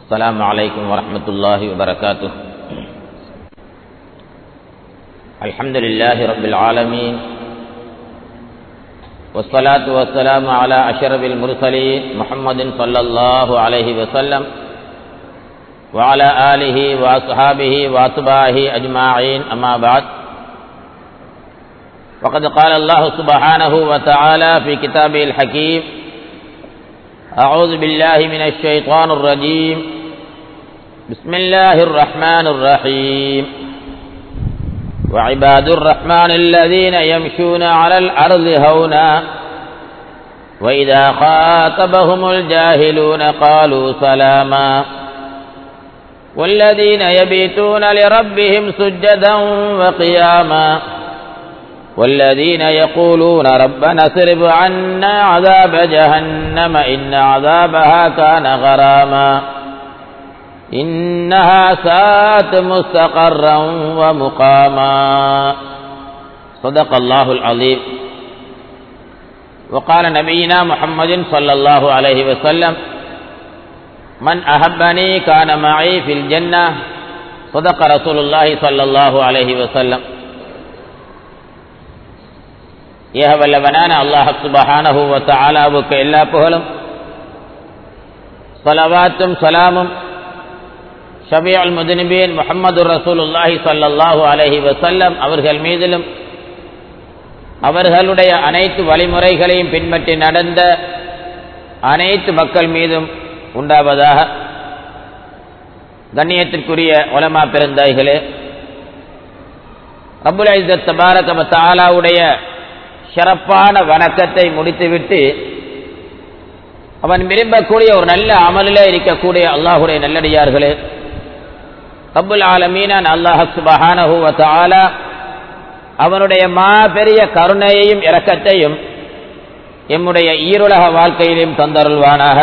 السلام عليكم ورحمة الله وبركاته الحمد لله رب العالمين والصلاة والسلام على أشرف المرسلين محمد صلى الله عليه وسلم وعلى آله وأصحابه وأتباعه أجمعين أما بعد وقد قال الله سبحانه وتعالى في كتابه الحكيم أعوذ بالله من الشيطان الرجيم بسم الله الرحمن الرحيم وعباد الرحمن الذين يمشون على الأرض هونا وإذا خاطبهم الجاهلون قالوا سلاما والذين يبيتون لربهم سجدا وقياما والذين يقولون ربنا اصرف عنا عذاب جهنم إن عذابها كان غراما إنها ساءت مستقرا ومقاما صدق الله العظيم وقال نبينا محمد صلى الله عليه وسلم من أحبني كان معي في الجنة صدق رسول الله صلى الله عليه وسلم ஏக வல்லவனான அல்லாஹ் சுபஹானஹு வ தஆலாவுக்கு எல்லா புகழும் ஸலவாத்தும் சலாமும் ஷபியுல் முதுனிபீன் முஹம்மது ரசூலுல்லாஹி ஸல்லல்லாஹு அலைஹி வஸல்லம் அவர்கள் மீதிலும் அவர்களுடைய அனைத்து வழிமுறைகளையும் பின்பற்றி நடந்த அனைத்து மக்கள் மீதும் உண்டாவதாக கண்ணியத்திற்குரிய உலமா பெருந்தாய்களே ரபுல் ஐசத் தபாரக தாலாவுடைய சிறப்பான வணக்கத்தை முடித்துவிட்டு அவன் விரும்பக்கூடிய ஒரு நல்ல அமலில் இருக்கக்கூடிய அல்லாஹுடைய நல்லடியார்களே ரபுல் ஆலமீனான் அல்லாஹ் சுபஹானஹுவ தாலா அவனுடைய மாபெரிய கருணையையும் இரக்கத்தையும் எம்முடைய ஈருலக வாழ்க்கையிலும் தந்தருள்வானாக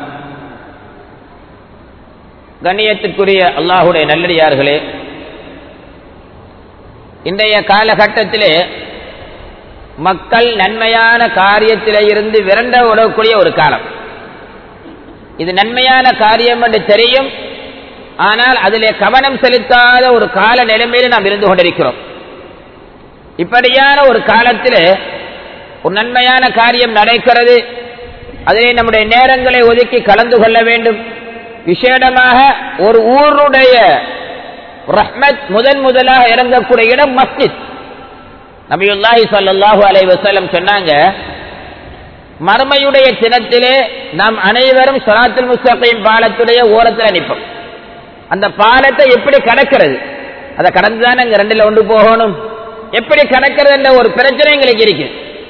கண்ணியத்திற்குரிய அல்லாஹுடைய நல்லடியார்களே இன்றைய காலகட்டத்திலே மக்கள் நன்மையான காரியத்திலே இருந்து விரண்ட விடக்கூடிய ஒரு காலம் இது நன்மையான காரியம் என்று தெரியும் ஆனால் அதிலே கவனம் செலுத்தாத ஒரு கால நிலைமையில் நாம் இருந்து கொண்டிருக்கிறோம் இப்படியான ஒரு காலத்தில் ஒரு நன்மையான காரியம் நடக்கிறது அதிலே நம்முடைய நேரங்களை ஒதுக்கி கலந்து கொள்ள வேண்டும் விசேடமாக ஒரு ஊருடைய ரஹ்மத் முதன் முதலாக இறங்கக்கூடிய இடம் மஸ்ஜித் நபியுல்லாஹி சல்லாஹூ அலை வசல்லம் சொன்னாங்க மறுமையுடைய தினத்திலே நாம் அனைவரும் சொலாத்துல் முஸ்தகையும் பாலத்துடைய ஓரத்தில் நிற்போம் அந்த பாலத்தை எப்படி கடக்கிறது அதை கடந்து தான் அங்கே ரெண்டுல ஒன்று போகணும் எப்படி கடக்கிறது என்ற ஒரு பிரச்சனை எங்களுக்கு இருக்கு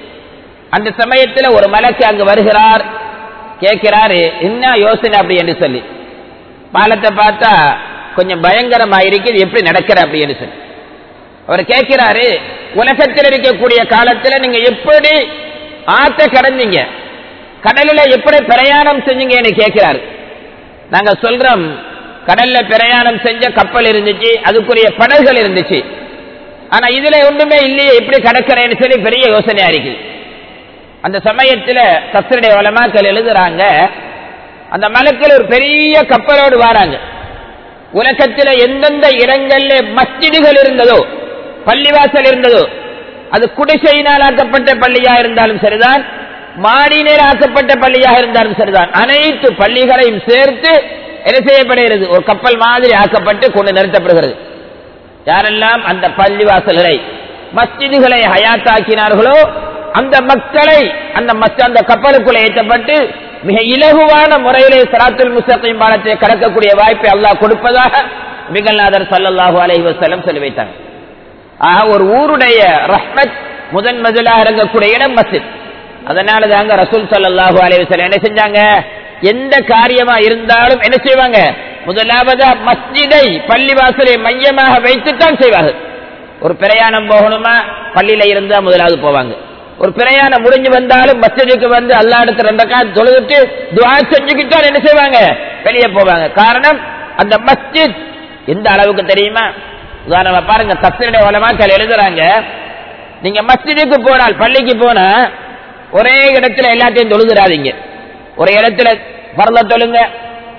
அந்த சமயத்தில் ஒரு மலைக்கு அங்கு வருகிறார் கேட்கிறாரு என்ன யோசனை அப்படி என்று சொல்லி பாலத்தை பார்த்தா கொஞ்சம் பயங்கரமா இருக்குது எப்படி நடக்கிற அப்படி என்று சொல்லி அவர் கேட்கிறாரு உலகத்தில் இருக்கக்கூடிய காலத்தில் நீங்க எப்படி ஆத்த கடந்தீங்க கடலில் எப்படி பிரயாணம் செஞ்சீங்கன்னு கேட்கிறாரு நாங்க சொல்றோம் கடல்ல பிரயாணம் செஞ்ச கப்பல் இருந்துச்சு அதுக்குரிய படகுகள் இருந்துச்சு ஆனா இதுல ஒன்றுமே இல்லையே எப்படி கடக்கிறேன்னு சொல்லி பெரிய யோசனையா இருக்கு அந்த சமயத்துல கசருடைய வளமாக்கள் எழுதுறாங்க அந்த மலக்கள் ஒரு பெரிய கப்பலோடு வராங்க உலகத்தில் எந்தெந்த இடங்கள்ல மஸ்ஜிதுகள் இருந்ததோ பள்ளிவாசல் இருந்ததோ அது குடிசையினால் ஆக்கப்பட்ட பள்ளியா இருந்தாலும் சரிதான் மாடிநேர் ஆக்கப்பட்ட பள்ளியாக இருந்தாலும் சரிதான் அனைத்து பள்ளிகளையும் சேர்த்து என்ன செய்யப்படுகிறது ஒரு கப்பல் மாதிரி ஆக்கப்பட்டு கொண்டு நிறுத்தப்படுகிறது யாரெல்லாம் அந்த பள்ளிவாசல்களை மஸ்ஜிதுகளை ஹயாத்தாக்கினார்களோ அந்த மக்களை அந்த அந்த கப்பலுக்குள்ள ஏற்றப்பட்டு மிக இலகுவான முறையிலே சராத்துல் முஸ்தகையும் பாலத்தை கடக்கக்கூடிய வாய்ப்பை அல்லாஹ் கொடுப்பதாக மிகல்நாதர் சல்லல்லாஹு அலைஹி வசல்லம் சொல்லி வைத்தாங்க ஆக ஒரு ஊருடைய ரஹ்மத் முதன் முதலாக இறங்கக்கூடிய இடம் மஸ்ஜித் அதனால தாங்க ரசூல் சல்லாஹூ அலைவசம் என்ன செஞ்சாங்க எந்த காரியமா இருந்தாலும் என்ன செய்வாங்க முதலாவதா மஸ்ஜிதை பள்ளிவாசலை மையமாக வைத்துத்தான் செய்வார்கள் ஒரு பிரயாணம் போகணுமா பள்ளியில இருந்தா முதலாவது போவாங்க ஒரு பிரயாணம் முடிஞ்சு வந்தாலும் மஸ்ஜிதுக்கு வந்து அல்லா இடத்துல ரெண்டு காலம் தொழுதுட்டு துவா செஞ்சுக்கிட்டால் என்ன செய்வாங்க வெளியே போவாங்க காரணம் அந்த மஸ்ஜித் எந்த அளவுக்கு தெரியுமா உதாரணமா பாருங்க தப்சருடைய வளமாக்கள் எழுதுறாங்க நீங்க மஸ்ஜிதுக்கு போனால் பள்ளிக்கு போனா ஒரே இடத்துல எல்லாத்தையும் தொழுதுறாதீங்க ஒரு இடத்துல பரத தொழுங்க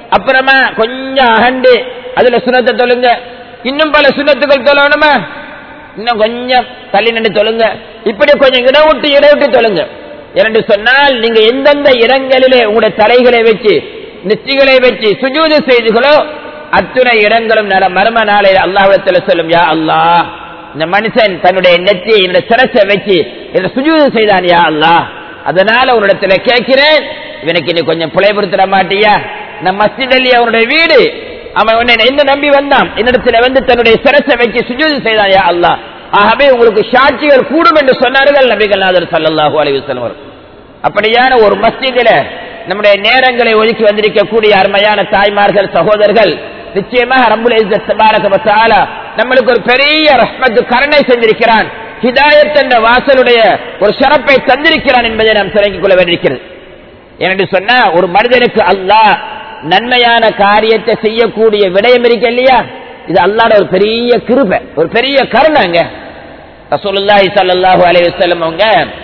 அப்புறமா கொஞ்சம் அகண்டு அதுல சுனத்தை தொழுங்க இன்னும் பல சுனத்துகள் தொழணுமா இன்னும் கொஞ்சம் தள்ளி நின்று தொழுங்க இப்படி கொஞ்சம் இடம் விட்டு இடம் விட்டு தொழுங்க என்று சொன்னால் நீங்க எந்தெந்த இடங்களிலே உங்களுடைய தலைகளை வச்சு நெற்றிகளை வச்சு சுஜூது செய்துகளோ அத்துணை இடங்களும் நர மர்ம நாளை அல்லாஹிடத்தில் சொல்லும் யா அல்லாஹ் இந்த மனுஷன் தன்னுடைய நெற்றியை இந்த சிரசை வச்சு இந்த சுஜூது செய்தான் யா அல்லாஹ் அதனால உன்னிடத்துல கேட்கிறேன் இவனுக்கு நீ கொஞ்சம் புலைபுறுத்திட மாட்டியா இந்த மஸ்ஜித் அலி அவனுடைய வீடு அவன் உன்னை என்ன நம்பி வந்தான் என்னிடத்துல வந்து தன்னுடைய சிரசை வச்சு சுஜூது செய்தான் யா அல்லாஹ் ஆகவே உங்களுக்கு சாட்சிகள் கூடும் என்று சொன்னார்கள் நபிகள் நாதர் சல்லல்லாஹு அலைஹி வஸல்லம் அவர்கள். அப்படியான ஒரு மஸ்ஜிதில நம்முடைய நேரங்களை ஒதுக்கி வந்திருக்கக்கூடிய அருமையான தாய்மார்கள் சகோதரர்கள் நிச்சயமாக ரப்புல் இஸ்ஸத் தபாரக வ தஆலா நம்மளுக்கு ஒரு பெரிய ரஹ்மத்து கருணை செஞ்சிருக்கிறான் ஹிதாயத் என்ற வாசலுடைய ஒரு சிறப்பை தந்திருக்கிறான் என்பதை நாம் சிறங்கிக் கொள்ள வேண்டியிருக்கிறது என்று சொன்னா ஒரு மனிதனுக்கு அல்லாஹ் நன்மையான காரியத்தை செய்யக்கூடிய விடயம் இருக்கு இல்லையா இது அல்லாட ஒரு பெரிய கிருபை ஒரு பெரிய கருணைங்க ரசூலுல்லாஹி ஸல்லல்லாஹு அலைஹி வஸல்லம் அவங்க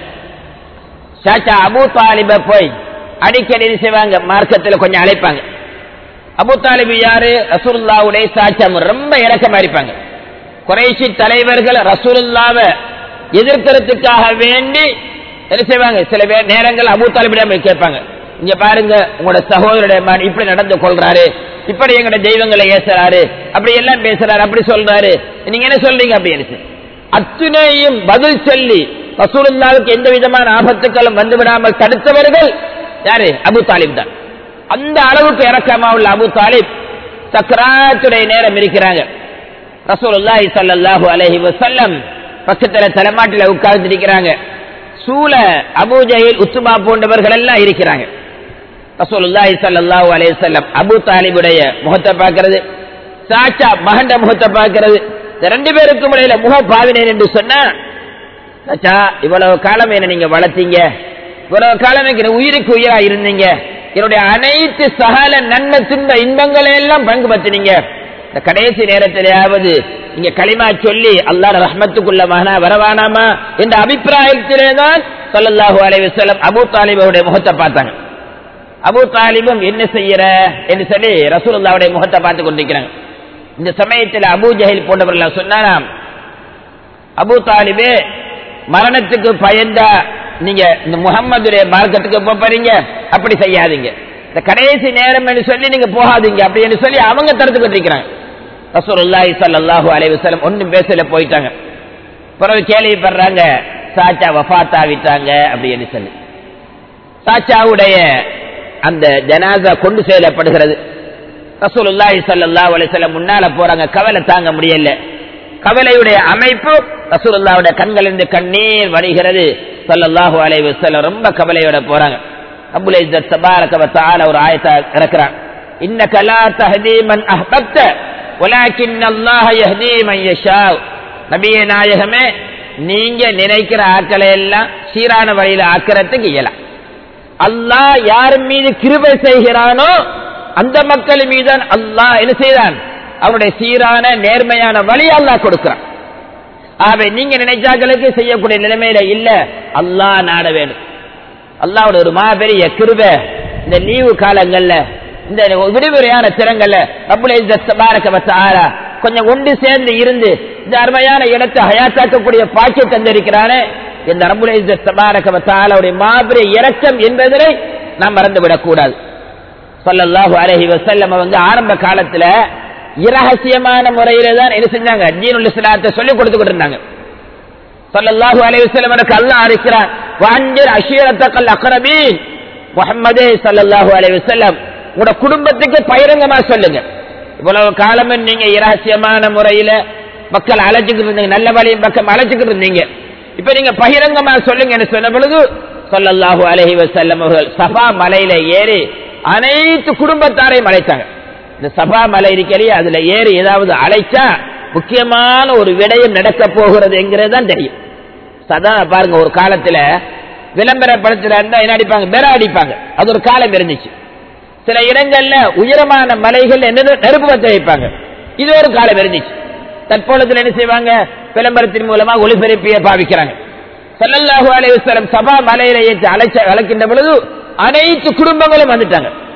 சாச்சா அபூ தாலிப போய் அடிக்கடி என்ன செய்வாங்க மார்க்கத்துல கொஞ்சம் அழைப்பாங்க அபூ தாலிபு யாரு ரசூலுல்லாவுடைய சாச்சா ரொம்ப இறக்கமா இருப்பாங்க குறைஷி தலைவர்கள் ரசூலுல்லாவை எதிர்க்கிறதுக்காக வேண்டி என்ன செய்வாங்க சில பேர் நேரங்கள் அபூ தாலிபிடம் போய் கேட்பாங்க இங்க பாருங்க உங்களோட சகோதரருடைய மகன் இப்படி நடந்து கொள்றாரு இப்படி எங்களோட தெய்வங்களை ஏசுறாரு அப்படி எல்லாம் பேசுறாரு அப்படி சொல்றாரு நீங்க என்ன சொல்றீங்க அப்படின்னு அத்துணையும் பதில் சொல்லி ரசூலுல்லாவுக்கு எந்த விதமான ஆபத்துக்களும் வந்து விடாமல் தடுத்தவர்கள் யாரு அபு தாலிப் தான் அந்த அளவுக்கு இறக்கமா உள்ள அபு தாலிப் சக்கராத்துடைய நேரம் இருக்கிறாங்க ரசூலுல்லாஹி ஸல்லல்லாஹு அலைஹி வஸல்லம் பக்கத்துல தலைமாட்டில உட்கார்ந்து இருக்கிறாங்க சூழ அபூ ஜஹீல் உத்துமா போன்றவர்கள் எல்லாம் இருக்கிறாங்க ரசூலுல்லாஹி ஸல்லல்லாஹு அலைஹி வஸல்லம் அபூ தாலிபுடைய முகத்தை பார்க்கிறது சாச்சா மகண்ட முகத்தை பார்க்கிறது இந்த ரெண்டு பேருக்கும் இடையில முக பாவினேன் என்று சொன்னா சாச்சா இவ்வளவு காலம் என்ன நீங்க வளர்த்தீங்க இவ்வளவு காலம் எனக்கு உயிருக்கு உயிரா இருந்தீங்க என்னுடைய அனைத்து சகல நன்மை துன்ப இன்பங்களை எல்லாம் பங்கு பத்தினீங்க இந்த கடைசி நேரத்திலேயாவது நீங்க களிமா சொல்லி அல்லாஹ் ரஹ்மத்துக்குள்ள மகனா வரவானாமா என்ற அபிப்பிராயத்திலே தான் சொல்லல்லாஹு அலைஹி வஸல்லம் அபூ தாலிபுடைய முகத்தை பார்த்தாங்க அபூ தாலிபும் என்ன செய்யற என்று சொல்லி ரசூலுல்லாவுடைய முகத்தை பார்த்து கொண்டிருக்கிறாங்க இந்த சமயத்தில் அபூ ஜஹில் போன்றவர்கள் சொன்னாராம் அபூ தாலிபே மரணத்துக்கு பயந்தா நீங்க இந்த முகம்மதுடைய மார்க்கத்துக்கு போக போறீங்க அப்படி செய்யாதீங்க இந்த கடைசி நேரம் என்று சொல்லி நீங்க போகாதீங்க அப்படி என்று சொல்லி அவங்க தடுத்துக்கிட்டு இருக்கிறாங்க ரசூலுல்லாஹி ஸல்லல்லாஹு அலைஹி வஸல்லம் ஒண்ணும் பேசல போயிட்டாங்க பிறகு கேள்விப்படுறாங்க சாச்சா வஃபாத்தா விட்டாங்க அப்படின்னு சொல்லி சாச்சாவுடைய அந்த ஜனாசா கொண்டு செல்லப்படுகிறது ரசூலுல்லாஹி ஸல்லல்லாஹு அலைஹி வஸல்லம் முன்னால போறாங்க கவலை தாங்க முடியல கவலையுடைய அமைப்பு ரசூலுல்லாவுடைய கண்களிலிருந்து கண்ணீர் வடிகிறது ஸல்லல்லாஹு அலைஹி வஸல்லம் ரொம்ப கவலையோட போறாங்க ரப்புல் இஸ்ஸத் தபாரக வ தஆலா ஒரு ஆயத்தை இறக்குறான் இன்னக லா தஹ்தி மன் அஹ்பப்த வலாக்கின் அல்லாஹ் யஹ்தி மன் யஷா நபியே நாயகமே நீங்க நினைக்கிற ஆக்களை எல்லாம் சீரான வழியில ஆக்கிறதுக்கு இயலாம் அல்லாஹ் யார் மீது கிருபை செய்கிறானோ அந்த மக்கள் மீதான் அல்லாஹ் என்ன செய்தான் அவருடைய சீரான நேர்மையான வழி அல்லாஹ் கொடுக்கிறான் ஆகவே நீங்க நினைச்சாக்களுக்கு செய்யக்கூடிய நிலைமையில இல்ல அல்லாஹ் நாட வேண்டும் அல்லாவோட ஒரு மாபெரிய கிருபை இந்த லீவு காலங்கள்ல இந்த விடுமுறையான திறங்கள்ல ரப்புல கொஞ்சம் ஒன்று சேர்ந்து இருந்து இந்த அருமையான இடத்தை ஹயாத்தாக்கக்கூடிய பாக்கிய தந்திருக்கிறானே இந்த ரப்புல தபாரகவத்தாலுடைய மாபெரிய இரக்கம் என்பதனை நாம் மறந்துவிடக் கூடாது சொல்லல்லாஹு அலஹி வசல்லம் அவங்க ஆரம்ப காலத்துல இரகசியமான முறையில தான் என்ன செஞ்சாங்க ஜீனுல் இஸ்லாத்தை சொல்லிக் கொடுத்துக்கிட்டு இருந்தாங்க சொல்லல்லாஹு அலைஹி வஸல்லம் எனக்கு அல்லாஹ் இருக்கிறான் வாஞ்சர் அஷீரத்தக்கல் அக்ரபீன் முஹம்மதே ஸல்லல்லாஹு அலைஹி வஸல்லம் உங்களோட குடும்பத்துக்கு பகிரங்கமா சொல்லுங்க இவ்வளவு காலமும் நீங்க இரகசியமான முறையில மக்கள் அழைச்சுக்கிட்டு இருந்தீங்க நல்ல வழியின் பக்கம் அழைச்சுக்கிட்டு இருந்தீங்க இப்ப நீங்க பகிரங்கமா சொல்லுங்க சொன்ன பொழுது சொல்லல்லாஹு அலைஹி வஸல்லம் அவர்கள் சஃபா மலையில ஏறி அனைத்து குடும்பத்தாரையும் அழைத்தாங்க இந்த சபா மலை இருக்கிறே அதுல ஏறி ஏதாவது அழைச்சா முக்கியமான ஒரு விடயம் நடக்க போகிறது என்கிறது தான் தெரியும் சதா பாருங்க ஒரு காலத்துல விளம்பரப்படுத்துற இருந்தா என்ன அடிப்பாங்க பெற அடிப்பாங்க அது ஒரு காலம் இருந்துச்சு சில இடங்கள்ல உயரமான மலைகள் என்ன நெருப்பு வச்சு வைப்பாங்க இது ஒரு காலம் இருந்துச்சு தற்பொழுதுல என்ன செய்வாங்க விளம்பரத்தின் மூலமா ஒளிபரப்பிய பாவிக்கிறாங்க சல்லல்லாஹு அலைஹி வஸல்லம் சபா மலையில ஏற்றி அழைச்ச அழைக்கின்ற பொழுது அனைத்து குடும்பங்களும் வந்துட்டாங்க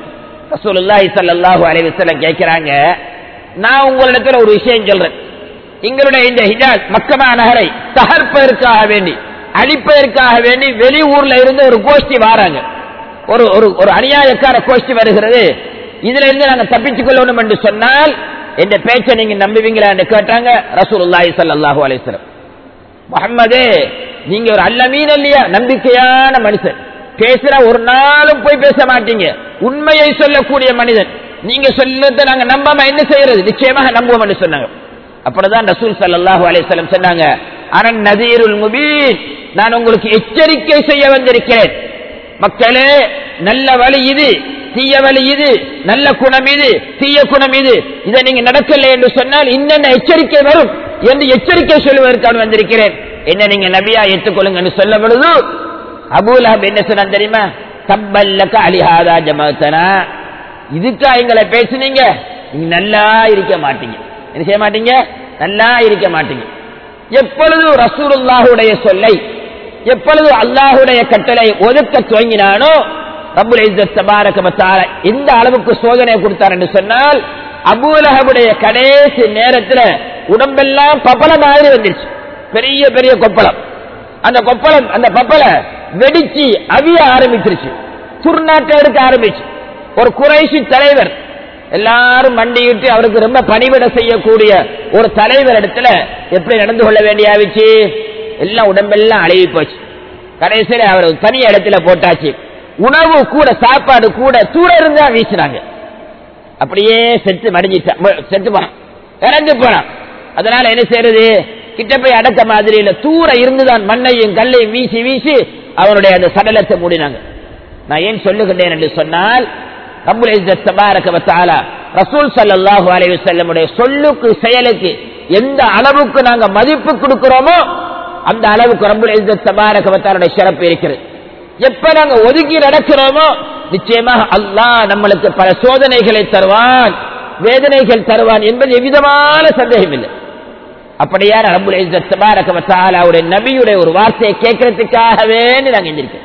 ரசூலுல்லாஹி ஸல்லல்லாஹு அலைஹி வஸல்லம் கேட்கிறாங்க நான் உங்களிடத்துல ஒரு விஷயம் சொல்றேன் எங்களுடைய இந்த ஹிஜாஸ் மக்கமா நகரை தகர்ப்பதற்காக வேண்டி அழிப்பதற்காக வேண்டி வெளி ஊர்ல இருந்து ஒரு கோஷ்டி வாராங்க ஒரு ஒரு ஒரு அநியாயக்கார கோஷ்டி வருகிறது இதுல இருந்து நாங்க தப்பித்துக் கொள்ளணும் என்று சொன்னால் என்ற பேச்சை நீங்க நம்புவீங்களா என்று கேட்டாங்க ரசூலுல்லாஹி ஸல்லல்லாஹு அலைஹி வஸல்லம் முகம்மதே நீங்க ஒரு அல்லமீன் இல்லையா நம்பிக்கையான மனுஷன் பேசுற ஒரு நாளும் போய் பேச மாட்டீங்க உண்மையை சொல்லக்கூடிய மனிதன் நீங்க சொல்லத்தை நாங்க நம்பாம என்ன செய்யறது நிச்சயமாக நம்புவோம் என்று சொன்னாங்க அப்படிதான் ரசூல் ஸல்லல்லாஹு அலைஹி வஸல்லம் சொன்னாங்க அனன் நதீருல் முபீன் நான் உங்களுக்கு எச்சரிக்கை செய்ய வந்திருக்கிறேன் மக்களே நல்ல வழி இது தீய வழி இது நல்ல குணம் இது தீய குணம் இது இதை நீங்க நடக்கல என்று சொன்னால் இன்னென்ன எச்சரிக்கை வரும் என்று எச்சரிக்கை சொல்லுவதற்காக வந்திருக்கிறேன் என்ன நீங்க நபியா ஏற்றுக்கொள்ளுங்க என்று சொல்ல பொழுது அபூலஹப் என்ன சொன்னான் தெரியுமா தப்பல்லக்க அலிஹாதா ஜமாத்தனா இதுக்கா எங்களை பேசுனீங்க நீங்க நல்லா இருக்க மாட்டீங்க என்ன செய்ய மாட்டீங்க நல்லா இருக்க மாட்டீங்க எப்பொழுது ரசூலுல்லாஹுடைய சொல்லை எப்பொழுது அல்லாஹுடைய கட்டளை ஒதுக்க துவங்கினானோ ரப்புல் இஸ்ஸத் தபாரக வ தஆலா எந்த அளவுக்கு சோதனை கொடுத்தார் என்று சொன்னால் அபூலஹபுடைய கடைசி நேரத்துல உடம்பெல்லாம் பப்பல மாதிரி வந்துருச்சு பெரிய பெரிய கொப்பளம் அந்த கொப்பளம் அந்த பப்பல வெடிச்சு அவிய ஆரம்பிச்சிருச்சு துர்நாட்டம் எடுக்க ஆரம்பிச்சு ஒரு குறைசி தலைவர் எல்லாரும் மண்டியிட்டு அவருக்கு ரொம்ப பணிவிட செய்யக்கூடிய ஒரு தலைவர் இடத்துல எப்படி நடந்து கொள்ள வேண்டியாவிச்சு எல்லாம் உடம்பெல்லாம் அழுகி போச்சு கடைசியில அவர் ஒரு தனி இடத்துல போட்டாச்சு உணவு கூட சாப்பாடு கூட தூர இருந்தா வீசினாங்க அப்படியே செத்து மடிஞ்சிட்டான் ம- செத்து போனான் இறந்து போனான் அதனால என்ன செய்யறது கிட்ட போய் அடக்க மாதிரி இல்ல தூர இருந்துதான் மண்ணையும் கல்லையும் வீசி வீசி அவனுடைய அந்த சடலத்தை மூடினாங்க நான் ஏன் சொல்லுகின்றேன் என்று சொன்னால் ரப்புல் இஸ்ஸத் தபாரக வ தஆலா ரசூல் ஸல்லல்லாஹு அலைஹி வஸல்லமுடைய சொல்லுக்கு செயலுக்கு எந்த அளவுக்கு நாங்க மதிப்பு கொடுக்கிறோமோ அந்த அளவுக்கு ரப்புல் இஸ்ஸத் தபாரக வ தஆலாவுடைய சிறப்பு இருக்கிறது எப்ப நாங்க ஒதுக்கி நடக்கிறோமோ நிச்சயமாக அல்லாஹ் நம்மளுக்கு பல சோதனைகளை தருவான் வேதனைகள் தருவான் என்பது எவ்விதமான சந்தேகம் இல்லை அப்படியான ரப்புல் இஸ்ஸத் தபாரக வ தஆலாவுடைய நபியுடைய ஒரு வார்த்தையை கேட்கறதுக்காகவே நாங்க எந்திருக்கோம்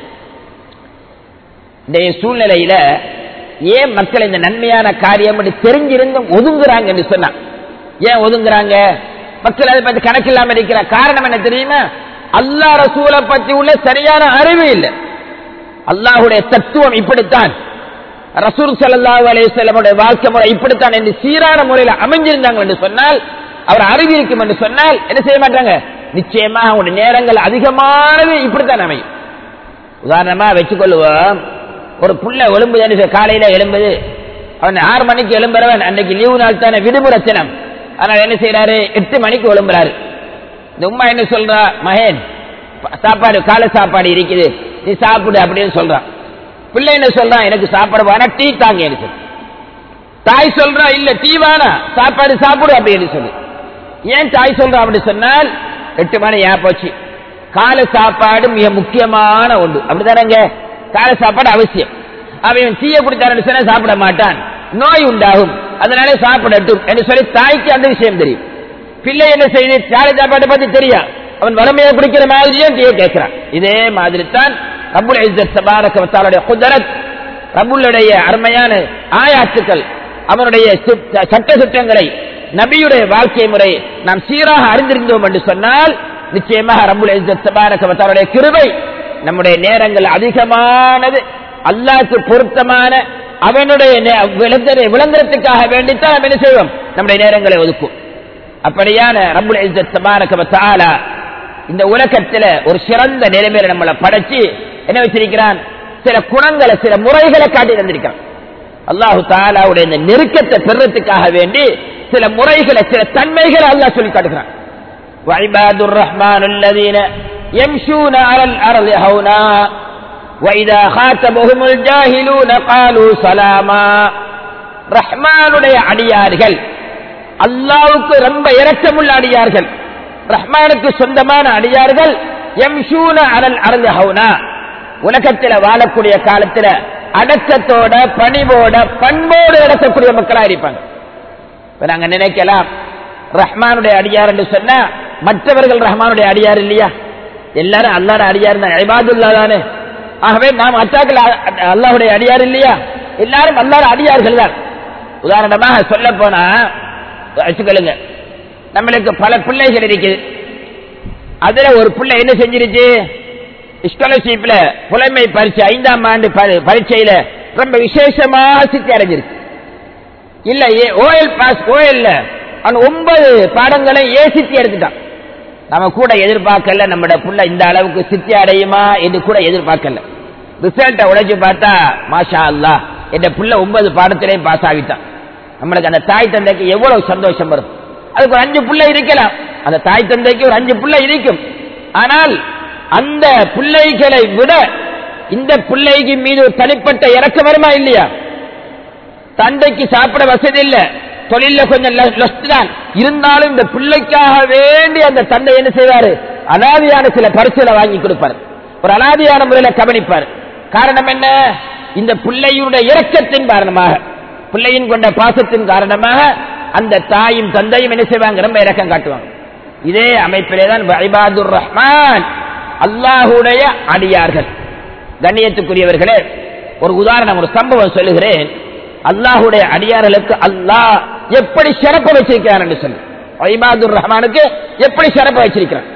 இன்றைய சூழ்நிலையில ஏன் மக்கள் இந்த நன்மையான காரியம் என்று தெரிஞ்சிருந்தும் ஒதுங்குறாங்க என்று சொன்னா ஏன் ஒதுங்குறாங்க மக்கள் அதை பத்தி கணக்கு இல்லாம இருக்கிற காரணம் என்ன தெரியுமா அல்லாஹ் ரசூலை பத்தி உள்ள சரியான அறிவு இல்லை அல்லாஹுடைய தத்துவம் இப்படித்தான் ரசூல் ஸல்லல்லாஹு அலைஹி வஸல்லமுடைய வாழ்க்கை முறை இப்படித்தான் என்று சீரான முறையில் அமைஞ்சிருந்தாங்க என்று சொன்னால் அவர் அறிவு இருக்கும் என்று சொன்னால் என்ன செய்ய மாட்டாங்க நிச்சயமாக அவங்களுடைய நேரங்கள் அதிகமானது இப்படித்தான் அமையும் உதாரணமா வச்சுக்கொள்வோம் ஒரு புள்ள எலும்புது காலையில எலும்புது அவன் ஆறு மணிக்கு எலும்புறவன் அன்னைக்கு லீவு நாள் தானே விடுமுறை தினம் ஆனால் என்ன செய்யறாரு எட்டு மணிக்கு எழும்புறாரு இந்த உம்மா என்ன சொல்றா மகேன் ப- சாப்பாடு காலை சாப்பாடு இருக்குது நீ சாப்பிடு அப்படின்னு சொல்றான் பிள்ளை என்ன சொல்றான் எனக்கு சாப்பாடு வேணா டீ தாங்க எனக்கு தாய் சொல்றா இல்ல டீ வேணா சாப்பாடு சாப்பிடு அப்படின்னு சொல்லு ஏன் தாய் சொல்றா அப்படி சொன்னால் எட்டு மணி ஏன் போச்சு காலை சாப்பாடு மிக முக்கியமான ஒன்று அப்படிதானங்க காலை சாப்பாடு அவசியம் அவன் டீயை குடித்தாருன்னு சொன்னா சாப்பிட மாட்டான் நோய் உண்டாகும் அதனால சாப்பிடட்டும் என்று சொல்லி தாய்க்கு அந்த விஷயம் தெரியும் பிள்ளை என்ன செய்யுது காலை சாப்பாட்டை பத்தி தெரியா அவன் வறுமையை குடிக்கிற மாதிரியே டீயை கேட்கிறான் இதே மாதிரி தான் ரப்புல் இஸ்ஸத் தபாரக வ தஆலாவுடைய குதரத் ரப்புல்லுடைய அருமையான ஆயாத்துக்கள் அவனுடைய சித்த- சட்ட திட்டங்களை நபியுடைய வாழ்க்கை முறை நாம் சீராக அறிந்திருந்தோம் என்று சொன்னால் நிச்சயமாக ரப்புல் இஸ்ஸத் தபாரக வ தஆலாவுடைய கிருபை நம்முடைய நேரங்கள் அதிகமானது அல்லாஹ்க்கு பொருத்தமான அவனுடைய நே- விளந்தரை- விளங்குறதுக்காக வேண்டித்தான் நாம் என்ன செய்வோம் நம்முடைய நேரங்களை ஒதுக்கும் அப்படியான ரப்புல் இஸ்ஸத் தபாரக வ தஆலா இந்த உலகத்துல ஒரு சிறந்த நிலைமையில நம்மளை படைச்சு என்ன வச்சிருக்கிறான் சில குணங்களை சில முறைகளை காட்டி தந்திருக்கிறான் அல்லாஹு தாலாவுடைய இந்த நெருக்கத்தை பெறத்துக்காக வேண்டி சில முறைகளை சில தன்மைகளை அல்லாஹ் சொல்லி காட்டுகிறான் وعباد الرحمن الذين يمشون على الأرض هونا وإذا خاطبهم الجاهلون قالوا سلاما ரஹ்மானுடைய அடியார்கள் அல்லாவுக்கு ரொம்ப இரக்கமுள்ள அடியார்கள் ரஹ்மானுக்கு சொந்தமான அடியார்கள் எம்ஷூன அனல் அருள் ஹவுனா உலகத்தில் வாழக்கூடிய காலத்துல அடக்கத்தோட பணிவோட பண்போடு நடக்கக்கூடிய மக்களா இருப்பாங்க இப்ப நாங்க நினைக்கலாம் ரஹ்மானுடைய அடியார் என்று சொன்னா மற்றவர்கள் ரஹ்மானுடைய அடியார் இல்லையா எல்லாரும் அல்லாட அடியார் தான் ஐபாதுல்லா தானே ஆகவே நாம் அத்தாக்கள் அல்லாஹுடைய அடியார் இல்லையா எல்லாரும் அல்லாத அடியார்கள் தான் உதாரணமாக சொல்ல போனா வச்சுக்கொள்ளுங்க நம்மளுக்கு பல பிள்ளைகள் இருக்குது அதுல ஒரு பிள்ளை என்ன செஞ்சிருச்சு ஸ்காலர்ஷிப்ல புலமை பரீட்சை ஐந்தாம் ஆண்டு பரி- பரீட்சையில ரொம்ப விசேஷமாக சித்தி அடைஞ்சிருக்கு இல்ல ஓஎல் பாஸ் ஓஎல்ல அவன் ஒன்பது பாடங்களை ஏ சித்தி எடுத்துட்டான் நம்ம கூட எதிர்பார்க்கல நம்மட புள்ள இந்த அளவுக்கு சித்தி அடையுமா என்று கூட எதிர்பார்க்கல ரிசல்ட்டை உடைச்சு பார்த்தா மாஷா அல்லாஹ் என் புள்ள ஒன்பது பாடத்திலையும் பாஸ் ஆகிட்டான் நம்மளுக்கு அந்த தாய் தந்தைக்கு எவ்வளவு சந்தோஷம் வரும் அதுக்கு ஒரு அஞ்சு புள்ள இருக்கலாம் அந்த தாய் தந்தைக்கு ஒரு அஞ்சு புள்ள இருக்கும் ஆனால் அந்த பிள்ளைகளை விட இந்த பிள்ளைக்கு மீது ஒரு தனிப்பட்ட இறக்கம் வருமா இல்லையா தந்தைக்கு சாப்பிட வசதி இல்ல தொழில கொஞ்சம் லஸ்ட் தான் இருந்தாலும் இந்த பிள்ளைக்காக வேண்டி அந்த தந்தை என்ன செய்வாரு அனாதியான சில பரிசுகளை வாங்கி கொடுப்பார் ஒரு அனாதியான முறையில கவனிப்பார் காரணம் என்ன இந்த பிள்ளையுடைய இரக்கத்தின் காரணமாக பிள்ளையின் கொண்ட பாசத்தின் காரணமாக அந்த தாயும் தந்தையும் என்ன செய்வாங்க ரொம்ப இரக்கம் காட்டுவாங்க இதே அமைப்பிலே தான் இபாதுர் ரஹ்மான் அல்லாஹுடைய அடியார்கள் கண்ணியத்துக்குரியவர்களே ஒரு உதாரணம் ஒரு சம்பவம் சொல்லுகிறேன் அல்லாஹுடைய அடியார்களுக்கு அல்லாஹ் எப்படி சிறப்பு வச்சிருக்கிறார் என்று சொல்லு ஐபாதுர் ரஹ்மானுக்கு எப்படி சிறப்பு வச்சிருக்கிறார்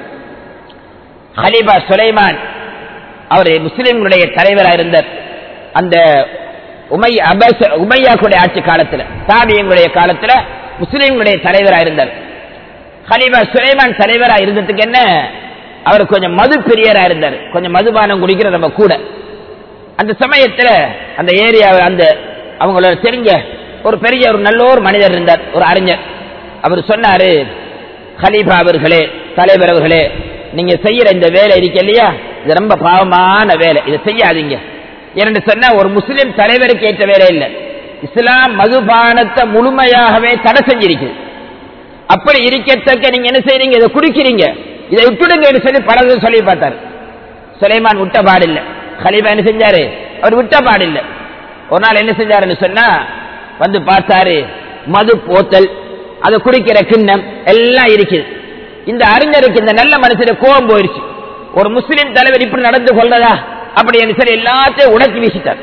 ஹலீபா சுலைமான் அவர் முஸ்லிம்களுடைய தலைவராக இருந்தார் அந்த உமை அபஸ் உமையாக்குடைய ஆட்சி காலத்தில் தாபியங்களுடைய காலத்தில் முஸ்லிம்களுடைய தலைவராக இருந்தார் ஹலீபா சுலைமான் தலைவராக இருந்ததுக்கு என்ன அவர் கொஞ்சம் மது பிரியரா இருந்தார் கொஞ்சம் மதுபானம் குடிக்கிற நம்ம கூட அந்த சமயத்துல அந்த ஏரியாவில் அந்த அவங்களோட தெரிஞ்ச ஒரு பெரிய ஒரு நல்ல ஒரு மனிதர் இருந்தார் ஒரு அறிஞர் அவர் சொன்னாரு ஹலீஃபா அவர்களே தலைவர் அவர்களே நீங்க செய்யற இந்த வேலை இருக்கு இல்லையா இது ரொம்ப பாவமான வேலை இதை செய்யாதீங்க என்று சொன்னா ஒரு முஸ்லிம் தலைவருக்கு ஏற்ற வேலை இல்லை இஸ்லாம் மதுபானத்தை முழுமையாகவே தடை செஞ்சிருக்குது அப்படி இருக்கத்தக்க நீங்க என்ன செய்றீங்க இதை குடிக்கிறீங்க இதை விட்டுடுங்க சொல்லி பலது சொல்லி பார்த்தார் சுலைமான் விட்ட பாடில்லை ஹலீஃபா என்ன செஞ்சாரு அவர் விட்ட பாடில்லை ஒரு நாள் என்ன செஞ்சாருன்னு சொன்னா வந்து பார்த்தாரு மது போத்தல் அதை குடிக்கிற கிண்ணம் எல்லாம் இருக்குது இந்த அறிஞருக்கு இந்த நல்ல மனுஷனுக்கு கோபம் போயிருச்சு ஒரு முஸ்லிம் தலைவர் இப்படி நடந்து கொள்றதா அப்படி என்று சொல்லி எல்லாத்தையும் உடைச்சி வீசிட்டார்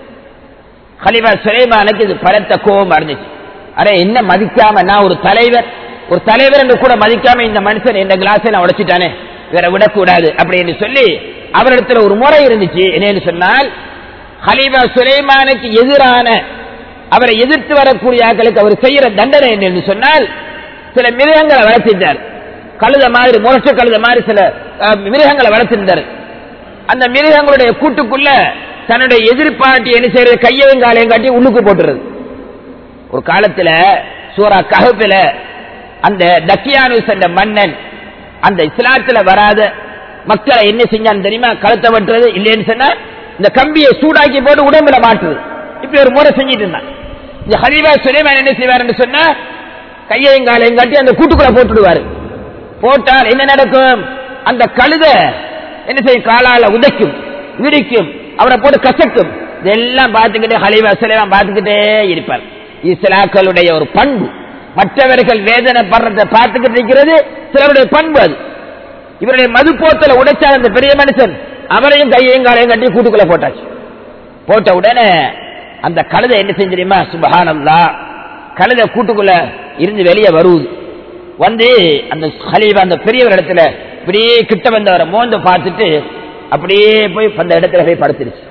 ஹலிபா சுலைமானுக்கு இது பலத்த கோபம் அறிஞ்சிச்சு அரே என்ன மதிக்காம நான் ஒரு தலைவர் ஒரு தலைவர் என்று கூட மதிக்காம இந்த மனுஷன் இந்த கிளாஸை நான் உடைச்சிட்டானே வேற விடக்கூடாது அப்படின்னு சொல்லி அவரிடத்துல ஒரு முறை இருந்துச்சு என்னன்னு சொன்னால் ஹலீபா சுலைமானுக்கு எதிரான அவரை எதிர்த்து வரக்கூடிய ஆட்களுக்கு அவர் செய்யற தண்டனை என்று சொன்னால் சில மிருகங்களை வளர்த்திட்டார் கழுத மாதிரி முரட்டு கழுத மாதிரி சில அஹ், மிருகங்களை வளர்த்திருந்தார் அந்த மிருகங்களுடைய கூட்டுக்குள்ள தன்னுடைய எதிர்ப்பாட்டி என்ன செய்யறது கையையும் காலையும் காட்டி உள்ளுக்கு போட்டுறது ஒரு காலத்துல சூரா கஹபில அந்த தக்கியானுஸ் என்ற மன்னன் அந்த இஸ்லாத்துல வராத மக்களை என்ன செஞ்சான்னு தெரியுமா கழுத்தை வெட்டுறது இல்லைன்னு சொன்னா இந்த கம்பியை சூடாக்கி போட்டு உடம்புல மாட்டுறது இப்படி ஒரு முறை செஞ்சிட்டு இருந்தான் இந்த ஹலீபா சுலைமான் என்ன செய்வார்னு சொன்னா கையையும் காலையும் காட்டி அந்த கூட்டுக்குள்ள போட்டுடுவாரு போட்டால் என்ன நடக்கும் அந்த கழுத என்ன செய்யும் காலால உதைக்கும் விரிக்கும் அவரை போட்டு கசக்கும் இதெல்லாம் பார்த்துக்கிட்டே ஹலீபா சுலைமான் பார்த்துக்கிட்டே இருப்பார் இஸ்லாக்களுடைய ஒரு பண்பு மற்றவர்கள் வேதனை படுறதை பார்த்துக்கிட்டு இருக்கிறது சிலருடைய பண்பு அது இவருடைய மது போத்தல உடைச்சார் அந்த பெரிய மனுஷன் அவரையும் கையையும் காலையும் கட்டி கூட்டுக்குள்ள போட்டாச்சு போட்ட உடனே அந்த கழுதை என்ன செஞ்சிருமா சுபஹானல்லா கழுதை கூட்டுக்குள்ள இருந்து வெளியே வருவது வந்து அந்த ஹலீபா அந்த பெரியவர் இடத்துல இப்படியே கிட்ட வந்தவரை மோந்து பார்த்துட்டு அப்படியே போய் அந்த இடத்துல போய் படுத்துருச்சு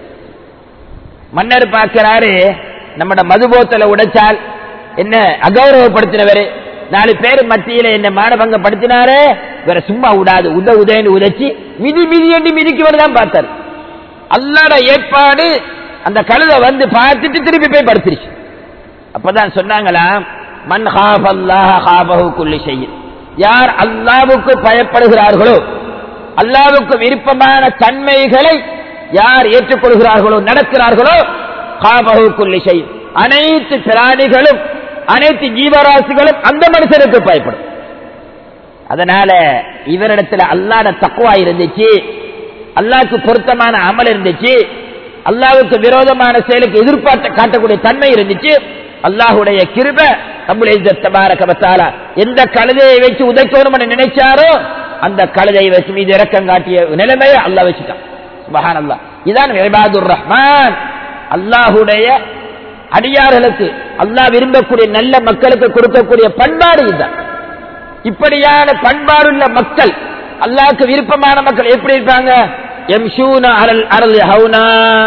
மன்னர் பார்க்கிறாரு நம்மட மதுபோத்தல உடைச்சால் என்ன அகௌரவப்படுத்தினவரு நாலு பேர் மத்தியில என்ன மானபங்கப்படுத்தினாரே வேற சும்மா விடாது உத உதயன்னு உதைச்சு மிதி மிதி என்று மிதிக்கவர் தான் பார்த்தார் அல்லாட ஏற்பாடு அந்த கழுதை வந்து பார்த்துட்டு திருப்பி போய் படுத்துருச்சு அப்பதான் சொன்னாங்களாம் மன் ஹாஃப் அல்லாஹ் ஹாபஹு குல்லி செய்யும் யார் அல்லாவுக்கு பயப்படுகிறார்களோ அல்லாவுக்கு விருப்பமான தன்மைகளை யார் ஏற்றுக்கொள்கிறார்களோ நடக்கிறார்களோ ஹாபஹு குல்லி செய்யும் அனைத்து பிராணிகளும் அனைத்து ஜீவராசிகளும் அந்த மனுஷனுக்கு பயப்படும் அதனால இவரிடத்துல அல்லாட தக்குவா இருந்துச்சு அல்லாவுக்கு பொருத்தமான அமல் இருந்துச்சு அல்லாவுக்கு விரோதமான செயலுக்கு எதிர்பார்த்த காட்டக்கூடிய தன்மை இருந்துச்சு அல்லாஹுடைய கிருப நம்முடைய தபாரகபத்தால எந்த கழுதையை வச்சு உதைக்கணும் நினைச்சாரோ அந்த கழுதையை வச்சு மீது இறக்கம் காட்டிய நிலைமையை அல்லாஹ் வச்சுட்டான் சுபஹான் அல்லாஹ் இதான் இபாதுர் ரஹ்மான் அல்லாஹுடைய அடியார்களுக்கு அல்லாஹ் விரும்பக்கூடிய நல்ல மக்களுக்கு கொடுக்கக்கூடிய பண்பாடு இதுதான் இப்படியான பண்பாடுள்ள மக்கள் அல்லாஹ்க்கு விருப்பமான மக்கள் எப்படி இருப்பாங்க எம்ஷூனா அரல் அரல் ஹவுனா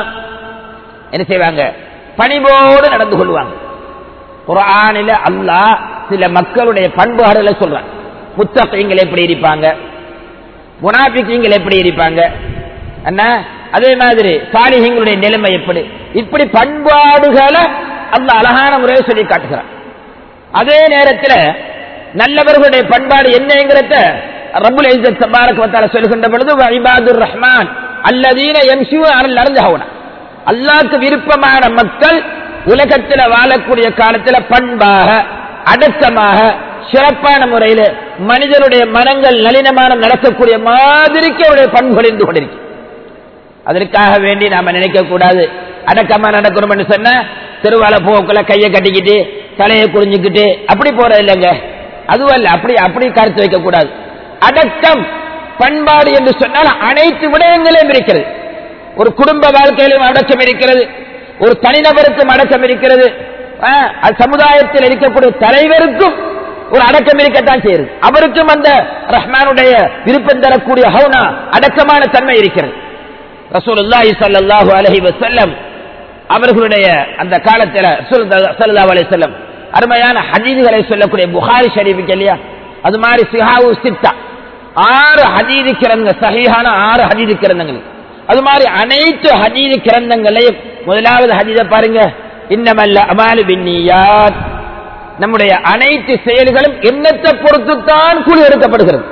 என்ன செய்வாங்க பணிவோடு நடந்து கொள்வாங்க குரானில அல்லாஹ் சில மக்களுடைய பண்பாடுகளை சொல்றான் முத்தகைங்கள் எப்படி இருப்பாங்க முனாபிக்கீங்கள் எப்படி இருப்பாங்க என்ன அதே மாதிரி சாலிஹங்களுடைய நிலைமை எப்படி இப்படி பண்பாடுகளை அல்லாஹ் அழகான முறையை சொல்லி காட்டுகிறான் அதே நேரத்தில் நல்லவர்களுடைய பண்பாடு என்னங்கிறத ரபுல் இஸ்ஸத் தபாரக் வத்தால சொல்கின்ற பொழுது இபாதுர் ரஹ்மான் அல்லதீன எம்ஷு அனல் அருந்தஹவுனா அல்லாஹ்க்கு விருப்பமான மக்கள் உலகத்தில் வாழக்கூடிய காலத்தில் பண்பாக அடக்கமாக சிறப்பான முறையில் மனிதனுடைய மனங்கள் நளினமான நடக்கக்கூடிய மாதிரிக்கு அவருடைய பண்புகள் இருந்து கொண்டிருக்கு அதற்காக வேண்டி நாம நினைக்க கூடாது அடக்கமா நடக்கணும்னு சொன்ன தெருவால போக்குல கையை கட்டிக்கிட்டு தலையை குடிஞ்சுக்கிட்டு அப்படி போறது இல்லைங்க அதுவல்ல அப்படி அப்படி கருத்து வைக்க கூடாது அடக்கம் பண்பாடு என்று சொன்னால் அனைத்து விடயங்களையும் இருக்கிறது ஒரு குடும்ப வாழ்க்கையிலும் அடக்கம் இருக்கிறது ஒரு தனிநபருக்கும் அடக்கம் இருக்கிறது ஆ, அது சமுதாயத்தில் இருக்கக்கூடிய தலைவருக்கும் ஒரு அடக்கம் இருக்கத்தான் செய்யுது அவருக்கும் அந்த ரஹ்மானுடைய விருப்பம் தரக்கூடிய ஹவுனா அடக்கமான தன்மை இருக்கிறது ரசூலுல்லாஹி ஸல்லல்லாஹு அலைஹி வஸல்லம் அவர்களுடைய அந்த காலத்துல ஸல்லல்லாஹு அலைஹி வஸல்லம் அருமையான ஹதீதுகளை சொல்லக்கூடிய புகாரி ஷரீஃப் இல்லையா அது மாதிரி சிஹாவு சித்தா ஆறு ஹதீது கிரந்த சஹீஹான ஆறு ஹதீது கிரந்தங்கள் அது மாதிரி அனைத்து ஹதீது கிரந்தங்களையும் முதலாவது ஹதீதை பாருங்க இன்னமல்ல அமாலு பின்னியாத் நம்முடைய அனைத்து செயல்களும் எண்ணத்தை பொறுத்துத்தான் கூலி எடுக்கப்படுகிறது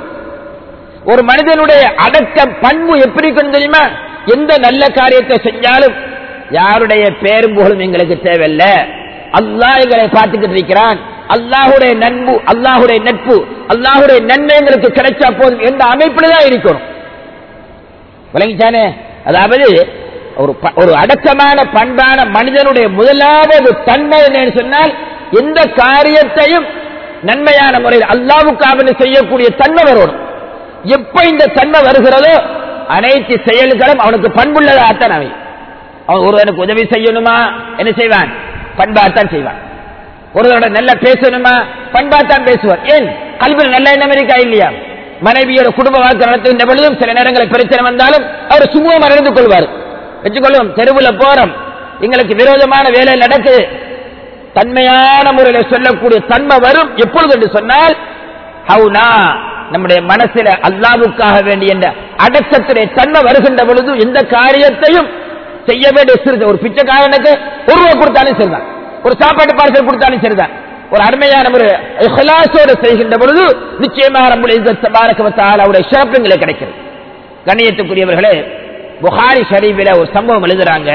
ஒரு மனிதனுடைய அடக்க பண்பு எப்படி இருக்கும் தெரியுமா எந்த நல்ல காரியத்தை செஞ்சாலும் யாருடைய பேரும் புகழும் எங்களுக்கு தேவையில்ல அல்லாஹ் எங்களை பார்த்துக்கிட்டு இருக்கிறான் அல்லாஹுடைய நட்பு அல்லாஹுடைய நட்பு அல்லாஹுடைய நன்மை எங்களுக்கு கிடைச்சா போதும் எந்த அமைப்பில் தான் இருக்கணும் விளங்கிச்சானே அதாவது ஒரு ப- ஒரு அடக்கமான பண்பான மனிதனுடைய முதலாவது தன்மை என்னன்னு சொன்னால் எந்த காரியத்தையும் நன்மையான முறையில் அல்லாவுக்காக செய்யக்கூடிய தன்மை வரணும் எப்ப இந்த தன்மை வருகிறதோ அனைத்து செயல்களும் அவனுக்கு பண்புள்ளதாகத்தான் அவை அவன் ஒருவனுக்கு உதவி செய்யணுமா என்ன செய்வான் பண்பாத்தான் செய்வான் ஒருவரோட நல்ல பேசணுமா பண்பாத்தான் பேசுவார் ஏன் கல்வியில் நல்ல எண்ணம் இருக்கா இல்லையா மனைவியோட குடும்ப வாழ்க்கை நடத்துகின்ற பொழுதும் சில நேரங்களில் பிரச்சனை வந்தாலும் அவர் சுமூகமா நடந்து கொள்வார் வச்சுக்கொள்ளும் தெருவில் போறோம் எங்களுக்கு விரோதமான வேலை நடக்குது தன்மையான முறையில் சொல்லக்கூடிய தன்மை வரும் எப்பொழுது என்று சொன்னால் ஹவுனா நம்முடைய மனசில அல்லாவுக்காக வேண்டிய இந்த அடக்கத்துடைய தன்மை வருகின்ற பொழுது எந்த காரியத்தையும் செய்ய வேண்டிய சிறிது ஒரு பிச்சைக்காரனுக்கு ஒரு ரூபா கொடுத்தாலும் சரிதான் ஒரு சாப்பாட்டு பார்சல் கொடுத்தாலும் சரிதான் ஒரு அருமையான ஒரு இஹ்லாஸோடு செய்கின்ற பொழுது நிச்சயமாக நம்முடைய இஸ்ஸத் தபாரக வ தஆலாவுடைய சிறப்புங்களை கிடைக்கிறது கண்ணியத்துக்குரியவர்களே புகாரி ஷரீஃபில ஒரு சம்பவம் எழுதுறாங்க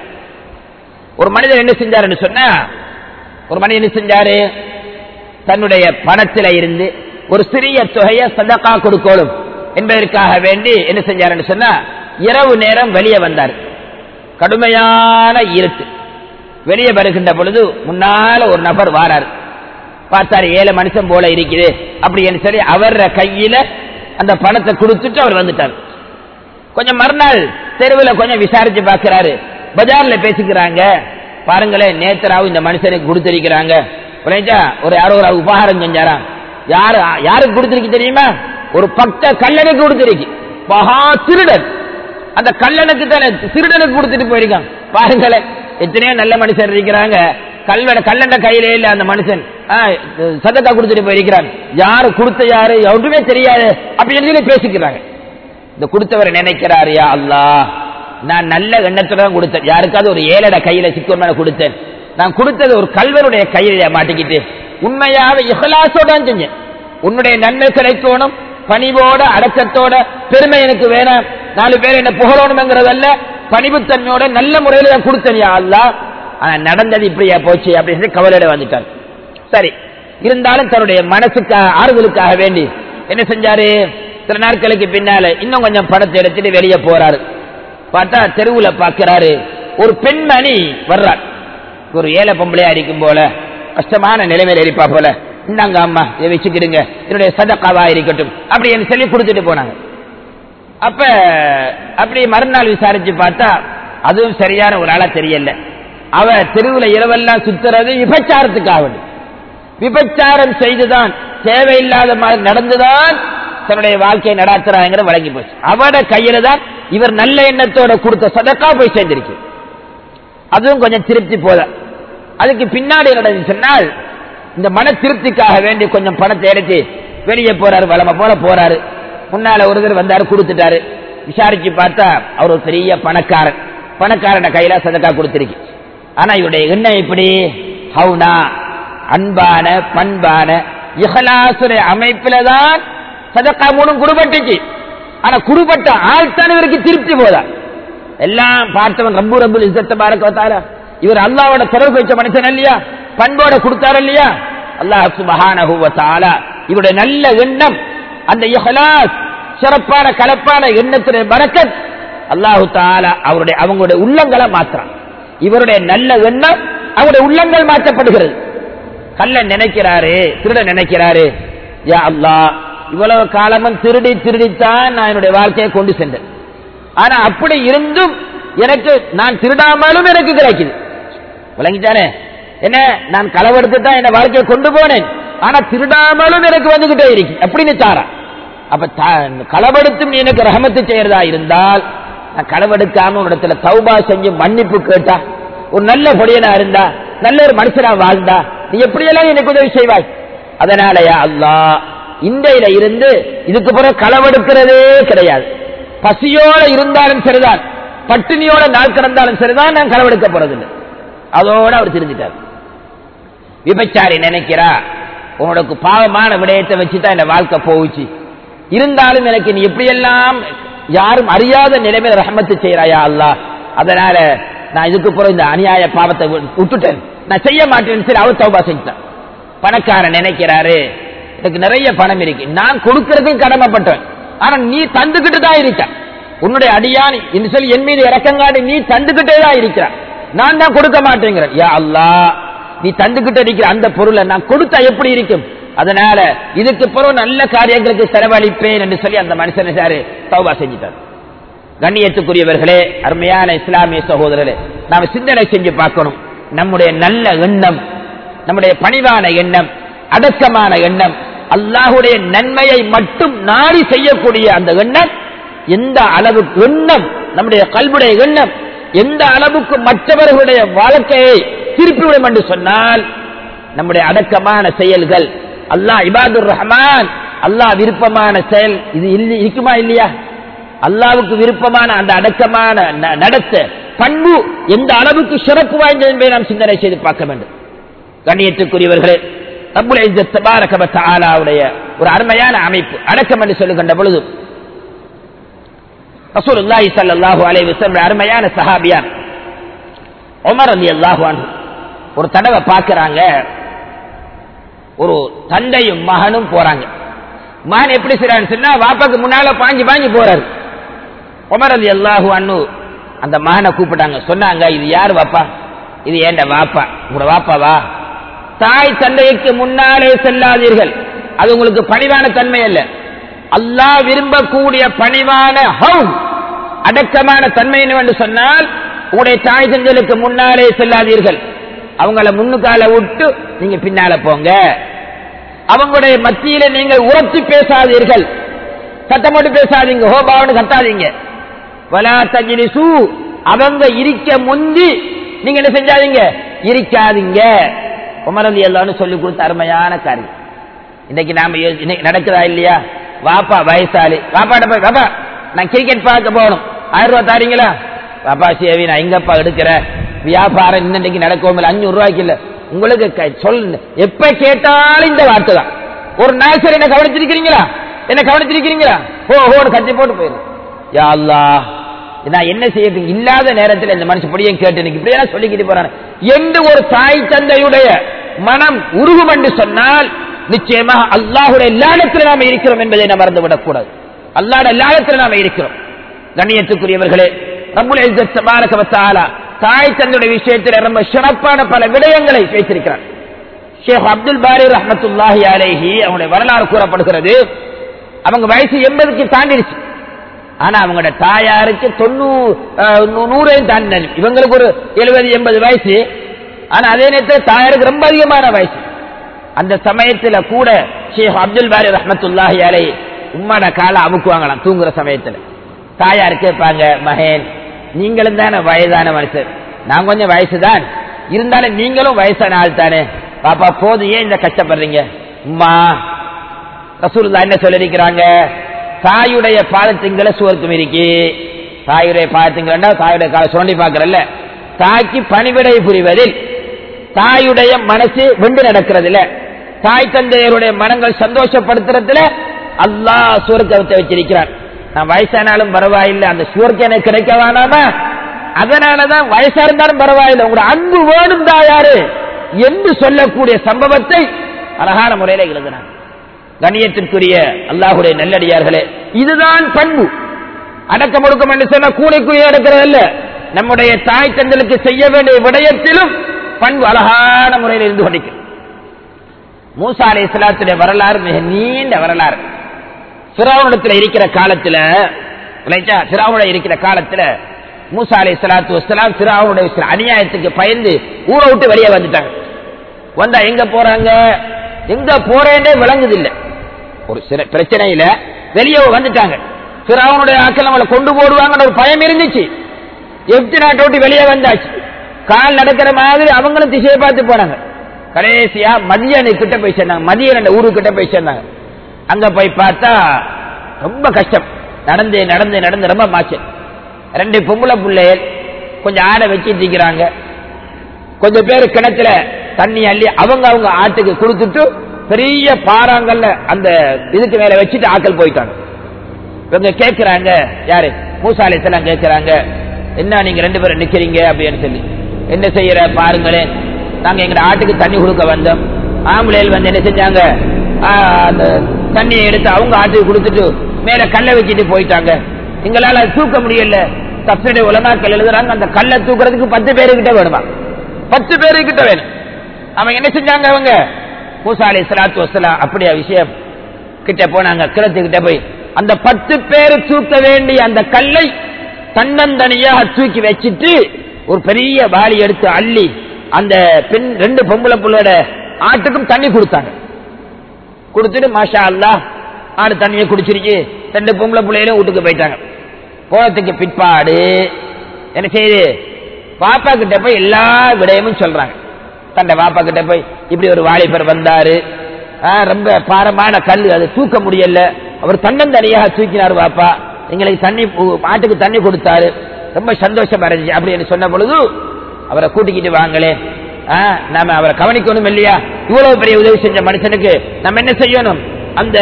ஒரு மனிதர் என்ன செஞ்சாருன்னு சொன்னா ஒரு மனிதன் என்ன செஞ்சாரு தன்னுடைய பணத்தில இருந்து ஒரு சிறிய தொகையை சதக்கா கொடுக்கணும் என்பதற்காக வேண்டி என்ன செஞ்சாருன்னு சொன்னா இரவு நேரம் வெளியே வந்தார் கடுமையான இருட்டு வெளியே வருகின்ற பொழுது முன்னால ஒரு நபர் வாரார் பார்த்தாரு ஏழை மனுஷன் போல இருக்குது அப்படின்னு சொல்லி அவர் கையில அந்த பணத்தை கொடுத்துட்டு அவர் வந்துட்டார் கொஞ்சம் மறுநாள் தெருவில் கொஞ்சம் விசாரிச்சு பார்க்கிறாரு பஜார்ல பேசிக்கிறாங்க பாருங்களேன் நேத்தராவும் இந்த மனுஷனுக்கு கொடுத்திருக்கிறாங்க புரியுதா? ஒரு யாரோ ஒரு உபகாரம் செஞ்சாராம் யாரு யாருக்கு கொடுத்திருக்கு தெரியுமா ஒரு பக்த கல்லனுக்கு கொடுத்திருக்கு மகா திருடன் அந்த கல்லனுக்கு தானே திருடனுக்கு கொடுத்துட்டு போயிருக்கான் பாருங்களேன் எத்தனையோ நல்ல மனுஷன் இருக்கிறாங்க கல்வன கல்லண்ட கையிலே இல்ல அந்த மனுஷன் ஆ, சதக்கா கொடுத்துட்டு போயிருக்கிறான் யாரு கொடுத்த யாரு ஒன்றுமே தெரியாது அப்படின்னு சொல்லி பேசிக்கிறாங்க இந்த கொடுத்தவர் நினைக்கிறாரு யா அல்லாஹ் நான் நல்ல எண்ணத்துல தான் கொடுத்தேன் யாருக்காவது ஒரு ஏழட கையில சிக்கமான கொடுத்தேன் நான் கொடுத்தது ஒரு கல்வனுடைய கையில மாட்டிக்கிட்டு உண்மையாக இஹலாசோட தான் செஞ்சேன் உன்னுடைய நன்மை கிடைக்கணும் பணிவோட அடக்கத்தோட பெருமை எனக்கு வேணாம் நாலு பேர் என்ன புகழணுங்கிறதல்ல பணிவுத்தன்மையோட நல்ல முறையில தான் கொடுத்தேன் யா அல்லாஹ் ஆனா நடந்தது இப்படியா போச்சு அப்படின்னு சொல்லி கவலையோட வந்துட்டார் சரி இருந்தாலும் தன்னுடைய மனசுக்கு ஆறுதலுக்காக வேண்டி என்ன செஞ்சாரு சில நாட்களுக்கு பின்னால இன்னும் கொஞ்சம் பணத்தை எடுத்துட்டு வெளியே போறாரு பார்த்தா தெருவுல பாக்குறாரு ஒரு பெண்மணி வர்றார் ஒரு ஏழை பொம்பளையா இருக்கும் போல கஷ்டமான நிலைமையில இருப்பா போல இந்தாங்க அம்மா இதை வச்சுக்கிடுங்க என்னுடைய சதக்காவா இருக்கட்டும் அப்படின்னு சொல்லி கொடுத்துட்டு போனாங்க அப்ப அப்படி மறுநாள் விசாரிச்சு பார்த்தா அதுவும் சரியான ஒரு ஆளா தெரியல அவ தெருவுல இரவெல்லாம் சுத்துறது விபச்சாரத்துக்காக வேண்டி. விபச்சாரம் செய்துதான் தேவையில்லாத மாதிரி நடந்துதான் தன்னுடைய வாழ்க்கையை நடாத்துறாங்கிற வழங்கி போச்சு அவட கையில தான் இவர் நல்ல எண்ணத்தோட கொடுத்த சதக்கா போய் சேர்ந்திருக்கு அதுவும் கொஞ்சம் திருப்தி போல அதுக்கு பின்னாடி நடந்து சொன்னால் இந்த மன திருப்திக்காக வேண்டி கொஞ்சம் பணத்தை எடுத்து வெளியே போறாரு வளம போல போறாரு முன்னால ஒரு தடவை வந்தாரு கொடுத்துட்டாரு விசாரிச்சு பார்த்தா அவர் ஒரு பெரிய பணக்காரன் பணக்காரன கையில சதக்கா கொடுத்திருக்கு ஆனா இவருடைய எண்ணம் எப்படி ஹவுனா அன்பான பண்பான இஹலாசுரை அமைப்பில தான் சதக்கா மூணும் குடுபட்டுச்சு ஆனா குடுபட்ட ஆள் தான் இவருக்கு திருப்தி போதா எல்லாம் பார்த்தவன் ரப்பு ரப்புல் இஸ்ஸத்தை பாரக்க வத்தாரா இவர் அல்லாவோட தொடர்பு வச்ச மனுஷன் இல்லையா பண்போட கொடுத்தாரு இல்லையா அல்லாஹ் சுபஹானஹு வ தஆலா இவருடைய நல்ல எண்ணம் அந்த இஹ்லாஸ் சிறப்பான கலப்பான எண்ணத்துடைய பரக்கத் அல்லாஹு தஆலா அவருடைய அவங்களுடைய உள்ளங்களை மாத்துறான் இவருடைய நல்ல எண்ணம் அவருடைய உள்ளங்கள் மாற்றப்படுகிறது கல்ல நினைக்கிறாரு திருட நினைக்கிறாரு யா அல்லாஹ் இவ்வளவு காலமும் திருடி திருடித்தான் நான் என்னுடைய வாழ்க்கையை கொண்டு சென்றேன் ஆனா அப்படி இருந்தும் எனக்கு நான் திருடாமலும் எனக்கு கிடைக்குது விளங்கிட்டானே என்ன நான் களவெடுத்து தான் என் வாழ்க்கையை கொண்டு போனேன் ஆனா திருடாமலும் எனக்கு வந்துகிட்டே இருக்கு அப்படின்னு தாரா அப்ப தா- களவெடுத்தும் நீ எனக்கு ரஹமத்து செய்யறதா இருந்தால் நான் களவெடுக்காம ஒரு இடத்துல தௌபா செஞ்சு மன்னிப்பு கேட்டா ஒரு நல்ல பொடியனா இருந்தா நல்ல ஒரு மனுஷனா வாழ்ந்தா நீ எப்படியெல்லாம் எனக்கு உதவி செய்வாய் அதனாலயா அல்லாஹ் இன்றையில இருந்து இதுக்கு பிறகு களவெடுக்கிறதே கிடையாது பசியோட இருந்தாலும் சரிதான் பட்டினியோட நாள் கடந்தாலும் சரிதான் நான் களவெடுக்க போறதில்லை அதோட அவர் திருந்திட்டார் விபச்சாரி நினைக்கிறா உனக்கு பாவமான விடயத்தை வச்சுதான் இந்த வாழ்க்கை போகுச்சு இருந்தாலும் எனக்கு நீ எப்படியெல்லாம் யாரும் அறியாத நிலைமையில ரஹமத்து செய்யறாயா அல்லாஹ் அதனால நான் இதுக்கு பிறகு இந்த அநியாய பாவத்தை வி- விட்டுட்டேன் நான் செய்ய மாட்டேன்னு சரி அவர் தௌபா செஞ்சுட்டான் பணக்காரன் நினைக்கிறாரு எனக்கு நிறைய பணம் இருக்கு நான் கொடுக்கறதுக்கு கடமைப்பட்டவன் ஆனா நீ தந்துகிட்டு தான் இருக்க உன்னுடைய அடியான் என்று சொல்லி என் மீது இறக்கங்காடி நீ தந்துகிட்டே தான் இருக்கிற நான் தான் கொடுக்க மாட்டேங்கிறேன் யா அல்லாஹ் நீ தந்துகிட்டு இருக்கிற அந்த பொருளை நான் கொடுத்தா எப்படி இருக்கும் அதனால இதுக்கு பிறகு நல்ல காரியங்களுக்கு செலவழிப்பேன் என்று சொல்லி அந்த மனுஷன் சாரு தௌபா செஞ்சுட்டார் கண்ணியத்துக்குரியவர்களே அருமையான இஸ்லாமிய சகோதரர்களே நாம சிந்தனை செஞ்சு பார்க்கணும் நம்முடைய நல்ல எண்ணம் நம்முடைய பணிவான எண்ணம் அடக்கமான எண்ணம் அல்லாஹுடைய நன்மையை மட்டும் நாடி செய்யக்கூடிய அந்த எண்ணம் எந்த அளவுக்கு எண்ணம் நம்முடைய கல்வுடைய எண்ணம் எந்த அளவுக்கு மற்றவர்களுடைய வாழ்க்கையை திருப்பிவிடும் என்று சொன்னால் நம்முடைய அடக்கமான செயல்கள் அல்லாஹ் இபாதுர் ரஹ்மான் அல்லாஹ் விருப்பமான செயல் இது இல்ல- இருக்குமா இல்லையா அல்லாவுக்கு விருப்பமான அந்த அடக்கமான ந- நடத்த பண்பு எந்த அளவுக்கு சிறப்பு வாய்ந்தது என்பதை நாம் சிந்தனை செய்து பார்க்க வேண்டும் கண்ணியத்துக்குரியவர்களே ரப்புல் இஸ்ஸத் தபாரக வ தஆலாவுடைய ஒரு அருமையான அமைப்பு அடக்கம் என்று சொல்லுகின்ற பொழுது ரசூலுல்லாஹி ஸல்லல்லாஹு அலைஹி வஸல்லம் அருமையான சஹாபியார் உமர் ரலியல்லாஹு அன்ஹு ஒரு தடவை பார்க்கறாங்க ஒரு தந்தையும் மகனும் போறாங்க மகன் எப்படி செய்றான்னு சொன்னா வாப்பாக்கு முன்னால பாஞ்சு பாஞ்சு போறாரு உமர் அலி அல்லாஹு அண்ணு அந்த மகனை கூப்பிட்டாங்க சொன்னாங்க இது யார் வாப்பா இது ஏண்ட வாப்பா உங்களோட வாப்பாவா தாய் தந்தைக்கு முன்னாலே செல்லாதீர்கள் அது உங்களுக்கு பணிவான தன்மை அல்ல அல்லாஹ் விரும்பக்கூடிய பணிவான ஹவுன் அடக்கமான தன்மை என்று சொன்னால் உங்களுடைய தாய் தந்தைகளுக்கு முன்னாலே செல்லாதீர்கள் அவங்கள முன்னுக்கால விட்டு நீங்க பின்னால போங்க அவங்களுடைய மத்தியில நீங்கள் உரத்து பேசாதீர்கள் சத்தம் போட்டு பேசாதீங்க ஹோபாவன்னு கத்தாதீங்க வலா தஜ்லிசு அவங்க இருக்க முந்தி நீங்க என்ன செஞ்சாதீங்க இருக்காதீங்க உமரதி எல்லாம்னு சொல்லி கொடுத்த அருமையான காரியம் இன்னைக்கு நாம யோ- இன்னைக்கு நடக்குதா இல்லையா வாப்பா வயசாலி வாப்பாட்ட போய் வாப்பா நான் கிரிக்கெட் பார்க்க போகணும் ஆயிரம் ரூபாய் தாரீங்களா பாப்பா சேவி நான் எங்கப்பா எடுக்கிற வியாபாரம் இன்னைக்கு நடக்கவும் இல்லை அஞ்சூறு ரூபாய்க்கு இல்ல உங்களுக்கு க- சொல் எப்ப கேட்டாலும் இந்த வார்த்தை தான் ஒரு நாள் சரி என்ன கவனிச்சிருக்கிறீங்களா என்ன கவனிச்சிருக்கிறீங்களா ஹோ ஹோன்னு கட்டி போட்டு போயிரு யா அல்லாஹ் நான் என்ன செய்யறது இல்லாத நேரத்தில் இந்த மனுஷன் படியும் கேட்டு எனக்கு இப்படியெல்லாம் சொல்லிக்கிட்டு போறான் என்று ஒரு தாய் தந்தையுடைய மனம் உருகும் என்று சொன்னால் நிச்சயமாக அல்லாஹுடைய லானத்தில் நாம இருக்கிறோம் என்பதை நாம் மறந்துவிடக் கூடாது அல்லாஹ்வுடைய லானத்தில் நாம இருக்கிறோம் கண்ணியத்துக்குரியவர்களே ரப்புல் இஸ்ஸத் தபாரக வ தஆலா தாய் தந்தையுடைய விஷயத்தில் ரொம்ப சிறப்பான பல விடயங்களை வைத்திருக்கிறார் ஷேக் அப்துல் பாரி ரஹ்மத்துல்லாஹி அலைஹி அவங்களுடைய வரலாறு கூறப்படுகிறது அவங்க வயசு எண்பதுக்கு தாண்டிடுச்சு ஆனா அவங்களோட தாயாருக்கு தொண்ணூறு நூறையும் தாண்டினது இவங்களுக்கு ஒரு எழுபது எண்பது வயசு ஆனா அதே நேரத்தில் தாயாருக்கு ரொம்ப அதிகமான வயசு அந்த சமயத்துல கூட ஷேக் அப்துல் பாரி ரஹமத்துல்லாஹி அலை உம்மாட காலை அமுக்குவாங்களாம் தூங்குற சமயத்துல தாயார் கேட்பாங்க மகேன் நீங்களும் தானே வயதான மனுஷர் நான் கொஞ்சம் வயசுதான் இருந்தாலும் நீங்களும் வயசான ஆள் தானே பாப்பா போது ஏன் இந்த கஷ்டப்படுறீங்க உம்மா ரசூலுல்லா என்ன சொல்லிருக்கிறாங்க தாயுடைய பாதத்திங்களை சுவர்க்கம் இருக்கி தாயுடைய பாதத்திங்களா தாயுடைய காலை சுரண்டி பார்க்கறல்ல தாய்க்கு பணிவிடை புரிவதில் தாயுடைய மனசு வெண்டு நடக்கிறதுல தாய் தந்தையருடைய மனங்கள் சந்தோஷப்படுத்துறதுல அல்லாஹ் சுவர்க்கத்தை வச்சிருக்கிறான் நான் வயசானாலும் பரவாயில்லை அந்த சுவர்க்கம் எனக்கு கிடைக்க வேணாமா அதனாலதான் வயசா இருந்தாலும் பரவாயில்லை உங்களோட அன்பு வேணும் தாயாரு என்று சொல்லக்கூடிய சம்பவத்தை அழகான முறையில எழுதினான் கண்ணியத்திற்குரிய அல்லாஹுடைய நல்லடியார்களே இதுதான் பண்பு அடக்க முடுக்கம் என்று சொன்ன கூடைக்குரிய அடக்கிறதல்ல நம்முடைய தாய் தந்தலுக்கு செய்ய வேண்டிய விடயத்திலும் பண்பு அழகான முறையில் இருந்து கொண்டிருக்கிறது மூசா அலை இஸ்லாத்துடைய வரலாறு மிக நீண்ட வரலாறு சிராவணத்தில் இருக்கிற காலத்துல சிராவண இருக்கிற காலத்துல மூசா அலை சலாத்து வசலாம் சிராவனுடைய சில அநியாயத்துக்கு பயந்து ஊரை விட்டு வெளியே வந்துட்டாங்க வந்தா எங்க போறாங்க எங்க போறேன்னே விளங்குது இல்ல ஒரு சில பிரச்சனையில வெளியே வந்துட்டாங்க சிராவனுடைய ஆக்கள் நம்மளை கொண்டு போடுவாங்கன்னு ஒரு பயம் இருந்துச்சு எப்தி நாட்டை விட்டு வெளியே வந்தாச்சு கால் நடக்கிற மாதிரி அவங்களும் திசையை பார்த்து போனாங்க கடைசியா மதியனை கிட்ட போய் சேர்ந்தாங்க மதியன் ஊரு கிட்ட போய் சேர்ந்தாங்க அங்க போய் பார்த்தா ரொம்ப கஷ்டம் நடந்து நடந்து நடந்து ரொம்ப மாச்சு ரெண்டு பொம்பளை பிள்ளைகள் கொஞ்சம் ஆடை வச்சுட்டு இருக்கிறாங்க கொஞ்சம் பேர் கிணத்துல தண்ணி அள்ளி அவங்க அவங்க ஆட்டுக்கு கொடுத்துட்டு பெரிய பாறாங்கல்ல அந்த இதுக்கு மேல வச்சுட்டு ஆக்கள் போயிட்டாங்க இவங்க கேட்கிறாங்க யாரு மூசாலிசெல்லாம் கேட்கிறாங்க என்ன நீங்க ரெண்டு பேரும் நிக்கிறீங்க அப்படின்னு சொல்லி என்ன செய்யற பாருங்களேன் நாங்க எங்க ஆட்டுக்கு தண்ணி கொடுக்க வந்தோம் ஆம்பளைகள் வந்து என்ன செஞ்சாங்க அந்த தண்ணியை எடுத்து அவங்க ஆட்டுக்கு கொடுத்துட்டு மேல கல்லை வச்சுட்டு போயிட்டாங்க எங்களால தூக்க முடியல தப்பிட உலமாக்கள் எழுதுறாங்க அந்த கல்லை தூக்குறதுக்கு பத்து பேருக்கிட்ட வேணுமா பத்து பேருக்கிட்ட வேணும் அவன் என்ன செஞ்சாங்க அவங்க மூசா அலி சலாத்து வசலாம் அப்படியா விஷயம் கிட்ட போனாங்க கிளத்துக்கிட்ட போய் அந்த பத்து பேர் தூக்க வேண்டிய அந்த கல்லை தன்னந்தனியாக தூக்கி வச்சுட்டு ஒரு பெரிய வாளி எடுத்து அள்ளி அந்த பெண் ரெண்டு பொம்பளை புள்ளோட ஆட்டுக்கும் தண்ணி கொடுத்தாங்க கொடுத்துட்டு மாஷா அல்லா ஆடு தண்ணியை குடிச்சிருச்சு ரெண்டு பொம்பளை பிள்ளைகளும் வீட்டுக்கு போயிட்டாங்க போனதுக்கு பிற்பாடு என்ன செய்யுது பாப்பா கிட்ட போய் எல்லா விடயமும் சொல்றாங்க தன்னை பாப்பா கிட்ட போய் இப்படி ஒரு வாலிபர் வந்தாரு ரொம்ப பாரமான கல் அது தூக்க முடியல அவர் தன்னந்தனியாக தூக்கினார் பாப்பா எங்களுக்கு தண்ணி மாட்டுக்கு தண்ணி கொடுத்தாரு ரொம்ப சந்தோஷமா இருந்துச்சு அப்படின்னு சொன்ன பொழுது அவரை கூட்டிக்கிட்டு வாங்களே நாம அவரை கவனிக்கணும் இல்லையா இவ்வளவு பெரிய உதவி செஞ்ச மனுஷனுக்கு நம்ம என்ன செய்யணும் அந்த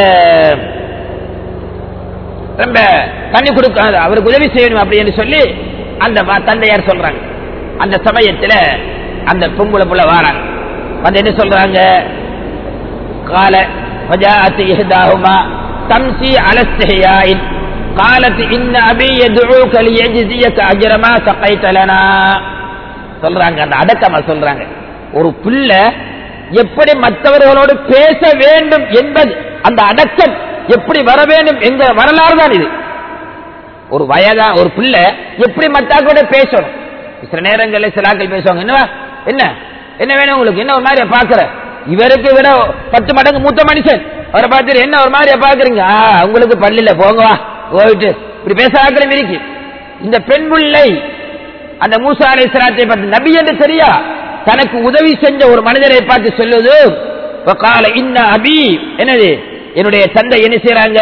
ரொம்ப தண்ணி கொடுக்க அவருக்கு உதவி செய்யணும் அப்படின்னு சொல்லி அந்த தந்தையார் சொல்றாங்க அந்த சமயத்துல அந்த பொம்பளை புள்ள வாராங்க வந்து என்ன சொல்றாங்க கால وجاءت إحداهما تمشي على استحياء قالت إن أبي يدعوك ليجزيك أجر ما سقيت لنا சொல்றாங்க அந்த அடக்கமா சொல்றாங்க ஒரு பிள்ளை எப்படி மற்றவர்களோடு பேச வேண்டும் என்பது அந்த அடக்கம் எப்படி வர வேண்டும் என்ற வரலாறு தான் இது ஒரு வயதா ஒரு பிள்ளை எப்படி மத்தாக்கூட பேசணும் சில நேரங்களில் சிலாக்கள் பேசுவாங்க என்ன என்ன என்ன வேணும் உங்களுக்கு என்ன ஒரு மாதிரியா பாக்குற இவருக்கு விட பத்து மடங்கு மூத்த மனுஷன் அவரை பார்த்துட்டு என்ன ஒரு மாதிரியா பாக்குறீங்க ஆ, உங்களுக்கு பள்ளியில போங்க வா போயிட்டு இப்படி பேச ஆக்கிரம் இருக்கு இந்த பெண் பிள்ளை அந்த மூசா அலை சலாத்தை பார்த்து நபி என்று தெரியா தனக்கு உதவி செஞ்ச ஒரு மனிதரை பார்த்து சொல்லுது கால இன்ன அபி என்னது என்னுடைய தந்தை என்ன செய்யறாங்க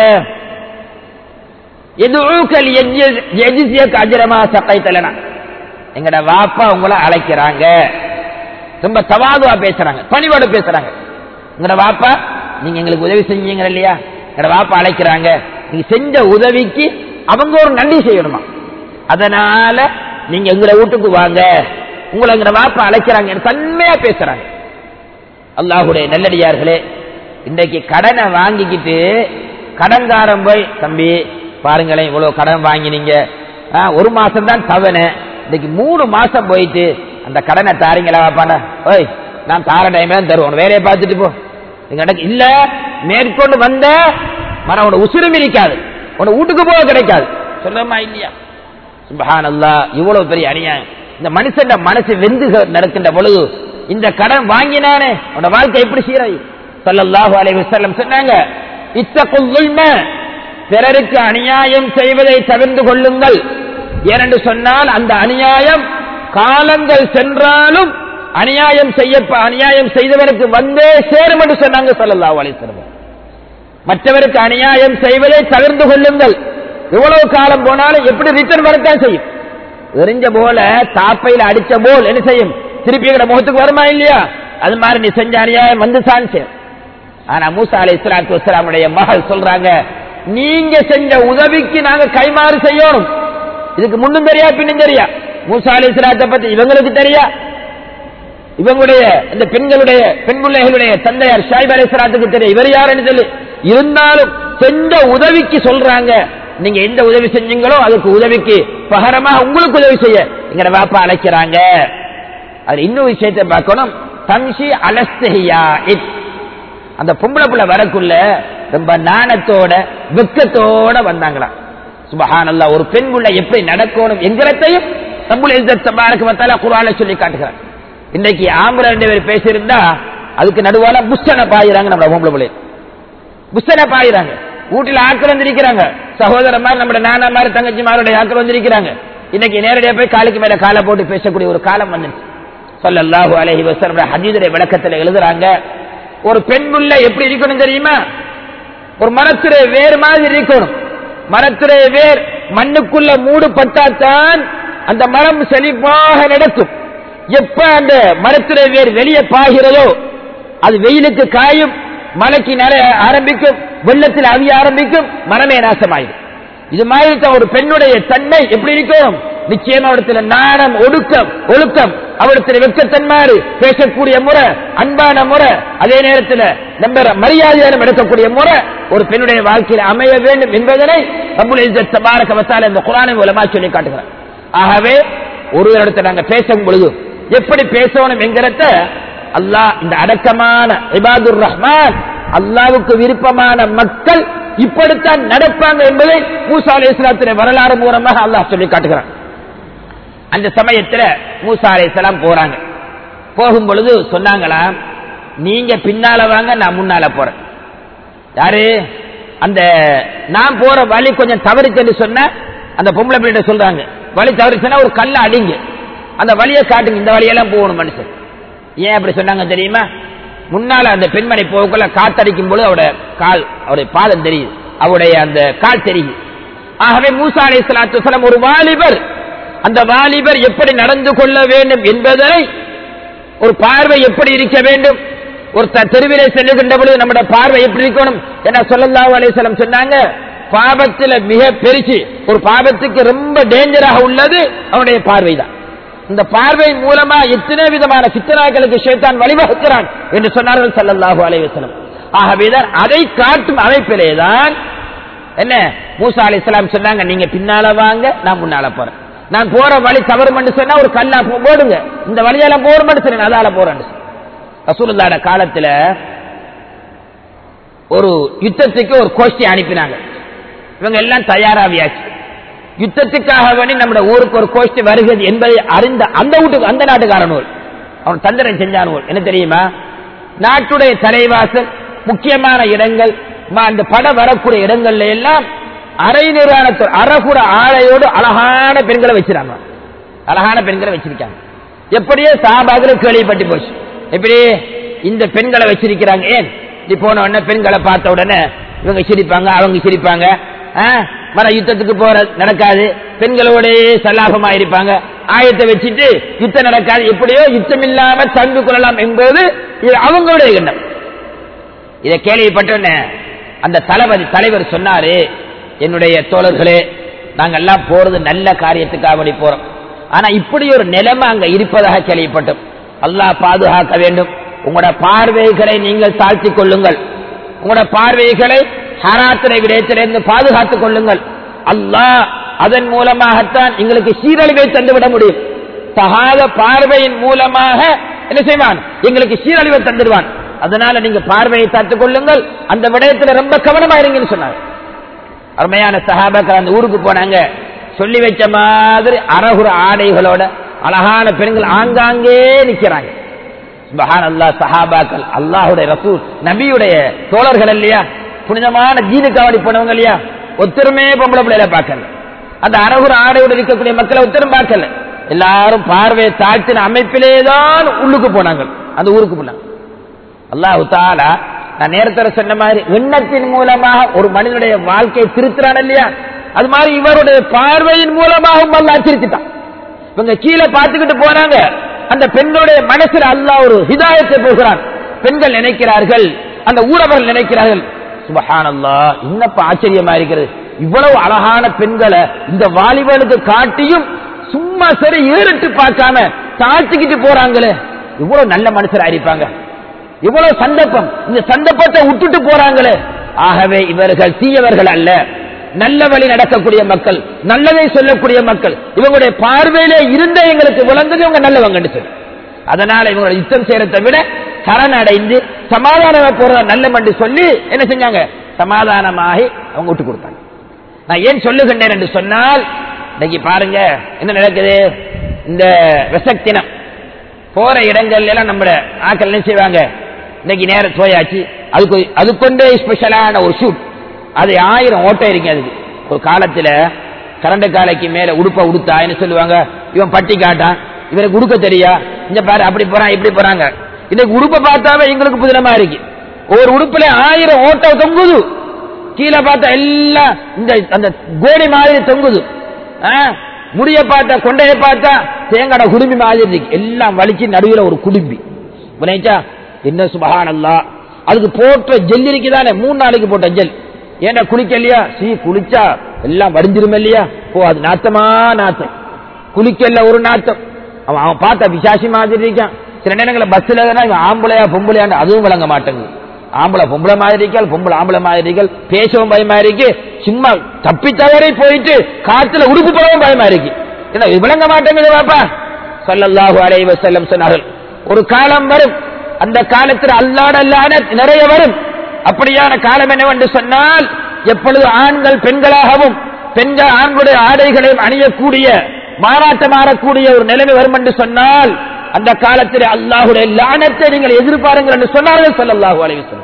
எதுக்கல் எஜிசியக்கு அஜரமா சக்கை தலனா எங்கட வாப்பா உங்களை அழைக்கிறாங்க ரொம்ப தவாதுவா பேசுறாங்க பணிவோட பேசுறாங்க எங்கட வாப்பா நீங்க எங்களுக்கு உதவி செஞ்சீங்க இல்லையா எங்கட வாப்பா அழைக்கிறாங்க நீங்க செஞ்ச உதவிக்கு அவங்க ஒரு நன்றி செய்யணுமா அதனால நீங்க எங்களை வீட்டுக்கு வாங்க உங்களை எங்கட வாப்பா அழைக்கிறாங்க தன்மையா பேசுறாங்க அல்லாஹுடைய நல்லடியார்களே இன்றைக்கு கடனை வாங்கிக்கிட்டு கடன்காரன் போய் தம்பி பாருங்களேன் இவ்வளவு கடன் வாங்கினீங்க ஆ, ஒரு மாசம் தான் தவணை இன்னைக்கு மூணு மாசம் போயிட்டு அந்த கடனை தாரீங்களா வாப்பாண்டா ஓய் நான் தார டைம் தான் தருவோம் வேலையை பார்த்துட்டு போ எங்க இடக்கு இல்ல மேற்கொண்டு வந்த மன உன உசுரும் இருக்காது உன வீட்டுக்கு போக கிடைக்காது சொல்றமா இல்லையா சுபஹான் அல்லா இவ்வளவு பெரிய அநியாயம் இந்த மனுஷன் மனசு வெந்து நடக்கின்ற பொழுது இந்த கடன் வாங்கினானே உன்னோட வாழ்க்கை எப்படி சீராய் சல்லல்லாஹு அலைஹி வஸல்லம் சொன்னாங்க இத்தகுல் ظلم பிறருக்கு அநியாயம் செய்வதை தவிர்த்து கொள்ளுங்கள் ஏனென்று சொன்னால் அந்த அநியாயம் காலங்கள் சென்றாலும் அநியாயம் செய்ய அநியாயம் செய்தவருக்கு வந்தே சேரும் என்று சொன்னாங்க சல்லல்லாஹு அலைஹி வஸல்லம் மற்றவருக்கு அநியாயம் செய்வதை தவிர்த்து கொள்ளுங்கள் எவ்வளவு காலம் போனாலும் எப்படி ரிட்டர்ன் வரத்தான் செய்யும் எரிஞ்ச போல தாப்பையில் அடிச்ச போல் என்ன செய்யும் திருப்பி எங்கட முகத்துக்கு வருமா இல்லையா அது மாதிரி நீ செஞ்ச அநியாயம் வந்து தான் சேரும் ஆனா மூசா அலை இஸ்லாத்து வஸ்லாமுடைய மகள் சொல்றாங்க நீங்க செஞ்ச உதவிக்கு நாங்க கைமாறு செய்யணும் இதுக்கு முன்னும் தெரியா பின்னும் தெரியா மூசா அலை இஸ்லாத்தை பத்தி இவங்களுக்கு தெரியா இவங்களுடைய இந்த பெண்களுடைய பெண் பிள்ளைகளுடைய தந்தையார் ஷாயிப் அலை இஸ்லாத்துக்கு தெரியும் இவர் யாருன்னு சொல்லி இருந்தாலும் செஞ்ச உதவிக்கு சொல்றாங்க நீங்க எந்த உதவி செஞ்சீங்களோ அதுக்கு உதவிக்கு பகரமா உங்களுக்கு உதவி செய்ய எங்கட வாப்பா அழைக்கிறாங்க அது இன்னும் விஷயத்தை பார்க்கணும் தம்ஷி அலஸ்தஹியா இத் அந்த பொம்பளை புள்ள வரக்குள்ள ரொம்ப நாணத்தோட வெக்கத்தோட வந்தாங்களாம் சுபஹானல்லா ஒரு பெண் புள்ள எப்படி நடக்கணும் என்கிறதையும் தம்புல் இஸ்ஸத் தபாரக வ தஆலா குர்ஆன்ல சொல்லி காட்டுகிறார் இன்னைக்கு ஆம்பளை ரெண்டு பேர் பேசியிருந்தா அதுக்கு நடுவால புஷ்டனை பாயிறாங்க நம்ம பொம்பளை புள்ளை புஷ்டனை பாயிறாங்க வீட்டுல ஆட்கள் வந்திருக்கிறாங்க சகோதரர் மாதிரி நம்ம நானா மாதிரி தங்கச்சி மாருடைய ஆட்கள் வந்திருக்கிறாங்க இன்னைக்கு நேரடியா போய் காலுக்கு மேல காலை போட்டு பேசக்கூடிய ஒரு காலம் வந்துச்சு சொல்லல்லாஹு அலைஹி வஸல்லம் ஹதீதுடைய விளக்கத்துல எழுதுறாங்க ஒரு பெண் புள்ள எப்படி இருக்கணும் தெரியுமா ஒரு மரத்துடைய வேர் மாதிரி இருக்கணும் மரத்துடைய வேர் மண்ணுக்குள்ள மூடு பட்டாத்தான் அந்த மரம் செழிப்பாக நடக்கும் எப்ப அந்த மரத்துடைய வேர் வெளியே பாகிறதோ அது வெயிலுக்கு காயும் மழைக்கு நிறைய ஆரம்பிக்கும் வெள்ளத்தில் அவிய ஆரம்பிக்கும் மரமே நாசமாயிடும் இது மாதிரி தான் ஒரு பெண்ணுடைய தன்மை எப்படி இருக்கும் நிச்சயமா அவடத்துல நாணம் ஒடுக்கம் ஒழுக்கம் அவடத்துல வெக்கத்தன்மாறு பேசக்கூடிய முறை அன்பான முறை அதே நேரத்தில் நம்ம மரியாதையான நடக்கக்கூடிய முறை ஒரு பெண்ணுடைய வாழ்க்கையில் அமைய வேண்டும் என்பதனை ரப்புல் இஸ்ஸத் தபாரக வ தஆலா இந்த குர்ஆனை மூலமா சொல்லி காட்டுகிறார் ஆகவே ஒரு இடத்துல நாங்க பேசும் பொழுது எப்படி பேசணும் என்கிறத அல்லாஹ் இந்த அடக்கமான இபாதுர் ரஹ்மான் அல்லாவுக்கு விருப்பமான மக்கள் இப்படித்தான் நடப்பாங்க என்பதை மூசா அலி இஸ்லாத்தின வரலாறு மூலமாக அல்லாஹ் சொல்லி காட்டுகிறான் அந்த சமயத்துல மூசா அலி இஸ்லாம் போறாங்க போகும் பொழுது சொன்னாங்களா நீங்க பின்னால வாங்க நான் முன்னால போறேன் யாரு அந்த நான் போற வழி கொஞ்சம் தவறுச்சுன்னு சொன்ன அந்த பொம்பளை பிள்ளை சொல்றாங்க வழி தவறுச்சுன்னா ஒரு கல்ல அடிங்க அந்த வழியை காட்டுங்க இந்த வழியெல்லாம் போகணும் மனுஷன் ஏன் அப்படி சொன்னாங்க தெரியுமா முன்னால அந்த பெண்மணி போகக்குள்ள காத்தடிக்கும் பொழுது அவருடைய கால் அவருடைய பாதம் தெரியுது அவருடைய அந்த கால் தெரியுது ஆகவே மூசா அலை சலாத்து ஒரு வாலிபர் அந்த வாலிபர் எப்படி நடந்து கொள்ள வேண்டும் என்பதை ஒரு பார்வை எப்படி இருக்க வேண்டும் ஒரு த- தெருவிலே செல்லுகின்ற பொழுது நம்முடைய பார்வை எப்படி இருக்கணும் என்ன சொல்லல்லாஹு அலைஹிஸ்ஸலாம் சொன்னாங்க பாபத்துல மிக பெருசு ஒரு பாபத்துக்கு ரொம்ப டேஞ்சராக உள்ளது அவனுடைய பார்வை தான் இந்த பார்வை மூலமா எத்தனை விதமான சித்தனாக்களுக்கு ஷேத்தான் வழிவகுக்கிறான் என்று சொன்னார்கள் ஸல்லல்லாஹு அலைஹி வஸல்லம் ஆகவேதான் அதை காட்டும் அமைப்பிலேதான் என்ன மூசா அலைஹிஸ்ஸலாம் சொன்னாங்க நீங்க பின்னால வாங்க நான் முன்னால போறேன் நான் போற வழி தவறுமென்று சொன்னா ஒரு கல்லா போ- போடுங்க இந்த வழியால போறமென்று சொன்னேன் அதால போறேன் ரசூலுல்லாஹ்ட காலத்துல ஒரு யுத்தத்துக்கு ஒரு கோஷ்டி அனுப்பினாங்க இவங்க எல்லாம் தயாராவியாச்சு யுத்தத்துக்காக வேண்டி நம்ம ஊருக்கு ஒரு கோஷ்டி வருகிறது என்பதை அறிந்த அந்த வீட்டுக்கு அந்த நாட்டுக்காரன் ஊர் அவன் தந்திரன் செஞ்சான் ஊர் என்ன தெரியுமா நாட்டுடைய தலைவாசல் முக்கியமான இடங்கள் ம- அந்த படம் வரக்கூடிய இடங்கள்ல எல்லாம் அரை நிறானத்தோட அறகுற ஆடையோடு அழகான பெண்களை வச்சிருக்காங்க அழகான பெண்களை வச்சிருக்காங்க எப்படியோ சாபாகில் கேள்விப்பட்டு போச்சு எப்படி இந்த பெண்களை வச்சிருக்கிறாங்க ஏன் நீ போன உடனே பெண்களை பார்த்த உடனே இவங்க சிரிப்பாங்க அவங்க சிரிப்பாங்க ஆ, மர யுத்தத்துக்கு போற நடக்காது பெண்களோடயே சல்லாபமா இருப்பாங்க ஆயத்தை வச்சுட்டு யுத்தம் நடக்காது எப்படியோ யுத்தம் இல்லாம தந்து கொள்ளலாம் என்பது இது அவங்களுடைய எண்ணம் இதை கேள்விப்பட்டோன்னே அந்த தளபதி தலைவர் சொன்னாரு என்னுடைய தோழர்களே நாங்க எல்லாம் போறது நல்ல காரியத்துக்காக வேண்டி போறோம் ஆனா இப்படி ஒரு நிலைமை அங்க இருப்பதாக கேள்விப்பட்டோம் அல்லாஹ் பாதுகாக்க வேண்டும் உங்களோட பார்வைகளை நீங்கள் தாழ்த்திக் கொள்ளுங்கள் உங்களோட பார்வைகளை ஹராத்திரை விடயத்திலிருந்து பாதுகாத்துக் கொள்ளுங்கள் அல்லாஹ் அதன் மூலமாகத்தான் எங்களுக்கு சீரழிவை தந்துவிட முடியும் தகாத பார்வையின் மூலமாக என்ன செய்வான் எங்களுக்கு சீரழிவை தந்துடுவான் அதனால நீங்க பார்வையை தாத்துக் கொள்ளுங்கள் அந்த விடயத்துல ரொம்ப கவனமா இருங்கன்னு சொன்னார் அருமையான சஹாபாக்கள் அந்த ஊருக்கு போனாங்க சொல்லி வச்ச மாதிரி அரகுர ஆடைகளோட அழகான பெண்கள் ஆங்காங்கே நிக்கிறாங்க சுபஹான் அல்லாஹ் சஹாபாக்கள் அல்லாஹுடைய ரசூல் நபியுடைய தோழர்கள் இல்லையா புனிதமான ஜீனுக்காவடி போனவங்க இல்லையா ஒத்தருமே பொம்பளை பிள்ளையில பார்க்கல அந்த அரகுர ஆடையோடு இருக்கக்கூடிய மக்களை ஒத்தரும் பார்க்கல எல்லாரும் பார்வையை தாழ்த்தின அமைப்பிலே தான் உள்ளுக்கு போனாங்க அந்த ஊருக்கு போனாங்க அல்லாஹு தாலா நான் நேரத்தில் சொன்ன மாதிரி எண்ணத்தின் மூலமாக ஒரு மனிதனுடைய வாழ்க்கையை திருத்துறான் இல்லையா அது மாதிரி இவருடைய பார்வையின் மூலமாகவும் அல்லாஹ் திருத்திட்டான் இவங்க கீழே பார்த்துக்கிட்டு போனாங்க அந்த பெண்களுடைய மனசுல அல்லாஹ் ஒரு ஹிதாயத்தை போகிறான் பெண்கள் நினைக்கிறார்கள் அந்த ஊரவர்கள் நினைக்கிறார்கள் சுபஹானல்லா இன்னப்ப ஆச்சரியமா இருக்கிறது இவ்வளவு அழகான பெண்களை இந்த வாலிபனுக்கு காட்டியும் சும்மா சரி ஏறிட்டு பார்க்காம தாழ்த்திக்கிட்டு போறாங்களே இவ்வளவு நல்ல மனுஷரா இருப்பாங்க இவ்வளவு சந்தர்ப்பம் இந்த சந்தர்ப்பத்தை விட்டுட்டு போறாங்களே ஆகவே இவர்கள் தீயவர்கள் அல்ல நல்ல வழி நடக்கக்கூடிய மக்கள் நல்லதை சொல்லக்கூடிய மக்கள் இவங்களுடைய பார்வையிலே இருந்த எங்களுக்கு விளங்குது இவங்க நல்லவங்கன்னு சொல்லி அதனால இவங்களை யுத்தம் செய்யறதை விட சரணடைந்து சமாதானம் போறத நல்லம் என்று சொல்லி என்ன செஞ்சாங்க சமாதானமாகி அவங்க விட்டு கொடுத்தாங்க நான் ஏன் சொல்லுகின்றேன் என்று சொன்னால் இன்னைக்கு பாருங்க என்ன நடக்குது இந்த விசக்தினம் போற இடங்கள்ல எல்லாம் நம்ம ஆக்கள் என்ன செய்வாங்க இன்னைக்கு நேரம் போயாச்சு அதுக்கு அதுக்கொண்டே ஸ்பெஷலான ஒரு ஷூட் அது ஆயிரம் ஓட்டம் இருக்கு அதுக்கு ஒரு காலத்துல கரண்ட காலைக்கு மேல உடுப்ப உடுத்தா என்ன சொல்லுவாங்க இவன் பட்டி காட்டான் இவனுக்கு உடுக்க தெரியா இந்த பாரு அப்படி போறான் இப்படி போறாங்க இன்னைக்கு உடுப்ப பார்த்தாவே எங்களுக்கு புதினமா இருக்கு ஒரு உடுப்புல ஆயிரம் ஓட்டம் தொங்குது கீழே பார்த்தா எல்லாம் இந்த அந்த கோடி மாதிரி தொங்குது ஆ, முடிய பார்த்தா கொண்டைய பார்த்தா தேங்காட குடும்பி மாதிரி இருக்கு எல்லாம் வலிச்சு நடுவில் ஒரு குடும்பி புரியுச்சா என்ன சுபஹானல்லா அதுக்கு போட்ட ஜெல் இருக்குதானே மூணு நாளைக்கு போட்ட ஜெல் ஏன்னா குளிக்கலையா சீ குளிச்சா எல்லாம் வடிஞ்சிரும் இல்லையா ஓ அது நாத்தமா நாத்தம் குளிக்கல ஒரு நாத்தம் அவன் அவன் பார்த்தா விசாசி மாதிரி இருக்கான் சில நேரங்களில் பஸ்ல இவன் ஆம்பளையா பொம்பளையாண்டு அதுவும் விளங்க மாட்டேங்குது ஆம்பளை பொம்பளை மாதிரி இருக்கால் பொம்பளை ஆம்பளை மாதிரி இருக்கால் பேசவும் பயமா இருக்கு சும்மா தப்பி தவறி போயிட்டு காத்துல உடுப்பு போடவும் பயமா இருக்கு என்ன இது விளங்க மாட்டேங்குது பாப்பா ஸல்லல்லாஹு அலைஹி வஸல்லம் சொன்னார்கள் ஒரு காலம் வரும் அந்த காலத்தில் அல்லாட அல்லாத நிறைய வரும் அப்படியான காலம் என்னவென்று சொன்னால் எப்பொழுது ஆண்கள் பெண்களாகவும் பெண்கள் ஆண்களுடைய ஆடைகளையும் அணியக்கூடிய மாறாட்டம் மாறக்கூடிய ஒரு நிலைமை வரும் என்று சொன்னால் அந்த காலத்தில் அல்லாஹுடைய லானத்தை நீங்கள் எதிர்பாருங்கள் என்று சொன்னார்கள் ஸல்லல்லாஹு அலைஹி வஸல்லம்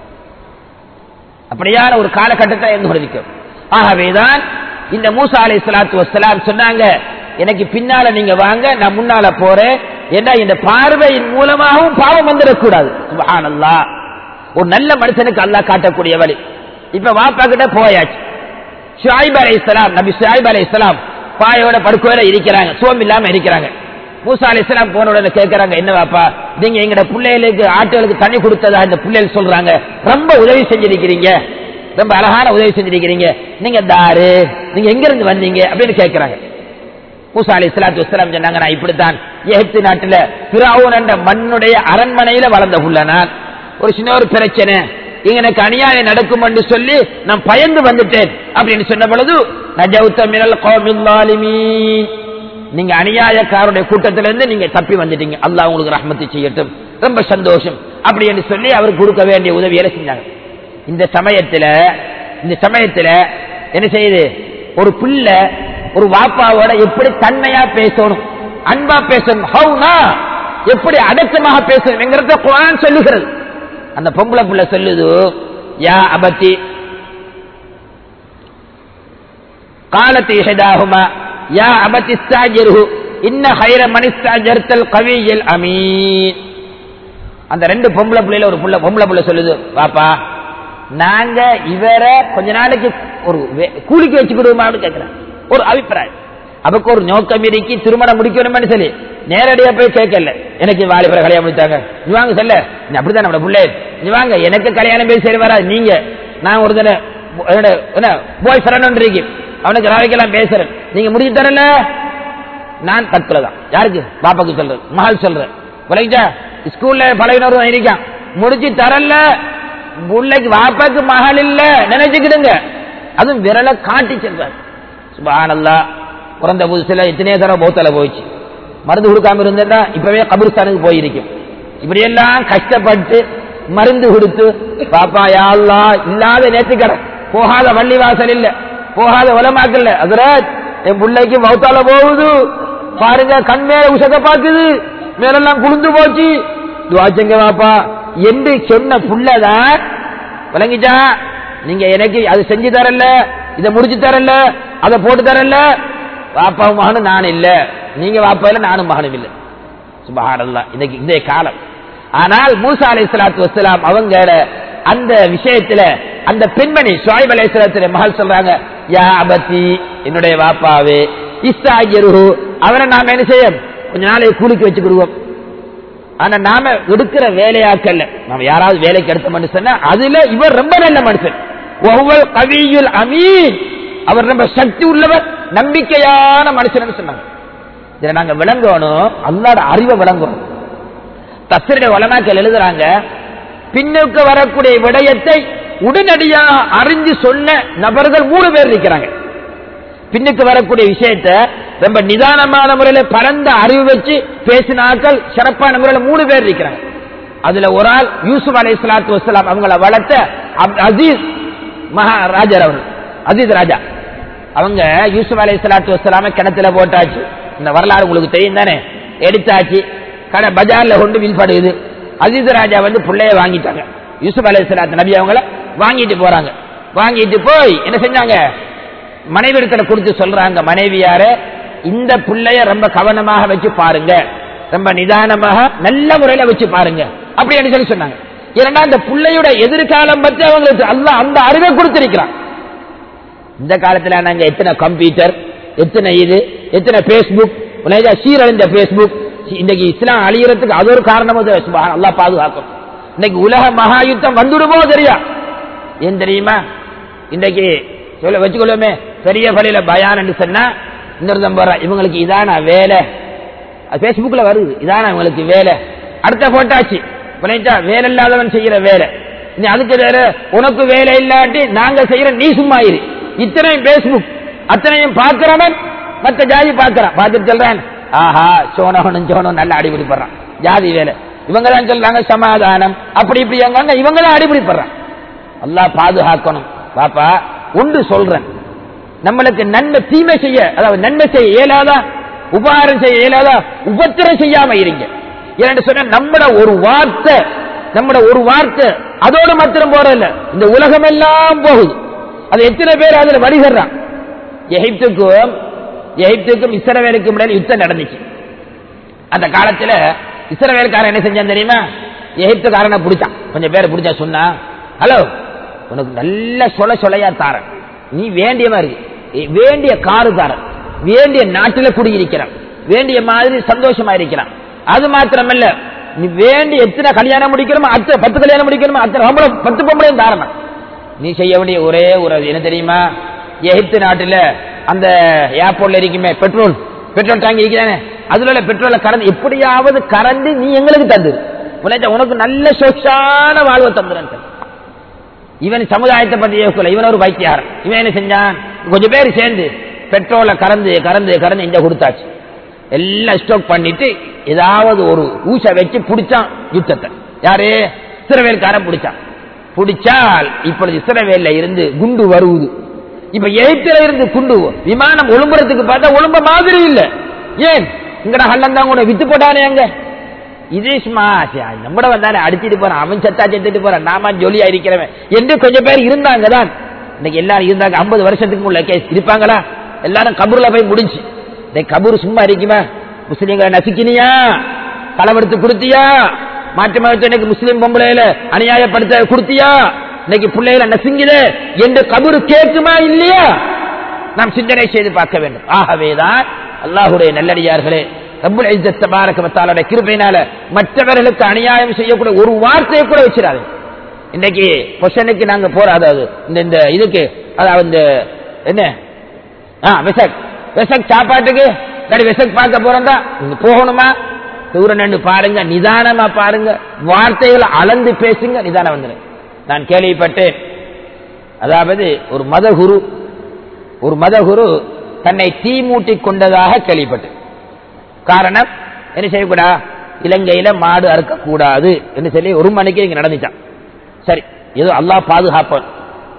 அப்படியான ஒரு காலகட்டத்தை இருந்து கொண்டிருக்கும் ஆகவேதான் இந்த மூசா அலை சலாத்து வசலாம் சொன்னாங்க எனக்கு பின்னால நீங்க வாங்க நான் முன்னால போறேன் ஏன்னா இந்த பார்வையின் மூலமாகவும் பாவம் வந்துடக்கூடாது சுபஹானல்லாஹ் ஒரு நல்ல மனுஷனுக்கு அல்லாஹ் காட்டக்கூடிய வழி இப்ப வாப்பா கிட்ட போயாச்சு ஷாயிப் அலை இஸ்லாம் நபி ஷாயிப் அலை இஸ்லாம் பாயோட படுக்கையோட இருக்கிறாங்க சோம் இல்லாம இருக்கிறாங்க மூசா அலை இஸ்லாம் போன உடனே கேட்கறாங்க என்ன வாப்பா நீங்க எங்கட பிள்ளைகளுக்கு ஆட்டுகளுக்கு தண்ணி கொடுத்ததா இந்த பிள்ளைகள் சொல்றாங்க ரொம்ப உதவி செஞ்சிருக்கிறீங்க ரொம்ப அழகான உதவி செஞ்சிருக்கிறீங்க நீங்க தாரு நீங்க எங்க இருந்து வந்தீங்க அப்படின்னு கேட்கறாங்க மூசா அலி இஸ்லாத்து வஸ்லாம் சொன்னாங்க நான் இப்படித்தான் எகிப்து நாட்டுல பிராவுன் என்ற மண்ணுடைய அரண்மனையில வளர்ந்த புள்ள நான் ஒரு சின்ன ஒரு பிரச்சனை இங்க எனக்கு அநியாயம் நடக்கும் என்று சொல்லி நான் பயந்து வந்துட்டேன் அப்படின்னு சொன்ன பொழுது நஜவுத்த மினல் கௌமில் லாலிமீன் நீங்க அநியாயக்காரருடைய கூட்டத்திலிருந்து நீங்க தப்பி வந்துட்டீங்க அல்லாஹ் உங்களுக்கு ரஹ்மத்து செய்யட்டும் ரொம்ப சந்தோஷம் அப்படி என்று சொல்லி அவருக்கு கொடுக்க வேண்டிய உதவியை செஞ்சாங்க இந்த சமயத்துல இந்த சமயத்துல என்ன செய்யுது ஒரு பிள்ளை ஒரு வாப்பாவோட எப்படி தன்மையா பேசணும் அன்பா பேசணும் ஹவுனா எப்படி அடக்கமாக பேசணும் என்கிறத குரான் சொல்லுகிறது அந்த பொம்பளை புள்ள சொல்லுது யா அபத்தி காலத்து இஹதாகுமா யா அபத்தி ஸ்தாஜிருஹு இன்ன ஹைர மனிஸ்தாஜர்த்தல் கவியல் அமீன் அந்த ரெண்டு பொம்பளை பிள்ளைல ஒரு புள்ள பொம்பளை புள்ள சொல்லுது பாப்பா நாங்க இவரை கொஞ்ச நாளைக்கு ஒரு வே- கூலிக்கு வச்சுக்கிடுவோமான்னு கேட்கிறேன் ஒரு அபிப்பிராயம் அவருக்கு ஒரு நோக்கம் இருக்கு திருமணம் முடிக்கணும்னு சொல்லி நேரடியா போய் கேட்கல எனக்கு வாலிபரை கல்யாணம் முடித்தாங்க நீ வாங்க சொல்ல நீ அப்படிதான் நம்ம பிள்ளை நீ வாங்க எனக்கு கல்யாணம் பேசி சரி வராது நீங்க நான் ஒரு தடவை என்னோட என்ன போய் ஃப்ரெண்ட் இருக்கு அவனுக்கு நாளைக்கெல்லாம் பேசுறேன் நீங்க முடிச்சு தரல நான் தற்கொலை தான் யாருக்கு பாப்பாக்கு சொல்றேன் மகள் சொல்றேன் விளைஞ்சா ஸ்கூல்ல பழகினரும் இருக்கான் முடிச்சு தரல பிள்ளைக்கு வாப்பாக்கு மகள் இல்ல நினைச்சுக்கிடுங்க அதுவும் விரலை காட்டி செல்றார் சுபானல்லா பிறந்த புதுசுல எத்தனையோ தடவை பௌத்தல போயிடுச்சு மருந்து கொடுக்காம இருந்தா இப்பவே கபிரிஸ்தானுக்கு போயிருக்கும் இப்படியெல்லாம் கஷ்டப்பட்டு மருந்து கொடுத்து பாப்பா யாழ்லா இல்லாத நேற்றுக்கடை போகாத வள்ளிவாசல் இல்ல போகாத உலமாக்கல் இல்ல அதுராஜ் என் பிள்ளைக்கு மௌத்தால போகுது பாருங்க கண் மேல உசக்க பாக்குது மேலெல்லாம் குளிந்து போச்சு துவாச்சங்க வாப்பா என்று சொன்ன புள்ளதான் விளங்கிச்சா நீங்க எனக்கு அது செஞ்சு தரல இதை முடிச்சு தரல அதை போட்டு தரல வாப்பா மகனும் நான் இல்ல நீங்க வாப்பா இல்ல நானும் மகனும் இல்ல சுபஹானல்லா இன்னைக்கு இந்த காலம் ஆனால் மூசா அலை சலாத்து வசலாம் அவங்க அந்த விஷயத்துல அந்த பெண்மணி சுவாயிப் அலை சலாத்துல மகள் சொல்றாங்க யா அபத்தி என்னுடைய வாப்பாவே இஸ்தாகிரு அவரை நாம என்ன செய்ய கொஞ்ச நாளைக்கு கூலிக்கு வச்சுக்கிடுவோம் ஆனா நாம எடுக்கிற வேலையாக்கல்ல நாம யாராவது வேலைக்கு எடுத்த மனுஷன் அதுல இவர் ரொம்ப நல்ல மனுஷன் ஒவ்வொரு கவியுல் அமீன் அவர் ரொம்ப சக்தி உள்ளவர் நம்பிக்கையான மனுஷன் சொன்னாங்க இதை நாங்க விளங்கணும் அல்லாட அறிவை விளங்கணும் தசருடைய வளமாக்கள் எழுதுறாங்க பின்னுக்கு வரக்கூடிய விடயத்தை உடனடியாக அறிஞ்சு சொன்ன நபர்கள் மூணு பேர் இருக்கிறாங்க பின்னுக்கு வரக்கூடிய விஷயத்த ரொம்ப நிதானமான முறையில் பரந்த அறிவு வச்சு பேசினாக்கள் சிறப்பான முறையில் மூணு பேர் இருக்கிறாங்க அதுல ஒரு ஆள் யூசுப் அலை சலாத்து வசலாம் அவங்கள வளர்த்த அப்- அசீஸ் மகாராஜர் அவர் அசீஸ் ராஜா அவங்க யூசுப் அலை சலாத்து வசலாம கிணத்துல போட்டாச்சு இந்த வரலாறு உங்களுக்கு தெரியும் தானே எடுத்தாச்சு கடை பஜார்ல கொண்டு வில்படுது அசீஸ் ராஜா வந்து பிள்ளைய வாங்கிட்டாங்க யூசுப் அலை சலாத்து நபி அவங்கள வாங்கிட்டு போறாங்க வாங்கிட்டு போய் என்ன செஞ்சாங்க மனைவி இடத்துல கொடுத்து சொல்றாங்க மனைவியார இந்த பிள்ளைய ரொம்ப கவனமாக வச்சு பாருங்க ரொம்ப நிதானமாக நல்ல முறையில வச்சு பாருங்க அப்படின்னு சொல்லி சொன்னாங்க ஏன்னா இந்த பிள்ளையோட எதிர்காலம் பற்றி அவங்களுக்கு அல்லாஹ் அந்த அறிவை கொடுத்திருக்கிறான் இந்த காலத்துல நாங்க எத்தனை கம்ப்யூட்டர் எத்தனை இது எத்தனை பேஸ்புக் சீரழிந்த பேஸ்புக் இன்னைக்கு இஸ்லாம் அழியறதுக்கு அது ஒரு காரணமோ அல்லா பாதுகாக்கும் இன்னைக்கு உலக மகா யுத்தம் வந்துடுமோ தெரியா ஏன் தெரியுமா இன்னைக்கு சொல்ல வச்சுக்கொள்ளுமே பெரிய பள்ளியில பயான் என்று சொன்னா இன்னொருத்தம் போற இவங்களுக்கு இதான வேலை அது பேஸ்புக்ல வருது இதான இவங்களுக்கு வேலை அடுத்த போட்டாச்சு புரியுதா வேலை இல்லாதவன் செய்யற வேலை நீ அதுக்கு வேற உனக்கு வேலை இல்லாட்டி நாங்க செய்யற நீ சும்மா இரு இத்தனையும் பேஸ்புக் அத்தனையும் பார்க்கிறவன் மத்த ஜாதி பார்க்கறான் பார்த்துட்டு சொல்றான் ஆஹா சோனவனும் சோனும் நல்லா அடிபிடிப்படுறான் ஜாதி வேலை இவங்க தான் சொல்றாங்க சமாதானம் அப்படி இப்படி அங்க இவங்க தான் அடிபிடிப்படுறான் அல்லாஹ் பாதுகாக்கணும் பாப்பா ஒன்று சொல்றேன் நம்மளுக்கு நன்மை தீமை செய்ய அதாவது நன்மை செய்ய இயலாதா உபகாரம் செய்ய இயலாதா உபத்திரம் செய்யாம இருங்க ஏன்னு சொன்ன நம்மட ஒரு வார்த்தை நம்மட ஒரு வார்த்தை அதோட மாத்திரம் போறதில்ல இந்த உலகம் எல்லாம் போகுது அது எத்தனை பேர் அதுல வழிகறான் எகிப்துக்கும் எகிப்துக்கும் இஸ்ரவேலுக்கும் இடையில யுத்தம் நடந்துச்சு அந்த காலத்துல இஸ்ரவேல்காரன் என்ன செஞ்சான் தெரியுமா எகிப்துக்காரனை பிடிச்சான் கொஞ்சம் பேரை பிடிச்சா சொன்னா ஹலோ உனக்கு நல்ல சொல சொலையா தாரன் நீ வேண்டிய மாதிரி ஏ, வேண்டிய காரு தாரன் வேண்டிய நாட்டில குடியிருக்கிறான் வேண்டிய மாதிரி சந்தோஷமா இருக்கிறான் அது மாத்திரமல்ல நீ வேண்டிய எத்தனை கல்யாணம் முடிக்கணுமோ அத்தனை பத்து கல்யாணம் முடிக்கணுமோ அத்தனை பொம்பளை பத்து பொம்பளையும் தாரணம் நீ செய்ய வேண்டிய ஒரே ஒரு என்ன தெரியுமா எகிப்து நாட்டுல அந்த ஏர்போர்ட்ல இருக்குமே பெட்ரோல் பெட்ரோல் டேங்க் இருக்கிறானே அதுல உள்ள பெட்ரோலை கறந்து எப்படியாவது கறந்து நீ எங்களுக்கு தந்துரு உனக்கு உனக்கு நல்ல சொச்சான வாழ்வை தந்துறேன் இவன் சமுதாயத்தை பத்தி யோசிக்கல இவன் ஒரு வைத்தியார் இவன் என்ன செஞ்சான் கொஞ்சம் பேர் சேர்ந்து பெட்ரோலை கறந்து கறந்து கறந்து இங்க கொடுத்தாச்சு எல்லாம் ஸ்டாக் பண்ணிட்டு ஏதாவது ஒரு ஊச வச்சு பிடிச்சான் யுத்தத்தை யாரு இஸ்ரவேல்காரன் பிடிச்சான் பிடிச்சால் இப்பொழுது இஸ்ரவேல்ல இருந்து குண்டு வருவது இப்ப எகிப்துல இருந்து குண்டு விமானம் ஒழும்புறதுக்கு பார்த்தா ஒழும்ப மாதிரி இல்ல ஏன் இங்கட ஹல்லம் தான் கூட வித்து போட்டானே அங்க இது சும்மா சரி, நம்மட வந்தானே அடிச்சிட்டு போறான் அவன் செத்தா செத்துட்டு போறான் நாம ஜொலியா இருக்கிறவன் என்று கொஞ்சம் பேர் இருந்தாங்க தான் இன்னைக்கு எல்லாரும் இருந்தாங்க ஐம்பது வருஷத்துக்கு உள்ள கேஸ் இருப்பாங்களா எல்லாரும் கபூர்ல போய் முடிஞ்சு இந்த கபூர் சும்மா இருக்குமா முஸ்லீம்களை நசுக்கினியா களவெடுத்து கொடுத்தியா மாற்று மதத்தினருக்கு முஸ்லீம் பொம்பளையில அநியாயப்படுத்த கொடுத்தியா இன்னைக்கு பிள்ளைகளை நசுங்குது என்று கபூர் கேட்குமா இல்லையா நாம் சிந்தனை செய்து பார்க்க வேண்டும் ஆகவேதான் அல்லாஹுடைய நல்லடியார்களே ரப்புல் இஸ்ஸத் தபாரக வ தஆலாவுடைய கிருபையினால மற்றவர்களுக்கு அநியாயம் செய்யக்கூடிய ஒரு வார்த்தையை கூட வச்சிடாது இன்னைக்கு பொஷனுக்கு நாங்க போற அதாவது இந்த இந்த இதுக்கு அதாவது இந்த என்ன ஆ வெசக் வெசக் சாப்பாட்டுக்கு சரி வெசக் பார்க்க போறோம்டா நீங்க போகணுமா தூரம் நின்று பாருங்க நிதானமா பாருங்க வார்த்தைகளை அளந்து பேசுங்க நிதானம் வந்துரு நான் கேள்விப்பட்டேன் அதாவது ஒரு மதகுரு ஒரு மதகுரு தன்னை தீ மூட்டிக் கொண்டதாக கேள்விப்பட்டேன் காரணம் என்ன செய்யக்கூடா இலங்கையில மாடு அறுக்க கூடாது என்று சொல்லி ஒரு மணிக்கு இங்க நடந்துச்சான் சரி ஏதோ அல்லாஹ் பாதுகாப்பான்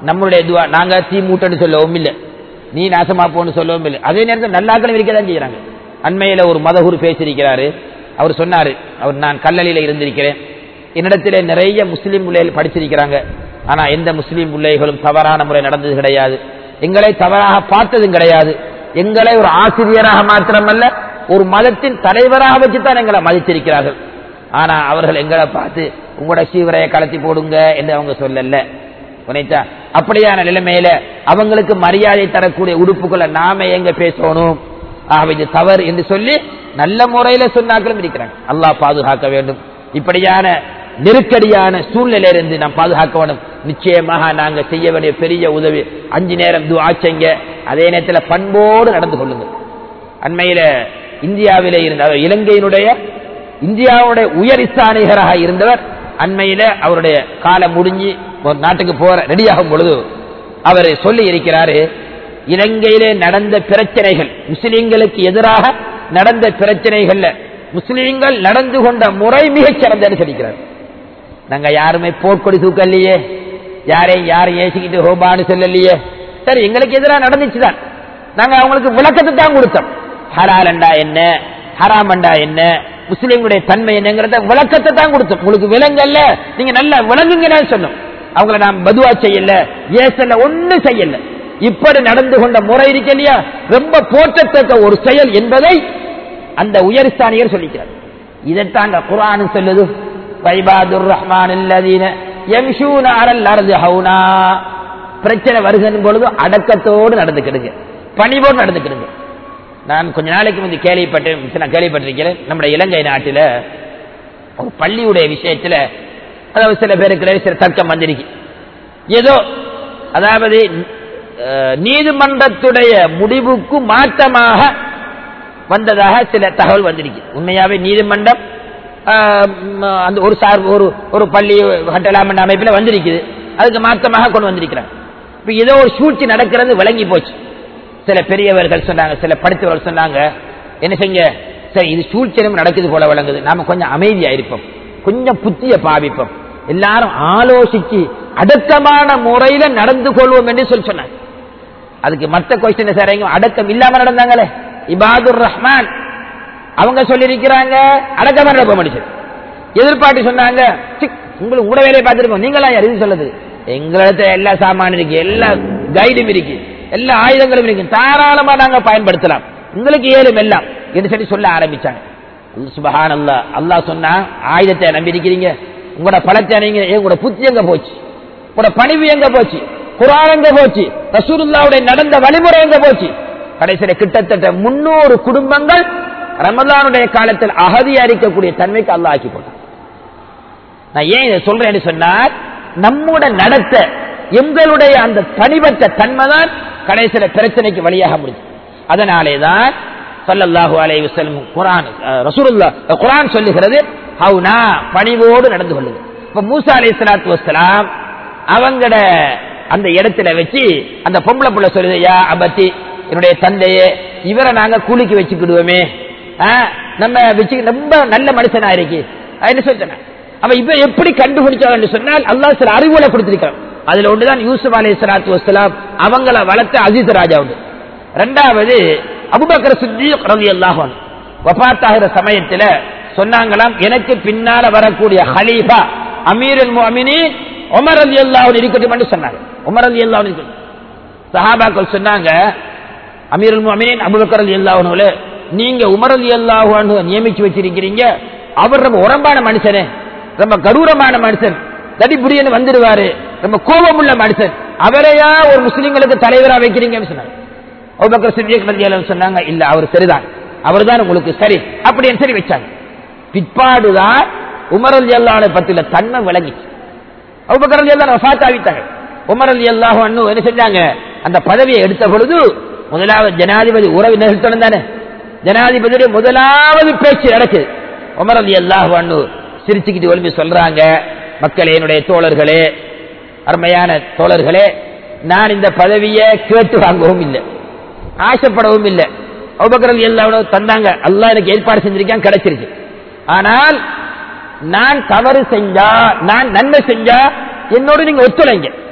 நம்மளுடைய துவா நாங்க தீ மூட்டன்னு சொல்லவும் இல்லை நீ நாசமா போன்னு சொல்லவும் இல்லை அதே நேரத்தில் நல்லாக்களும் இருக்க தான் செய்யறாங்க அண்மையில ஒரு மதகுரு பேசியிருக்கிறாரு அவர் சொன்னாரு அவர் நான் கல்லலில இருந்திருக்கிறேன் என்னிடத்திலே நிறைய முஸ்லீம் பிள்ளைகள் படிச்சிருக்கிறாங்க ஆனா எந்த முஸ்லீம் பிள்ளைகளும் தவறான முறை நடந்தது கிடையாது எங்களை தவறாக பார்த்ததும் கிடையாது எங்களை ஒரு ஆசிரியராக மாத்திரமல்ல ஒரு மதத்தின் தலைவராக வச்சுதான் எங்களை மதித்திருக்கிறார்கள் ஆனா அவர்கள் எங்களை பார்த்து உங்களோட சீவரையை கலத்தி போடுங்க என்று அவங்க சொல்லல உனைத்தா அப்படியான நிலைமையில அவங்களுக்கு மரியாதை தரக்கூடிய உடுப்புகளை நாம எங்க பேசணும் ஆகவே இது தவறு என்று சொல்லி நல்ல முறையில சொன்னாக்களும் இருக்கிறாங்க அல்லாஹ் பாதுகாக்க வேண்டும் இப்படியான நெருக்கடியான சூழ்நிலையிலிருந்து நாம் பாதுகாக்க வேண்டும் நிச்சயமாக நாங்க செய்ய வேண்டிய பெரிய உதவி அஞ்சு நேரம் துஆ செய்ங்க அதே நேரத்தில் பண்போடு நடந்து கொள்ளுங்கள் அண்மையில இந்தியாவிலே இருந்த அவர் இலங்கையினுடைய இந்தியாவுடைய உயர் இஸ்தானிகராக இருந்தவர் அண்மையில அவருடைய காலம் முடிஞ்சு ஒரு நாட்டுக்கு போற ரெடியாகும் பொழுது அவர் சொல்லி இருக்கிறாரு இலங்கையிலே நடந்த பிரச்சனைகள் முஸ்லிம்களுக்கு எதிராக நடந்த பிரச்சனைகள்ல முஸ்லிம்கள் நடந்து கொண்ட முறை மிகச் சிறந்தன்னு சொல்லிக்கிறார் நாங்க யாருமே போர்க்கொடி தூக்கலையே யாரையும் யாரையும் ஏசிக்கிட்டு ஹோபான்னு சொல்லலையே சரி எங்களுக்கு எதிராக நடந்துச்சுதான் நாங்க அவங்களுக்கு விளக்கத்தை தான் கொடுத்தோம் ஹலாலண்டா என்ன ஹராமண்டா என்ன முஸ்லிம்களுடைய தன்மை என்னங்கிறத விளக்கத்தை தான் கொடுத்தோம் உங்களுக்கு விலங்கல்ல நீங்க நல்லா விளங்குங்கன்னு சொன்னோம் அவங்கள நாம் பதுவா செய்யல ஏசல ஒண்ணும் செய்யல இப்படி நடந்து கொண்ட முறை இருக்கு இல்லையா ரொம்ப போற்றத்தக்க ஒரு செயல் என்பதை அந்த உயர்ஸ்தானியர் சொல்லிக்கிறார் இதைத்தாங்க குரான் சொல்லுது வைபாதுர் ரஹ்மான் அல்லதீன யம்ஷூன அலல் அர்து ஹவுனா பிரச்சனை வருகின்ற பொழுது அடக்கத்தோடு நடந்துக்கிடுங்க பணிவோடு நடந்துக்கிடுங்க நான் கொஞ்ச நாளைக்கு முந்தி கேள்விப்பட்டேன் நான் கேள்விப்பட்டிருக்கிறேன் நம்முடைய இலங்கை நாட்டில் ஒரு பள்ளியுடைய விஷயத்துல அதாவது சில பேருக்கு சில தர்க்கம் வந்திருக்கு ஏதோ அதாவது அஹ், நீதிமன்றத்துடைய முடிவுக்கு மாற்றமாக வந்ததாக சில தகவல் வந்திருக்கு உண்மையாவே நீதிமன்றம் ஆஹ், ம், அந்த ஒரு சார் ஒரு ஒரு பள்ளி கட்டலாம் என்ற அமைப்பில் வந்திருக்குது அதுக்கு மாற்றமாக கொண்டு வந்திருக்கிறாங்க இப்ப ஏதோ ஒரு சூழ்ச்சி நடக்கிறது விளங்கி போச்சு சில பெரியவர்கள் சொன்னாங்க சில படித்தவர்கள் சொன்னாங்க என்ன செய்ய சரி இது சூழ்ச்சியம் நடக்குது போல விளங்குது நாம கொஞ்சம் அமைதியா இருப்போம் கொஞ்சம் புத்திய பாவிப்போம் எல்லாரும் ஆலோசிச்சு அடக்கமான முறையில நடந்து கொள்வோம் என்று சொல்லி சொன்னாங்க அதுக்கு மத்த கொஸ்டின் சார் அடக்கம் இல்லாம நடந்தாங்களே இபாதுர் ரஹ்மான் அவங்க சொல்லியிருக்கிறாங்க அடக்கமா நடப்ப மனுஷன் எதிர்பார்த்து சொன்னாங்க சிக், உங்களுக்கு உங்களோட வேலையை பார்த்துருக்கோம் நீங்களா யார் இது சொல்லுது எங்களிடத்த எல்லா சாமான் இருக்கு எல்லா கைடும் இருக்கு எல்லா ஆயுதங்களும் இருக்கு தாராளமா நாங்க பயன்படுத்தலாம் உங்களுக்கு ஏழும் எல்லாம் என்று சொல்லி சொல்ல ஆரம்பிச்சாங்க சுபஹான் அல்லா அல்லாஹ் சொன்னா ஆயுதத்தை நம்பி இருக்கிறீங்க உங்களோட பலத்தை நீங்க உங்களோட புத்தி எங்க போச்சு உங்களோட பணிவு எங்க போச்சு குரான் எங்க போச்சு ரசூலுல்லாவுடைய நடந்த வழிமுறை எங்க போச்சு கடைசியில கிட்டத்தட்ட முன்னூறு குடும்பங்கள் ரமலானுடைய காலத்தில் அகதியா இருக்கக்கூடிய தன்மைக்கு அல்லாஹ் ஆக்கி போட்டான் நான் ஏன் இதை சொல்றேன்னு சொன்னால் நம்முடைய நடத்த எங்களுடைய அந்த தனிப்பட்ட தன்மை தான் கடைசியில பிரச்சனைக்கு வழியாக முடியும் அதனாலே தான் ஸல்லல்லாஹு அலைஹி வஸல்லம் குர்ஆன் அஹ், ரசூலுல்லாஹ் அஹ், குர்ஆன் சொல்லுகிறது ஹவுனா பணிவோடு நடந்து கொள்ளுங்க இப்ப மூசா அலைஹிஸ்ஸலாத்து வஸ்ஸலாம் அவங்கட அந்த இடத்துல வச்சு அந்த பொம்பளை புள்ள சொல்லுது யா அபத்தி என்னுடைய தந்தையே இவரை நாங்க கூலிக்கு வச்சுக்கிடுவோமே ஆ, நம்ம வச்சு ரொம்ப நல்ல மனுஷனா இருக்கு அஹ், என்ன சொல்றேன் அவன் இப்ப எப்படி கண்டுபிடிச்சான்னு சொன்னால் அல்லாஹ் சில அறிவுகளை கொடுத்திருக்கான் அதுல ஒன்றுதான் யூசுப் அலை சலாத்து வசலாம் அவங்கள வளர்த்த அஜித் ராஜா உண்டு ரெண்டாவது அபுபக்கர் சித்திக் ரவி அல்லாஹன் வபாத்தாகிற சமயத்துல சொன்னாங்களாம் எனக்கு பின்னால வரக்கூடிய ஹலீஃபா அமீர் முஅமினி உமர் அலி அல்லாஹ் இருக்கட்டும் சொன்னாங்க உமர் அலி அல்லாஹ் இருக்கட்டும் சஹாபாக்கள் சொன்னாங்க அமீருல் முஅமினீன் அபூபக்கர் ரலியல்லாஹு அன்ஹு நீங்க உமர் ரலியல்லாஹு அன்ஹு நியமிச்சு வச்சிருக்கிறீங்க அவர் ரொம்ப உரம்பான மனுஷனே ரொம்ப கரூரமான மனுஷன் தடிபுரியன்னு வந்துடுவாரு ரொம்ப கோபமுள்ள மனுஷன் அவரையா ஒரு முஸ்லிம்களுக்கு தலைவரா வைக்கிறீங்கன்னு சொன்னாங்க அபூபக்கர் சித்திக் ரலியல்லாஹு சொன்னாங்க இல்ல அவர் சரிதான் அவர்தான் உங்களுக்கு சரி அப்படின்னு சரி வச்சாங்க பிற்பாடுதான் உமர் ரலியல்லாஹு பத்தில தன்மை விளங்கிச்சு அபுபக்கர் அலி அல்லா வஃபாத் ஆகிட்டாங்க உமர் அலி அல்லாஹ் அண்ணு என்ன செஞ்சாங்க அந்த பதவியை எடுத்த பொழுது முதலாவது ஜனாதிபதி உறவு நிகழ்த்தணும் தானே ஜனாதிபதியுடைய முதலாவது பேச்சு நடக்குது உமர் அலி அல்லாஹ் அண்ணு சிரிச்சுக்கிட்டு ஒழுங்கி சொல்றாங்க மக்களே என்னுடைய தோழர்களே அருமையான தோழர்களே நான் இந்த பதவியை கேட்டு வாங்கவும் இல்லை ஆசைப்படவும் இல்லை அபுபக்கர் அலி அல்லாஹ் தந்தாங்க அல்லாஹ் எனக்கு ஏற்பாடு செஞ்சிருக்கான் கிடைச்சிருச்சு ஆனால் நான் தவறு செஞ்சா நான் நன்மை செஞ்சா என்னோட நீங்க ஒத்துழைங்க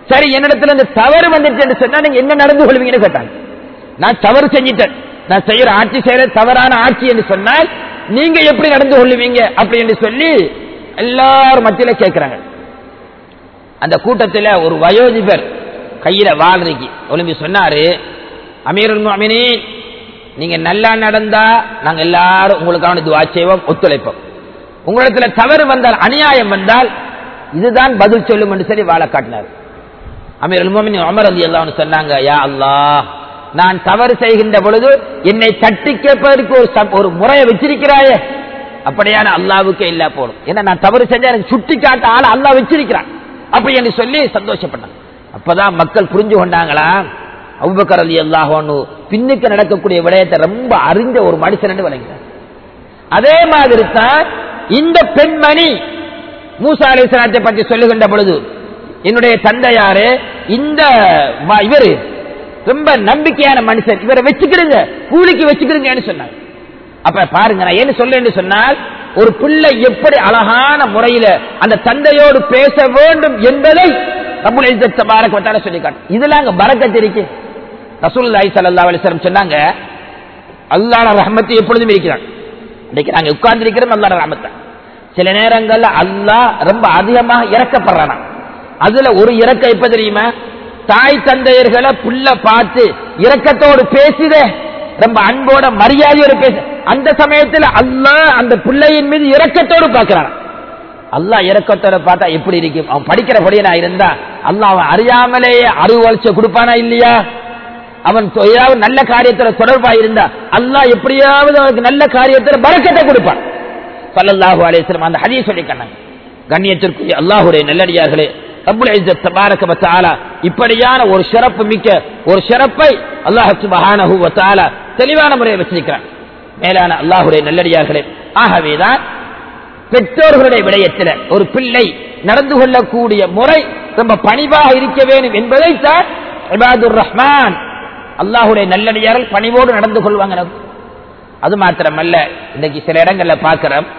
சரி என்னிடத்துல இந்த தவறு வந்துட்டு என்று சொன்னா நீங்க என்ன நடந்து கொள்வீங்கன்னு கேட்டாங்க நான் தவறு செஞ்சிட்டேன் நான் செய்யற ஆட்சி செய்யற தவறான ஆட்சி என்று சொன்னால் நீங்க எப்படி நடந்து கொள்ளுவீங்க அப்படி என்று சொல்லி எல்லாரும் மத்தியில கேட்கிறாங்க அந்த கூட்டத்தில் ஒரு வயோதிபர் கையில வாழ்றீங்க ஒலிம்பி சொன்னாரு அமீருல் அமீனீன் நீங்க நல்லா நடந்தா நாங்க எல்லாரும் உங்களுக்கான துவா செய்வோம் ஒத்துழைப்போம் உங்களிடத்துல தவறு வந்தால் அநியாயம் வந்தால் இதுதான் பதில் சொல்லும் என்று சொல்லி வாழ காட்டினார் அமீர் மோமின் அமர் அலி அல்லாஹ்னு சொன்னாங்க யா அல்லாஹ் நான் தவறு செய்கின்ற பொழுது என்னை தட்டி கேட்பதற்கு ஒரு சம்- ஒரு முறையை வச்சிருக்கிறாயே அப்படியான அல்லாவுக்கு இல்ல போடும் ஏன்னா நான் தவறு செஞ்சா எனக்கு சுட்டி காட்ட ஆள அல்லாஹ் வச்சிருக்கிறான் அப்படி என்று சொல்லி சந்தோஷப்பட்டாங்க அப்பதான் மக்கள் புரிஞ்சு கொண்டாங்களா அவ்வக்கர் அலி அல்லாஹோன்னு பின்னுக்கு நடக்கக்கூடிய விடயத்தை ரொம்ப அறிஞ்ச ஒரு மனுஷன் என்று விளங்கினார் அதே மாதிரி தான் இந்த பெண்மணி மூசா அலிஸ்லாத்தை பற்றி சொல்லுகின்ற பொழுது என்னுடைய தந்தையாரு இந்த ம- இவரு ரொம்ப நம்பிக்கையான மனுஷன் இவரை வச்சுக்கிடுங்க கூலிக்கு வச்சுக்கிடுங்கன்னு சொன்னாங்க அப்ப பாருங்க நான் என்ன சொல்லேன்னு சொன்னால் ஒரு பிள்ளை எப்படி அழகான முறையில அந்த தந்தையோடு பேச வேண்டும் என்பதை ரபுல் இஸ்ஸத் தபாரக் வ தஆலா சொல்லி காட்டு இதுல அங்க பரக்கத் இருக்கு ரசூலுல்லாஹி ஸல்லல்லாஹு அலைஹி வஸல்லம் சொன்னாங்க அல்லாஹ்வுடைய ரஹ்மத்து எப்பொழுதும் இருக்கிறான் இன்னைக்கு நாங்க உட்கார்ந்து இருக்கிறோம் அல்லாஹ் ரஹ்மத்தை சில நேரங்கள்ல அல்லாஹ் ரொம்ப அதிகமாக இறக்கப்படுறானா அதுல ஒரு இறக்கம் எப்ப தெரியுமா தாய் தந்தையர்களை புள்ள பார்த்து இரக்கத்தோடு பேசுதே ரொம்ப அன்போட மரியாதையோட பேசு அந்த சமயத்துல அல்லாஹ் அந்த பிள்ளையின் மீது இரக்கத்தோடு பார்க்கிறான் அல்லாஹ் இரக்கத்தோட பார்த்தா எப்படி இருக்கும் அவன் படிக்கிற படியனா இருந்தா அல்லாஹ் அவன் அறியாமலேயே அறிவு வளர்ச்சி கொடுப்பானா இல்லையா அவன் தொ- ஏதாவது நல்ல காரியத்துல தொடர்பா இருந்தா அல்லாஹ் எப்படியாவது அவனுக்கு நல்ல காரியத்துல பறக்கத்தை கொடுப்பான் ஸல்லல்லாஹு அலைஹி வஸல்லம் அந்த ஹதீஸ் சொல்லி கண்ணாங்க கண்ணியத்திற்குரிய அல்லாஹ்வுடைய நல்லடியார்களே ரப்புல் இஸ்ஸத் தபாரக வ தஆலா இப்படியான ஒரு சிறப்பு மிக்க ஒரு சிறப்பை அல்லாஹ் சுப்ஹானஹு வ தஆலா தெளிவான முறையில் வச்சிருக்கிறான் மேலான அல்லாஹ்வுடைய நல்லடியார்களே ஆகவேதான் பெற்றோர்களுடைய விடயத்தில் ஒரு பிள்ளை நடந்து கொள்ளக்கூடிய முறை ரொம்ப பணிவாக இருக்க வேண்டும் என்பதைத்தான் இபாதுர் ரஹ்மான் அல்லாஹுடைய நல்லடியார்கள் பணிவோடு நடந்து கொள்வாங்க அது மாத்திரமல்ல இன்னைக்கு சில இடங்கள்ல பார்க்கிறோம்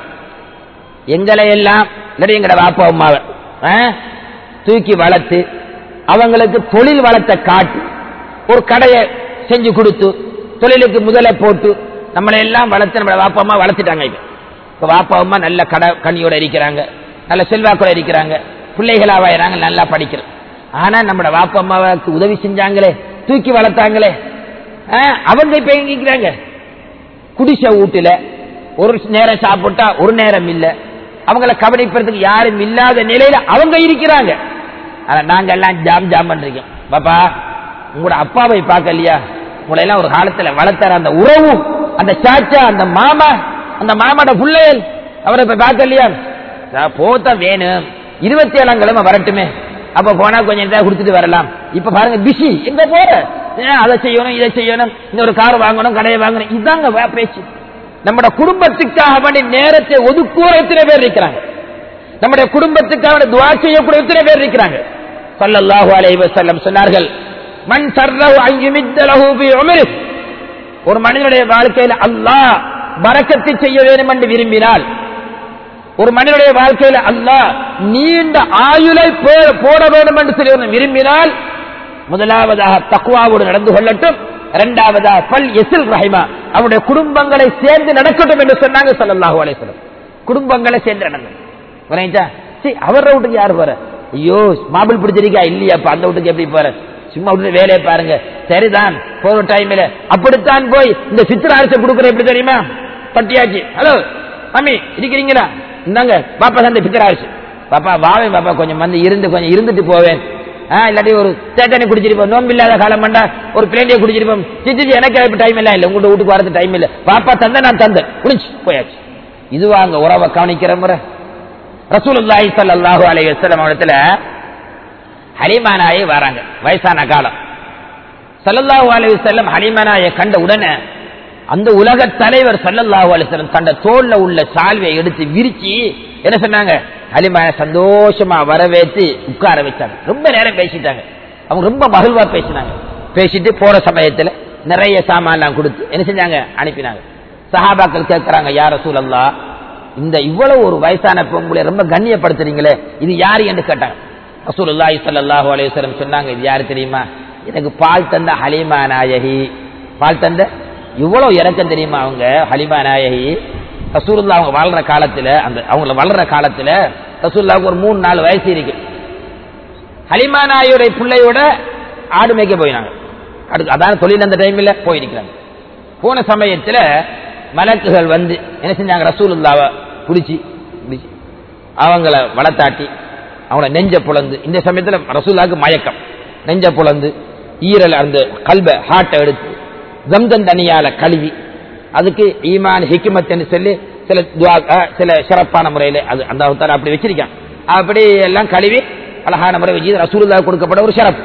எங்களை எல்லாம் இல்லாட்டி எங்கட வாப்பா அம்மாவை ஆ, தூக்கி வளர்த்து அவங்களுக்கு தொழில் வளத்தை காட்டி ஒரு கடையை செஞ்சு கொடுத்து தொழிலுக்கு முதலை போட்டு நம்மளை எல்லாம் வளர்த்து நம்மள வாப்பா அம்மா வளர்த்துட்டாங்க இப்ப இப்ப வாப்பா அம்மா நல்ல கடை கண்ணியோட இருக்கிறாங்க நல்ல செல்வாக்கோட இருக்கிறாங்க பிள்ளைகளா வாயிறாங்க நல்லா படிக்கிறோம் ஆனா நம்மட வாப்பா அம்மாவுக்கு உதவி செஞ்சாங்களே தூக்கி வளர்த்தாங்களே ஆ, அவங்க இப்ப எங்க இருக்கிறாங்க குடிசை வீட்டுல ஒரு நேரம் சாப்பிட்டா ஒரு நேரம் இல்ல அவங்கள கவனிப்பதற்கு யாரும் இல்லாத நிலையில அவங்க இருக்கிறாங்க ஆனா நாங்க எல்லாம் ஜாம் ஜாம் பண்றோம் பாப்பா உங்களோட அப்பாவை பார்க்கலையா உங்களை எல்லாம் ஒரு காலத்துல வளர்த்தார அந்த உறவு அந்த சாச்சா அந்த மாமா அந்த மாமாட பிள்ளைகள் அவரை இப்ப பார்க்கலையா நான் போத்த வேணும் இருபத்தி ஏழாம் கிழமை வரட்டுமே அப்ப போனா கொஞ்சம் நேரம் கொடுத்துட்டு வரலாம் இப்ப பாருங்க பிஸி எங்க போற ஏன் அதை செய்யணும் இதை செய்யணும் இன்னொரு கார் வாங்கணும் கடையை வாங்கணும் இதாங்க வே- பேச்சு நம்மட குடும்பத்துக்காக வேண்டி நேரத்தை ஒதுக்குவோர் எத்தனை பேர் இருக்கிறாங்க நம்முடைய குடும்பத்துக்காக வேண்டி துவா செய்யக்கூடிய எத்தனை பேர் இருக்கிறாங்க ஸல்லல்லாஹு அலைஹி வஸல்லம் சொன்னார்கள் மன் சர்ரஹு அன் யுமித்த லஹு ஃபீ உம்ரிஹ் ஒரு மனிதனுடைய வாழ்க்கையில அல்லாஹ் பரக்கத்தை செய்ய வேண்டும் என்று விரும்பினால் ஒரு மனிதனுடைய வாழ்க்கையில அல்லாஹ் நீண்ட ஆயுளை போ- போட வேண்டும் என்று சொல்லி ஒருவன் விரும்பினால் முதலாவதாக தக்குவாவோடு நடந்து கொள்ளட்டும் இரண்டாவதாக பல் எசில் ரஹிமா அவருடைய குடும்பங்களை சேர்ந்து நடக்கட்டும் என்று சொன்னாங்க ஸல்லல்லாஹு அலைஹி வஸல்லம் குடும்பங்களை சேர்ந்து நடந்து புரியுதா சரி அவர் வீட்டுக்கு யார் போற ஐயோ மாபிள் பிடிச்சிருக்கா இல்லையா அப்ப அந்த வீட்டுக்கு எப்படி போற சும்மா விட்டு வேலையை பாருங்க சரிதான் போற டைம்ல அப்படித்தான் போய் இந்த சித்திர அரசு கொடுக்குற எப்படி தெரியுமா பட்டியாச்சு ஹலோ மாமி இருக்கிறீங்களா இந்தாங்க பாப்பா சந்தை பித்திர அரசு பாப்பா வாவேன் பாப்பா கொஞ்சம் வந்து இருந்து கொஞ்சம் இருந்துட்டு போவேன் ஆ, இல்லாட்டி ஒரு சேட்டனை குடிச்சிருப்போம் நோம்பு இல்லாத காலம் பண்ணா ஒரு பிளேண்டியை குடிச்சிருப்போம் சிச்சி எனக்கு இப்ப டைம் இல்ல இல்ல உங்க வீட்டுக்கு வரது டைம் இல்ல பாப்பா தந்த நான் தந்தேன் குளிச்சு போயாச்சு இதுவா அங்க உறவை கவனிக்கிற முறை ரசூலுல்லாஹி ஸல்லல்லாஹு அலைஹி வஸல்லம் இடத்துல ஹலிமானாயே வராங்க வயசான காலம் ஸல்லல்லாஹு அலைஹி வஸல்லம் ஹலிமானாயை கண்ட உடனே அந்த உலக தலைவர் ஸல்லல்லாஹு அலைஹி வஸல்லம் தன்னுடைய தோல்ல உள்ள சால்வையை எடுத்து விரிச்சு என்ன சொன்னாங்க ஹலிமான சந்தோஷமா வரவேற்று உட்கார வச்சாங்க ரொம்ப நேரம் பேசிட்டாங்க அவங்க ரொம்ப மகிழ்வா பேசினாங்க பேசிட்டு போற சமயத்துல நிறைய சாமான்லாம் கொடுத்து என்ன செஞ்சாங்க அனுப்பினாங்க சஹாபாக்கள் கேட்கறாங்க யார சூழல்லா இந்த இவ்வளவு ஒரு வயசான பொம்பளை ரொம்ப கண்ணியப்படுத்துறீங்களே இது யாரு என்று கேட்டாங்க ரசூலுல்லாஹி ஸல்லல்லாஹு அலைஹி வஸல்லம் சொன்னாங்க இது யாரு தெரியுமா எனக்கு பால் தந்த ஹலீமா நாயகி பால் தந்த இவ்வளவு இறக்கம் தெரியுமா அவங்க ஹலிமா நாயகி ரசூலுல்லா அவங்க வாழ்ற காலத்துல அந்த அவங்கள வளர்ற காலத்துல ரசூலுல்லாவுக்கு ஒரு மூணு நாலு வயசு இருக்கு ஹலிமா நாயுடைய பிள்ளையோட ஆடு மேய்க்க போயினாங்க அடுத்து அதான் தொழில் அந்த டைம்ல போயிருக்கிறாங்க போன சமயத்துல மலக்குகள் வந்து என்ன செஞ்சாங்க ரசூலுல்லாவை பிடிச்சி பிடிச்சி அவங்கள வளர்த்தாட்டி அவங்கள நெஞ்ச புலந்து இந்த சமயத்துல ரசூல்லாவுக்கு மயக்கம் நெஞ்ச புலந்து ஈரல் அந்த கல்ப ஹார்ட்டை எடுத்து ஜம்தன் தனியால கழுவி அதுக்கு ஈமான் ஹிக்மத்னு சொல்லி சில துவா அஹ், சில சிறப்பான முறையில அது அந்த அவதாரம் அப்படி வச்சிருக்கான் அப்படி எல்லாம் கழுவி அழகான முறை வச்சு ரசூலுல்லாஹ் கொடுக்கப்பட்ட ஒரு சிறப்பு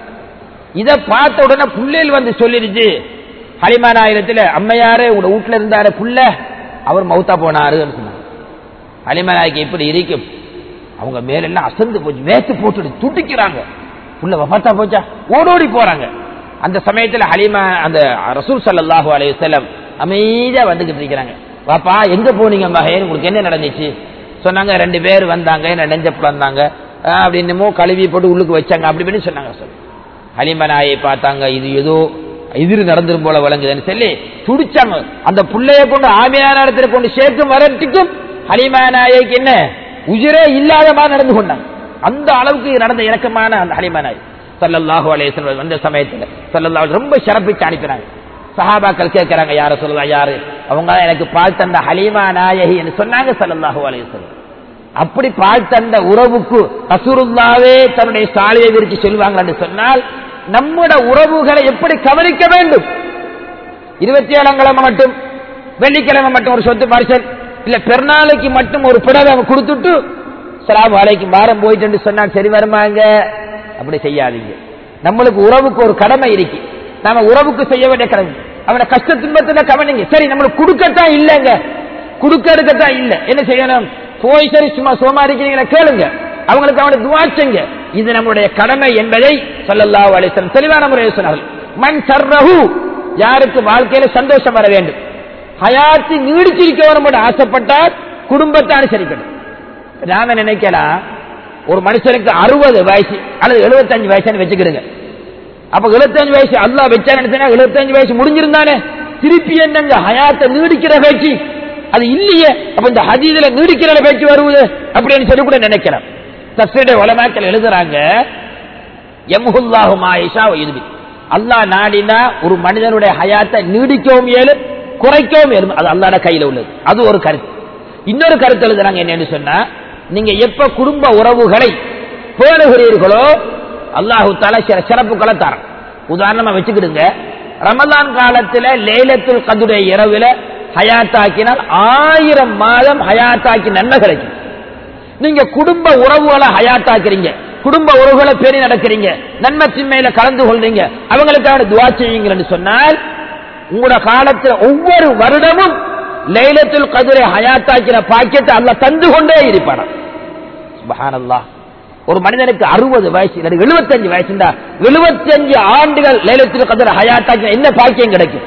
இத பார்த்த உடனே புள்ளையில் வந்து சொல்லிருச்சு ஹலிமா நாயிரத்துல அம்மையாரு உங்க வீட்டுல இருந்தாரு புள்ள அவர் மௌத்தா போனாருன்னு சொன்னாங்க ஹலிமா நாய்க்கு எப்படி இருக்கும் அவங்க மேலெல்லாம் அசந்து போச்சு வேத்து போட்டு துடிக்கிறாங்க புள்ள வஃபாத்தா போச்சா ஓடோடி போறாங்க அந்த சமயத்துல ஹலிமா அந்த ரசூல் ஸல்லல்லாஹு அலைஹி வஸல்லம் அமைதியா வந்துகிட்டு இருக்கிறாங்க வாப்பா எங்க போனீங்க மகன் உங்களுக்கு என்ன நடந்துச்சு சொன்னாங்க ரெண்டு பேர் வந்தாங்க என்ன நெஞ்சப்புல வந்தாங்க ஆஹ் அப்படின்னுமோ கழுவி போட்டு உள்ளுக்கு வச்சாங்க அப்படி இப்படின்னு சொன்னாங்க சொல்லி ஹலிமா நாயை பார்த்தாங்க இது ஏதோ எதிர் நடந்துரும் போல விளங்குதுன்னு சொல்லி துடிச்சாங்க அந்த புள்ளைய கொண்டு ஆமியான இடத்துல கொண்டு சேர்க்கும் வரட்டுக்கும் ஹலிமா நாயைக்கு என்ன உயிரே இல்லாத மாதிரி நடந்து கொண்டாங்க அந்த அளவுக்கு நடந்த இறக்கமான அந்த ஹலிமா நாய் சல்லல்லாஹு அலைஹி வஸல்லம் வந்த சமயத்துல சல்லல்லாஹு ரொம்ப சிறப்பிச்சு அனுப்பினாங்க சஹாபாக்கள் கேட்கறாங்க யார சொல்லலாம் யாரு அவங்க எனக்கு பால் தந்த ஹலீமா நாயகி என்று சொன்னாங்க சல்லல்லாஹு அலைஹி வஸல்லம் அப்படி பால் தந்த உறவுக்கு ரசூலுல்லாவே தன்னுடைய சாலையை விரிச்சு சொல்லுவாங்க என்று சொன்னால் நம்முட உறவுகளை எப்படி கவனிக்க வேண்டும் இருபத்தி ஏழாம் கிழமை மட்டும் வெள்ளிக்கிழமை மட்டும் ஒரு சொத்து பரிசல் இல்ல பெருநாளைக்கு மட்டும் ஒரு புடவை அவங்க கொடுத்துட்டு சலாம் அலைக்கு வாரம் போயிட்டு சொன்னா சரி வருமாங்க அப்படி செய்யாதீங்க நம்மளுக்கு உறவுக்கு ஒரு கடமை இருக்கு நாம உறவுக்கு செய்ய வேண்டிய கடமை அவனை கஷ்ட துன்பத்துல கவனிங்க சரி நம்மளுக்கு கொடுக்கத்தான் இல்லைங்க கொடுக்க எடுக்கத்தான் இல்ல என்ன செய்யணும் போய் சரி சும்மா சோமா இருக்கிறீங்களா கேளுங்க அவங்களுக்கு அவனை துவாச்சங்க இது நம்முடைய கடமை என்பதை ஸல்லல்லாஹு அலைஹி வஸல்லம் தெளிவான முறையில் சொன்னார்கள் மன் சர்ரஹு யாருக்கு வாழ்க்கையில சந்தோஷம் வர வேண்டும் ஹயாத்து நீடிச்சிருக்க வரும்போது ஆசைப்பட்டால் குடும்பத்தை அனுசரிக்கணும் நாம நினைக்கலாம் ஒரு மனுஷனுக்கு அறுபது வயசு அல்லது எழுபத்தஞ்சு வயசுன்னு வச்சுக்கிடுங்க அப்ப எழுபத்தஞ்சு வயசு அல்லாஹ் வச்சா நினைச்சா எழுபத்தஞ்சு வயசு முடிஞ்சிருந்தானே திருப்பி என்னங்க ஹயாத்தை நீடிக்கிற பேச்சு அது இல்லையே அப்ப இந்த ஹதீதுல நீடிக்கிற பேச்சு வருவது அப்படின்னு சொல்லி கூட நினைக்கிறேன் தஸ்வீடைய உலமாக்கள் எழுதுறாங்க எம்ஹுல்லாஹு மாயிஷா இதுபி அல்லாஹ் நாடினா ஒரு மனிதனுடைய ஹயாத்தை நீடிக்கவும் இயலும் குறைக்கவும் இயலும் அது அல்லாட கையில உள்ளது அது ஒரு கருத்து இன்னொரு கருத்து எழுதுறாங்க என்னன்னு சொன்னா நீங்க எப்ப குடும்ப உறவுகளை பேணுகிறீர்களோ அல்லாஹு தாலா சில சிறப்புகளை தரம் உதாரணமா வச்சுக்கிடுங்க ரமலான் காலத்துல லேலத்துல் கதுடைய இரவுல ஹயாத்தாக்கினால் ஆயிரம் மாதம் ஹயாத்தாக்கி நன்மை கிடைக்கும் நீங்க குடும்ப உறவுகளை ஹயாத்தாக்குறீங்க குடும்ப உறவுகளை பேணி நடக்கிறீங்க நன்மை திண்மையில கலந்து கொள்றீங்க அவங்களுக்கான துவா செய்யுங்கன்னு சொன்னால் உங்களோட காலத்துல ஒவ்வொரு வருடமும் லைலத்துல் கதிரை ஹயாத்தாக்கிற பாக்கியத்தை அல்ல தந்து கொண்டே இருப்பானா சுபஹானல்லாஹ் ஒரு மனிதனுக்கு அறுபது வயசு இல்லாட்டி எழுபத்தஞ்சு வயசுண்டா எழுபத்தஞ்சு ஆண்டுகள் லைலத்துல் கதிரை ஹயாத்தாக்கிற என்ன பாக்கியம் கிடைக்கும்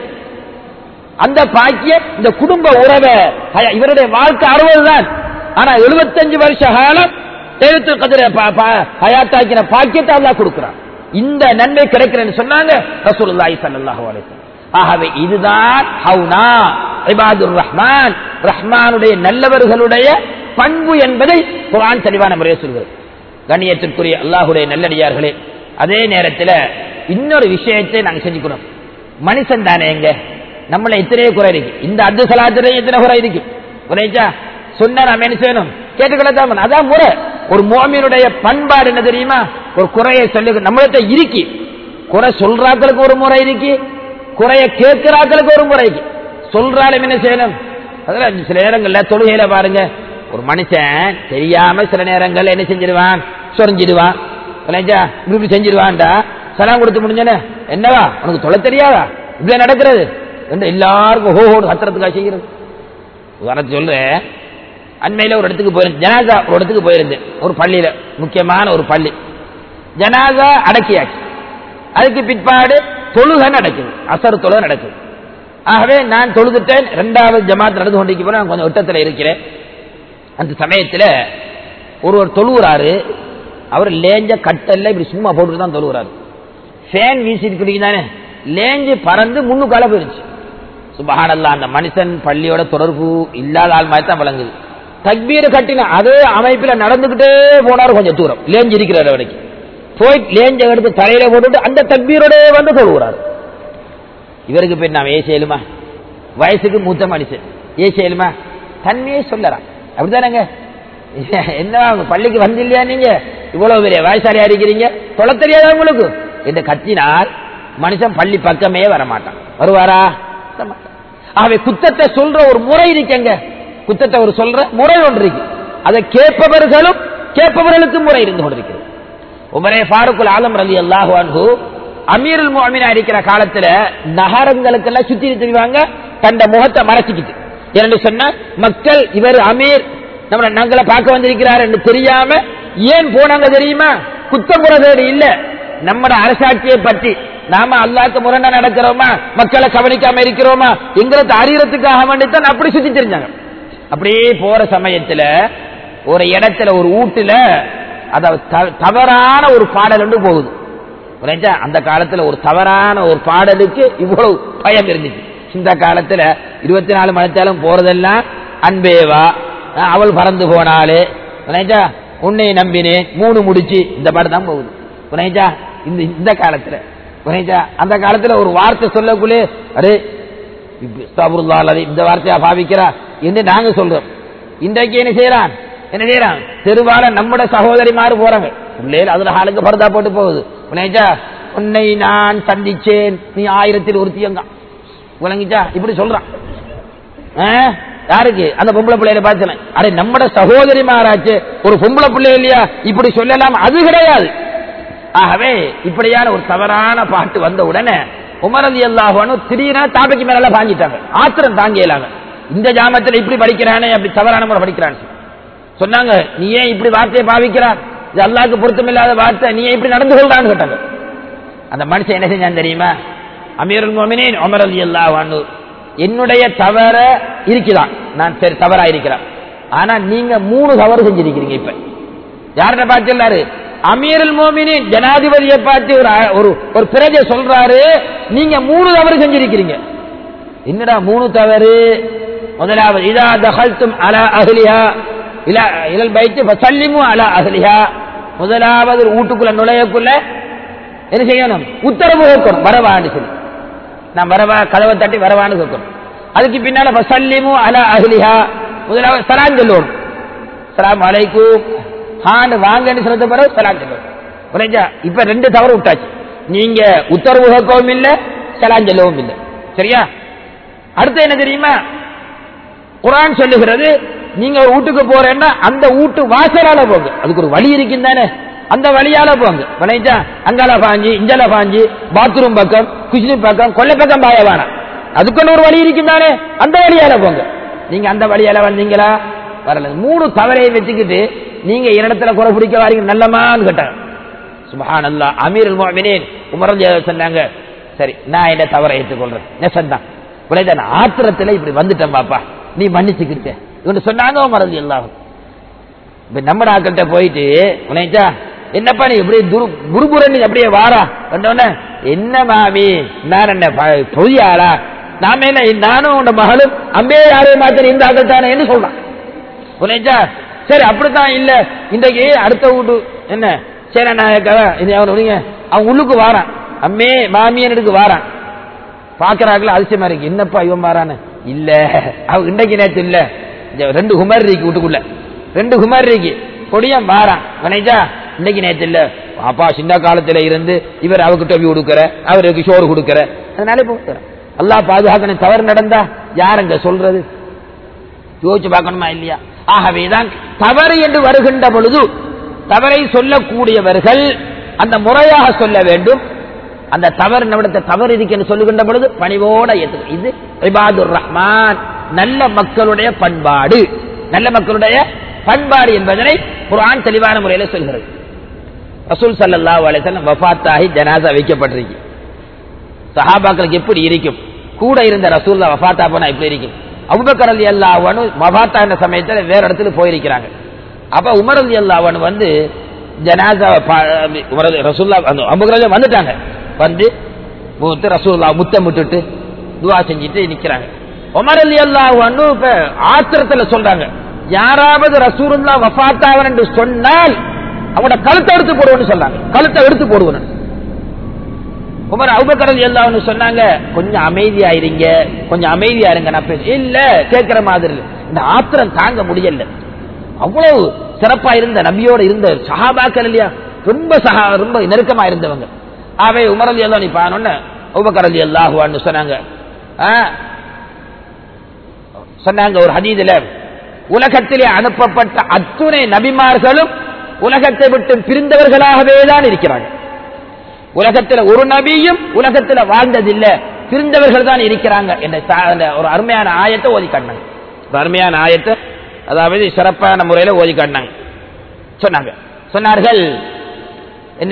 அந்த பாக்கியம் இந்த குடும்ப உறவை ஹயா- இவருடைய வாழ்க்கை அறுபது தான் ஆனா எழுபத்தஞ்சு வருஷ காலம் லைலத்துல் கதிரை பா- பா- ஹயாத்தாக்கிற பாக்கியத்தை அல்லாஹ் கொடுக்கிறான் இந்த நன்மை கிடைக்கிறேன்னு சொன்னாங்க ரசூலுல்லாஹி ஸல்லல்லாஹு அலைஹி வஸல்லம் ஆகவே இதுதான் ஹவுனா இபாதுர் ரஹ்மான் ரஹ்மானுடைய நல்லவர்களுடைய பண்பு என்பதை குர்ஆன் தெளிவான முறையில் சொல்கிறது கண்ணியத்திற்குரிய அல்லாஹுடைய நல்லடியார்களே அதே நேரத்தில் இன்னொரு விஷயத்தை நாங்க செஞ்சுக்கணும் மனுஷன் தானே எங்க நம்மள எத்தனையோ குறை இருக்கு இந்த அத்து சலாத்திலே எத்தனை குறை இருக்கு குறைச்சா சொன்னா நாம என்ன செய்யணும் கேட்டுக்கொள்ளத்தான் அதான் முறை ஒரு மோமியனுடைய பண்பாடு என்ன தெரியுமா ஒரு குறையை சொல்லி நம்மள்ட்ட இருக்கு குறை சொல்றாக்களுக்கு ஒரு முறை இருக்கு குறைய கேட்கிறாக்களுக்கு ஒரு முறை இருக்கு சொல்றாலும் என்ன செய்யணும் அதெல்லாம் சில நேரங்கள்ல தொழுகையில பாருங்க ஒரு மனுஷன் தெரியாம சில நேரங்கள்ல என்ன செஞ்சிருவான் சொரிஞ்சிடுவான் இல்லையா இப்படி செஞ்சிருவான்டா சலாம் கொடுத்து முடிஞ்சனே என்னவா உனக்கு தொலை தெரியாதா இப்படி நடக்கிறது என்று எல்லாருக்கும் ஹோ ஹோடு கத்துறதுக்காக செய்கிறது உதாரணத்துக்கு சொல்றேன் அண்மையில ஒரு இடத்துக்கு போயிருந்தேன் ஜனாதா ஒரு இடத்துக்கு போயிருந்தேன் ஒரு பள்ளியில முக்கியமான ஒரு பள்ளி ஜனாதா அடக்கியாச்சு அதுக்கு பிற்பாடு தொழுகை நடக்குது அசர் தொழுகை நடக்குது ஆகவே நான் தொழுதுட்டேன் இரண்டாவது ஜமாத் நடந்து கொண்டிருக்க போது நான் கொஞ்சம் விட்டத்தில் இருக்கிறேன் அந்த சமயத்தில் ஒருவர் தொழுகிறாரு அவர் லேஞ்ச கட்டல்ல இப்படி சும்மா போட்டுட்டு தான் தொழுகிறாரு ஃபேன் வீசிட்டு தானே லேஞ்சு பறந்து முன்னுக்கால போயிருச்சு சுபஹானல்லா அந்த மனுஷன் பள்ளியோட தொடர்பு இல்லாத ஆள் மாதிரி தான் விளங்குது தக்பீர் கட்டின அதே அமைப்புல நடந்துகிட்டே போனாரு கொஞ்சம் தூரம் லேஞ்சு இருக்கிறார் வரைக்கும் போய் லேஞ்ச எடுத்து தலையில போட்டுட்டு அந்த தக்பீரோட வந்து தொழுகிறாரு இவருக்கு போய் நாம் ஏ செய்யலுமா வயசுக்கு மூத்த மனுஷன் ஏ செய்யலுமா தன்மையே சொல்லறான் அப்படிதானங்க என்ன பள்ளிக்கு வந்து இல்லையா நீங்க இவ்வளவு பெரிய வயசாலியா இருக்கிறீங்க தொலை தெரியாதா உங்களுக்கு என்று கத்தினால் மனுஷன் பள்ளி பக்கமே வரமாட்டான் வருவாரா வரமாட்டான். ஆகவே குத்தத்தை சொல்ற ஒரு முறை இருக்கங்க குத்தத்தை ஒரு சொல்ற முறை ஒன்று இருக்கு அதை கேட்பவர்களும் கேட்பவர்களுக்கு முறை இருந்து கொண்டிருக்கிறது உமரே ஃபாருக்குல் ஆலம் ரலி அல்லாஹு அன்ஹு அமீருல் முஅமினா இருக்கிற காலத்துல நகரங்களுக்கெல்லாம் சுத்தி திரிவாங்க தந்த முகத்தை மறைச்சிக்கிட்டு என்று சொன்னா மக்கள் இவர் அமீர் நம்மள நாங்கள பார்க்க வந்திருக்கிறார் என்று தெரியாம ஏன் போனாங்க தெரியுமா குத்தம் தேடி இல்ல நம்மட அரசாட்சியை பற்றி நாம அல்லாக்கு முரணா நடக்கிறோமா மக்களை கவனிக்காம இருக்கிறோமா எங்களுக்கு அறியறதுக்காக வேண்டித்தான் அப்படி சுத்தி தெரிஞ்சாங்க அப்படியே போற சமயத்துல ஒரு இடத்துல ஒரு வீட்டுல அத த- தவறான ஒரு பாடல் ஒன்று போகுது புரியுதா? அந்த காலத்துல ஒரு தவறான ஒரு பாடலுக்கு இவ்வளவு பயம் இருந்துச்சு இந்த காலத்துல இருபத்தி நாலு மணித்தாலும் போறதெல்லாம் அன்பேவா அஹ் அவள் பறந்து போனாலே புரியுதா? உன்னை நம்பினேன் மூணு முடிச்சு இந்த பாட்டு தான் போகுது புரியுதா? இந்த இந்த காலத்துல புரியுதா? அந்த காலத்துல ஒரு வார்த்தை சொல்லக்குள்ளே அரே இப்ப அஸ்தக்ஃபிருல்லாஹ் அல் அலீம், இந்த வார்த்தையா பாவிக்கிறா என்று நாங்க சொல்றோம் இன்றைக்கு என்ன செய்யறான் என்ன செய்யறான் தெருவால நம்முடைய சகோதரிமாரு போறாங்க பிள்ளைகள் அதுல ஆளுக்கு பரதா போட்டு போகுது உன்னைச்சா உன்னை நான் சந்திச்சேன் நீ ஆயிரத்தில் ஒருத்தியங்க விளங்கிச்சா இப்படி சொல்றான் ஆ? யாருக்கு அந்த பொம்பளை பிள்ளையில பார்த்து அடே நம்மட சகோதரி மாறாச்சு ஒரு பொம்பளை பிள்ளை இல்லையா இப்படி சொல்லலாம் அது கிடையாது ஆகவே இப்படியான ஒரு தவறான பாட்டு வந்த உடனே உமரதி அல்லாஹானு திடீரென தாபைக்கு மேல பாஞ்சிட்டாங்க ஆத்திரம் தாங்கியலாங்க இந்த ஜாமத்துல இப்படி படிக்கிறானே அப்படி தவறான முறை படிக்கிறான்னு சொன்னாங்க நீ ஏன் இப்படி வார்த்தையை பாவிக்கிறான் இது அல்லாஹ்க்கு பொருத்தமில்லாத வார்த்தை நீ ஏன் இப்படி நடந்து கொள்றான்னு கேட்டாங்க அந்த மனுஷன் என்ன செஞ்சான் தெரியுமா அமீருல் மோமினின் உமர் அலி அல்லாஹ் என்னுடைய தவற இருக்குதான் நான் சரி தவறா இருக்கிறேன் ஆனா நீங்க மூணு தவறு செஞ்சிருக்கிறீங்க இப்ப யார்கிட்ட பார்த்து சொல்லாரு அமீருல் மோமினின் ஜனாதிபதியை பார்த்து ஒரு ஒரு ஒரு பிரஜை சொல்றாரு நீங்க மூணு தவறு செஞ்சிருக்கிறீங்க என்னடா மூணு தவறு முதலாவது இதா தகல்தும் அலா அஹ்லிஹா இல இலல் பைத்து ஃபசல்லிமு அலா அஹ்லிஹா முதலாவது வீட்டுக்குள்ள நுழையக்குள்ள என்ன செய்யணும் உத்தரவு கேட்கணும் வரவான்னு சொல்லி நான் வரவா கதவை தட்டி வரவான்னு கேட்கணும் அதுக்கு பின்னால ஃபசல்லிமு அலா அஹ்லிஹா முதலாவது சலாம் சொல்லணும் சலாம் அலைக்கும் ஹான்னு வாங்கன்னு சொன்னது பிறகு சலாம் சொல்லணும் புரிஞ்சா இப்ப ரெண்டு தவறு விட்டாச்சு நீங்க உத்தரவு கேட்கவும் இல்ல சலாம் சொல்லவும் இல்லை சரியா அடுத்து என்ன தெரியுமா குரான் சொல்லுகிறது நீங்க ஒரு வீட்டுக்கு போறேன்னா அந்த வீட்டு வாசலால போங்க அதுக்கு ஒரு வழி இருக்கும் தானே அந்த வழியால போங்க வளைஞ்சா அங்கால பாஞ்சு இஞ்சால பாஞ்சு பாத்ரூம் பக்கம் குச்சினி பக்கம் கொல்லை பக்கம் பாய வேணாம் அதுக்குன்னு ஒரு வழி இருக்கும் தானே அந்த வழியால போங்க நீங்க அந்த வழியால வந்தீங்களா வரல மூணு தவறையை வச்சுக்கிட்டு நீங்க இடத்துல குறை பிடிக்க வாரீங்க நல்லமான்னு கேட்டாங்க சுபஹான் அல்லா அமீர் முஃமினீன் உமர் ரலியல்லாஹு சொன்னாங்க சரி நான் என்ன தவறை ஏற்றுக்கொள்றேன் நெசந்தான் உலக ஆத்திரத்துல இப்படி வந்துட்டேன் பாப்பா நீ மன்னிச்சுக்கிட்ட இவனு சொன்னாங்க உமர் ரலியல்லாஹு இப்ப நம்ம ஆக்கிட்ட போயிட்டு உனச்சா என்னப்பா நீ இப்படி துரு குருபுரன் அப்படியே வாரா வந்தோடனே என்ன மாமி நான் என்ன ப- பொய் ஆளா நாம என்ன நானும் உன் மகளும் அம்பே யாரையும் மாத்திரம் இந்த ஆக்கள் தானே என்று சொல்றான் புரிஞ்சா சரி அப்படித்தான் இல்ல இன்றைக்கு அடுத்த வீட்டு என்ன சரி நாயக்கா இது அவன் விடுங்க அவன் உள்ளுக்கு வாரான் அம்மே மாமியனுக்கு வாரான் பாக்குறாங்களா அதிசயமா இருக்கு என்னப்பா இவன் வாரான்னு இல்ல அவன் இன்றைக்கு நேற்று இல்ல இந்த ரெண்டு குமார் இருக்கு வீட்டுக்குள்ள ரெண்டு குமார் இருக்கு கொடியம் வாரான் வனைஜா இன்னைக்கு நேற்று இல்ல பாப்பா சின்ன காலத்துல இருந்து இவர் அவருக்கு டொபி கொடுக்கிற அவருக்கு சோறு கொடுக்கிற அதனால இப்போ அல்லாஹ் பாதுகாக்கணும் தவறு நடந்தா யாருங்க சொல்றது யோசிச்சு பார்க்கணுமா இல்லையா ஆகவேதான் தவறு என்று வருகின்ற பொழுது தவறை சொல்லக்கூடியவர்கள் அந்த முறையாக சொல்ல வேண்டும் அந்த தவறு நம்மிடத்தை தவறு இருக்கு என்று சொல்லுகின்ற பொழுது பணிவோட ஏத்து இது இபாதுர் ரஹ்மான் நல்ல மக்களுடைய பண்பாடு நல்ல மக்களுடைய பண்பாடு என்பதனை குர்ஆன் தெளிவான முறையில சொல்கிறது ரசூல் ஸல்லல்லாஹு அலைஹி வஸல்லம் வஃபாத்தாகி ஜனாசா வைக்கப்பட்டிருக்கு சஹாபாக்களுக்கு எப்படி இருக்கும் கூட இருந்த ரசூல்லா வஃபாத்தா போனா எப்படி இருக்கும் அபுபக்கர் அலி அல்லாஹ்வனு வஃபாத்தா என்ற சமயத்துல வேற இடத்துல போயிருக்கிறாங்க அப்ப உமர் அலி அல்லாஹ்வனு வந்து ஜனாசா ரசூல்லா அந்த அபுகராஜா வந்துட்டாங்க வந்து மூத்து ரசூல்லா முத்தம் விட்டுட்டு துவா செஞ்சுட்டு நிக்கிறாங்க உமர் அலி அல்லாஹ் இப்ப ஆத்திரத்துல சொல்றாங்க யாராவது ரசூலுல்லா வஃபாத்தாவன் என்று சொன்னால் அவங்களோட கழுத்தை எடுத்து போடுவோம்னு சொன்னாங்க கழுத்தை எடுத்து போடுவோம் உமர் அபுபக்கர் அலி அல்லாஹ்னு சொன்னாங்க கொஞ்சம் அமைதியா இருங்க கொஞ்சம் அமைதியா இருங்க நான் பேச இல்ல கேட்கிற மாதிரி இல்ல. இந்த ஆத்திரம் தாங்க முடியல அவ்வளவு சிறப்பா இருந்த நபியோட இருந்த சஹாபாக்கள் இல்லையா ரொம்ப சஹா ரொம்ப நெருக்கமா இருந்தவங்க அவை உமர் அலி அல்லா நீ பானோன்னு அபுபக்கர் அலி அல்லாஹுவான்னு சொன்னாங்க ஆ, சொன்னாங்க ஒரு ஹதீதுல உலகத்திலே அனுப்பப்பட்ட அத்துணை நபிமார்களும் உலகத்தை விட்டு பிரிந்தவர்களாகவே தான் இருக்கிறாங்க உலகத்தில் ஒரு நபியும் உலகத்தில் வாழ்ந்ததில்ல பிரிந்தவர்கள் தான் இருக்கிறாங்க என்ற சா- அந்த ஒரு அருமையான ஆயத்தை ஓதி காட்டினாங்க ஒரு அருமையான ஆயத்தை அதாவது சிறப்பான முறையில் ஓதி காட்டினாங்க சொன்னாங்க சொன்னார்கள் என்ன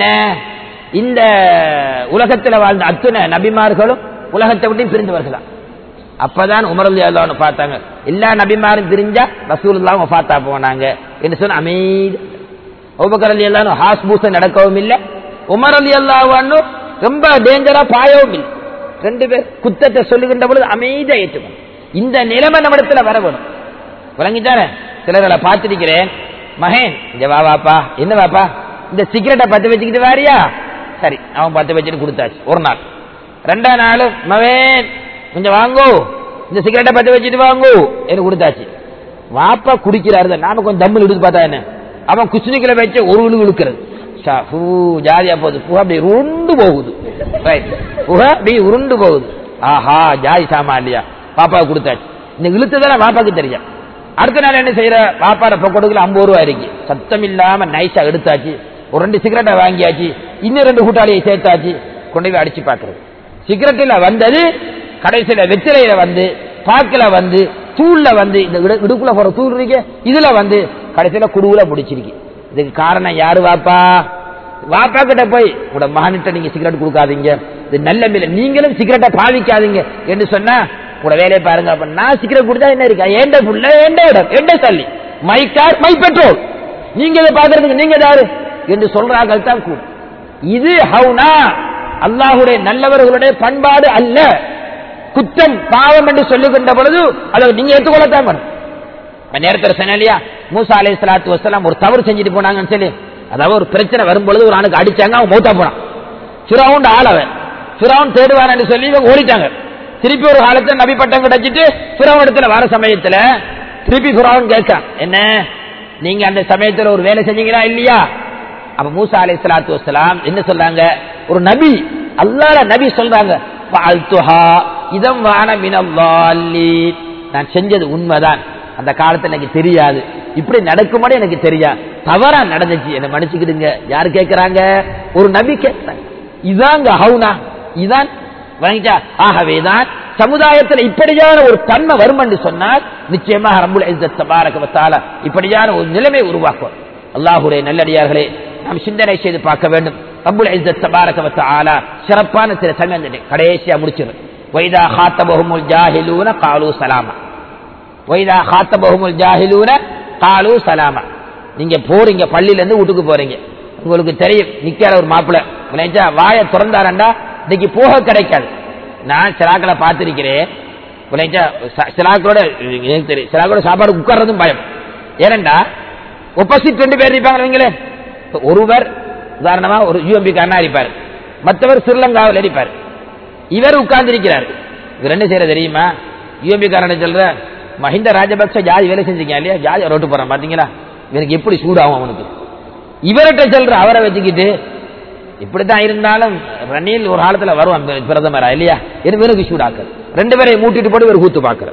இந்த உலகத்தில் வாழ்ந்த அத்துணை நபிமார்களும் உலகத்தை விட்டு பிரிந்தவர்களா அப்பதான் உமரல்லி அல்லான்னு பார்த்தாங்க எல்லா நபிமாரும் பிரிஞ்சா ரசூலுல்லாவும் வஃபாத்தா போனாங்க என்று சொன்ன அமைதி அபூபக்கர் அலி அல்லான்னு ஹாஸ் பூச நடக்கவும் இல்லை உமர் அலி அல்லாவான்னு ரொம்ப டேஞ்சரா பாயவும் இல்லை ரெண்டு பேர் குத்தத்தை சொல்லுகின்ற பொழுது அமைதியா ஏற்றுக்கணும் இந்த நிலைமை நம்ம இடத்துல வர வேணும் விளங்கிட்டானே சிலர்களை பார்த்திருக்கிறேன் மகேன் இங்க வா வாப்பா என்ன வாப்பா இந்த சிகரெட்டை பத்து வச்சுக்கிட்டு வாரியா சரி அவன் பத்து வச்சுட்டு கொடுத்தாச்சு ஒரு நாள் ரெண்டாம் நாள் மவேன் கொஞ்சம் வாங்கோ இந்த சிகரெட்டை பத்து வச்சுட்டு வாங்கோ எனக்கு கொடுத்தாச்சு வாப்பா குடிக்கிறாரு தான். நாம கொஞ்சம் தம்மில் எடுத்து பார்த்தா என்ன அவன் குச்சினிக்கல வச்சு ஒரு விழு இழுக்கிறது ஷா, ஹூ, ஜாலியா போகுது புகை அப்படி உருண்டு போகுது ரைட் புகை அப்படி உருண்டு போகுது ஆஹா ஜாதி சாமா இல்லையா பாப்பா கொடுத்தாச்சு இந்த இழுத்துதானே பாப்பாக்கு தெரியும் அடுத்த நாள் என்ன செய்யற பாப்பாட கொடுக்கல ஐம்பது ரூபா இருக்கு சத்தம் இல்லாம நைஸா எடுத்தாச்சு ஒரு ரெண்டு சிகரெட்டை வாங்கியாச்சு இன்னும் ரெண்டு கூட்டாளியை சேர்த்தாச்சு கொண்டு போய் அடிச்சு பாக்குறது சிகரெட்டில் வந்தது கடைசியில வெற்றிலையில வந்து பாக்கில வந்து தூள்ல வந்து இந்த இடு- இடுப்புல போற தூள் இருக்கு இதுல வந்து கடைசியில குடுவுல முடிச்சிருக்கு இதுக்கு காரணம் யாரு வாப்பா வாப்பா கிட்ட போய் உங்களோட மகன்கிட்ட நீங்க சிகரெட் கொடுக்காதீங்க இது நல்ல மேல நீங்களும் சிகரெட்டை பாவிக்காதீங்க என்று சொன்னா உங்களோட வேலையை பாருங்க அப்ப நான் சிகரெட் கொடுத்தா என்ன இருக்கா ஏண்ட புள்ள ஏண்ட இடம் ஏண்ட தள்ளி மை கார் மை பெட்ரோல் நீங்க இதை பாக்குறதுக்கு நீங்க யாரு என்று சொல்றார்கள் தான் கூட இது ஹவுனா அல்லாஹுடைய நல்லவர்களுடைய பண்பாடு அல்ல குற்றம் பாவம் என்று சொல்லுகின்ற பொழுது அதை நீங்க ஏற்றுக்கொள்ளத்தான் வேணும் இப்ப நேரத்தில் சொன்னேன் இல்லையா மூசா அலை சலாத்து வசலாம் ஒரு தவறு செஞ்சுட்டு போனாங்கன்னு சொல்லி அதாவது ஒரு பிரச்சனை வரும்பொழுது ஒரு ஆணுக்கு அடிச்சாங்க அவன் மௌத்தா போனான் ஃபிரௌன் ஆளவன் ஃபிரௌன் தேடுவான்னு சொல்லி இவங்க ஓடிட்டாங்க திருப்பி ஒரு காலத்துல நபி பட்டம் கிடைச்சிட்டு ஃபிரௌன் இடத்துல வர சமயத்துல திருப்பி ஃபிரௌன் கேட்கான் என்ன நீங்க அந்த சமயத்துல ஒரு வேலை செஞ்சீங்களா இல்லையா அப்ப மூசா அலை சலாத்து வசலாம் என்ன சொல்றாங்க ஒரு நபி அல்லாஹ் நபி சொல்றாங்க "ஃபஅல்துஹா இதம் வான மினல்லாலீன்." நான் செஞ்சது உண்மைதான் அந்த காலத்துல எனக்கு தெரியாது இப்படி நடக்குமாடி எனக்கு தெரியாது தவறா நடந்துச்சு என்ன மன்னிச்சுக்கிடுங்க யாரு கேட்கறாங்க ஒரு நபி கேட்கிறாங்க இதாங்க ஹவுனா இதான் வாங்கிட்டா ஆகவேதான் சமுதாயத்தில் இப்படியான ஒரு தன்மை வரும் என்று சொன்னால் நிச்சயமாக ரம்புல் இஸ்ஸத் தபாரக வ தஆலா இப்படியான ஒரு நிலைமை உருவாக்கும் அல்லாஹுடைய நல்லடியார்களே நாம் சிந்தனை செய்து பார்க்க வேண்டும் ரப்புல் இஸ்ஸத் தபாரக வ தஆலா சிறப்பான சில சமயம் கடைசியா முடிச்சிடும் வைதா ஹாத்தபஹுமுல் ஜாஹிலூன காலு சலாமா வைதா ஹாத்தபஹுமுல் ஜாஹிலூன காலு சலாமா நீங்க போறீங்க பள்ளியில இருந்து வீட்டுக்கு போறீங்க உங்களுக்கு தெரியும் நிக்கிற ஒரு மாப்பிள்ளை நினைச்சா வாயை திறந்தாரண்டா இன்னைக்கு போக கிடைக்காது நான் சிலாக்களை பார்த்திருக்கிறேன் நினைச்சா ச- சிலாக்களோட எனக்கு தெரியும் சிலாக்களோட சாப்பாடு உட்கார்றதும் பயம் ஏனண்டா ஒப்போசிட் ரெண்டு பேர் இருப்பாங்க நீங்களே இப்ப ஒருவர் உதாரணமா ஒரு யூஎம்பி காரனா இருப்பார் மற்றவர் ஸ்ரீலங்காவில் இருப்பார் இவர் உட்கார்ந்து இருக்கிறார் இவர் என்ன செய்யற தெரியுமா யூஎம்பி காரனை சொல்ற மஹிந்த ராஜபக்ச ஜாதி வேலை செஞ்சுக்க இல்லையா ஜாதி ரோட்டு போறான் பாத்தீங்களா இவனுக்கு எப்படி சூடாகும் அவனுக்கு இவர்கிட்ட சொல்ற அவரை வச்சுக்கிட்டு இப்படித்தான் இருந்தாலும் ரணில் ஒரு காலத்துல வருவான் பிர- பிரதமரா இல்லையா இவனுக்கு சூடாக்கள் ரெண்டு பேரையும் மூட்டிட்டு போட்டு ஒரு கூத்து பார்க்கிற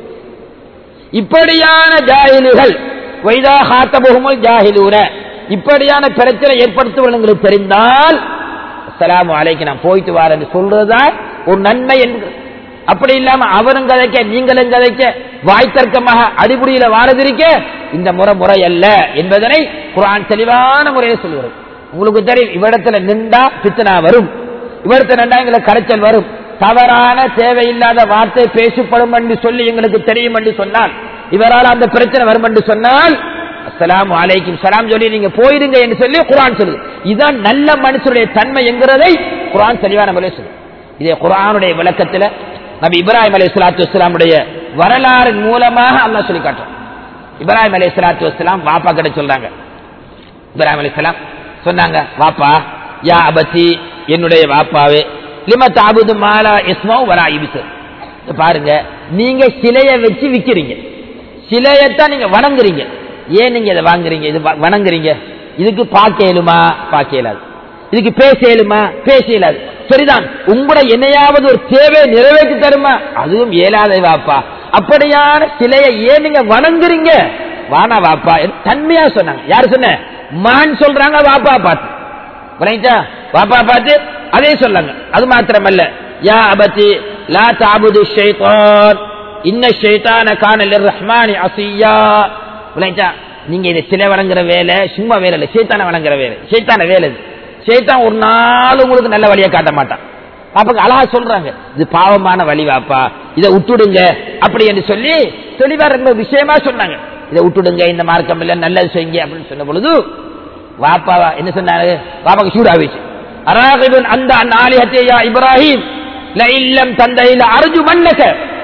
இப்படியான ஜாகிலுகள் வைதா ஹாத்தபுகுமல் ஜாகிலூன இப்படியான பிரச்சனை ஏற்படுத்துவது உங்களுக்கு தெரிந்தால் அஸ்ஸலாமு அலைக்கு நான் போயிட்டு வரேன்னு சொல்றதுதான் ஒரு நன்மை என்று அப்படி இல்லாம அவரும் கதைக்க நீங்களும் கதைக்க வாய் தர்க்கமாக அடிபுடியில வாரதிருக்க இந்த முறை முறை அல்ல என்பதனை குர்ஆன் தெளிவான முறையில் சொல்கிறது உங்களுக்கு தெரியும் இவ்விடத்துல நின்றா பித்தனா வரும் இவ்விடத்துல நின்றா எங்களுக்கு கரைச்சல் வரும் தவறான தேவையில்லாத வார்த்தை பேசப்படும் என்று சொல்லி எங்களுக்கு தெரியும் என்று சொன்னால் இவரால் அந்த பிரச்சனை வரும் என்று சொன்னால் அஸ்ஸலாமு அலைக்கும் சலாம் சொல்லி நீங்க போயிருங்க என்று சொல்லி குர்ஆன் சொல்லுது இதுதான் நல்ல மனுஷருடைய தன்மை என்கிறதை குர்ஆன் தெளிவான முறையில் சொல்லுது இதே குர்ஆனுடைய விளக்கத்துல நபி இப்ராஹிம் அலைஹி ஸலாத்து வஸ்ஸலாமுடைய வரலாறின் மூலமாக அல்லாஹ் சொல்லி காட்டுறான் இப்ராஹிம் அலைஹி ஸலாத்து வஸ்ஸலாம் வாப்பா கிட்ட சொல்றாங்க இப்ராஹிம் அலைஹிஸ்ஸலாம் சொன்னாங்க வாப்பா யா அபத்தி என்னுடைய வாப்பாவே லிம தாபுது மாலா இஸ்மா வரா இபிசு பாருங்க நீங்க சிலைய வச்சு விக்கிறீங்க சிலையத்தான் நீங்க வணங்குறீங்க ஏன் நீங்க இதை வாங்குறீங்க இது வ- வணங்குறீங்க இதுக்கு பார்க்க இயலுமா பார்க்க இயலாது இதுக்கு பேச இயலுமா பேச இயலாது சரிதான் உங்களோட என்னையாவது ஒரு தேவையை நிறைவேற்றி தருமா அதுவும் இயலாத வாப்பா அப்படியான சிலையை ஏன் நீங்க வணங்குறீங்க வானா வாப்பா என்று தன்மையா சொன்னாங்க யாரு சொன்ன மான் சொல்றாங்க வாப்பா பார்த்து விளங்கிச்சா வாப்பா பார்த்து அதே சொல்லாங்க அது மாத்திரமல்ல யா அபதி லா தாபுது ஷைத்தான் இன்ன ஷைத்தான கான லிர்ரஹ்மானி அசியா விளங்கிச்சா நீங்க இதை சிலை வணங்குற வேலை சும்மா வேலை இல்லை ஷைத்தான வணங்குற வேலை ஷைத்தான வேலை இது ஷைத்தான் ஒரு நாள் உங்களுக்கு நல்ல வழியை காட்ட மாட்டான் பாப்பாக்கு அழகா சொல்றாங்க இது பாவமான வழி வாப்பா இதை விட்டுடுங்க அப்படி என்று சொல்லி தெளிவா ரொம்ப விஷயமா சொன்னாங்க இதை விட்டுடுங்க இந்த மார்க்கம் இல்ல நல்லது செய்யுங்க அப்படின்னு சொன்ன பொழுது வாப்பா என்ன சொன்னாரு பாப்பாக்கு சூடாவிச்சு அராகிபன் அந்த ஆலிஹத்தையா இப்ராஹிம் ல இல்லம் தந்தையில அர்ஜு மன்னக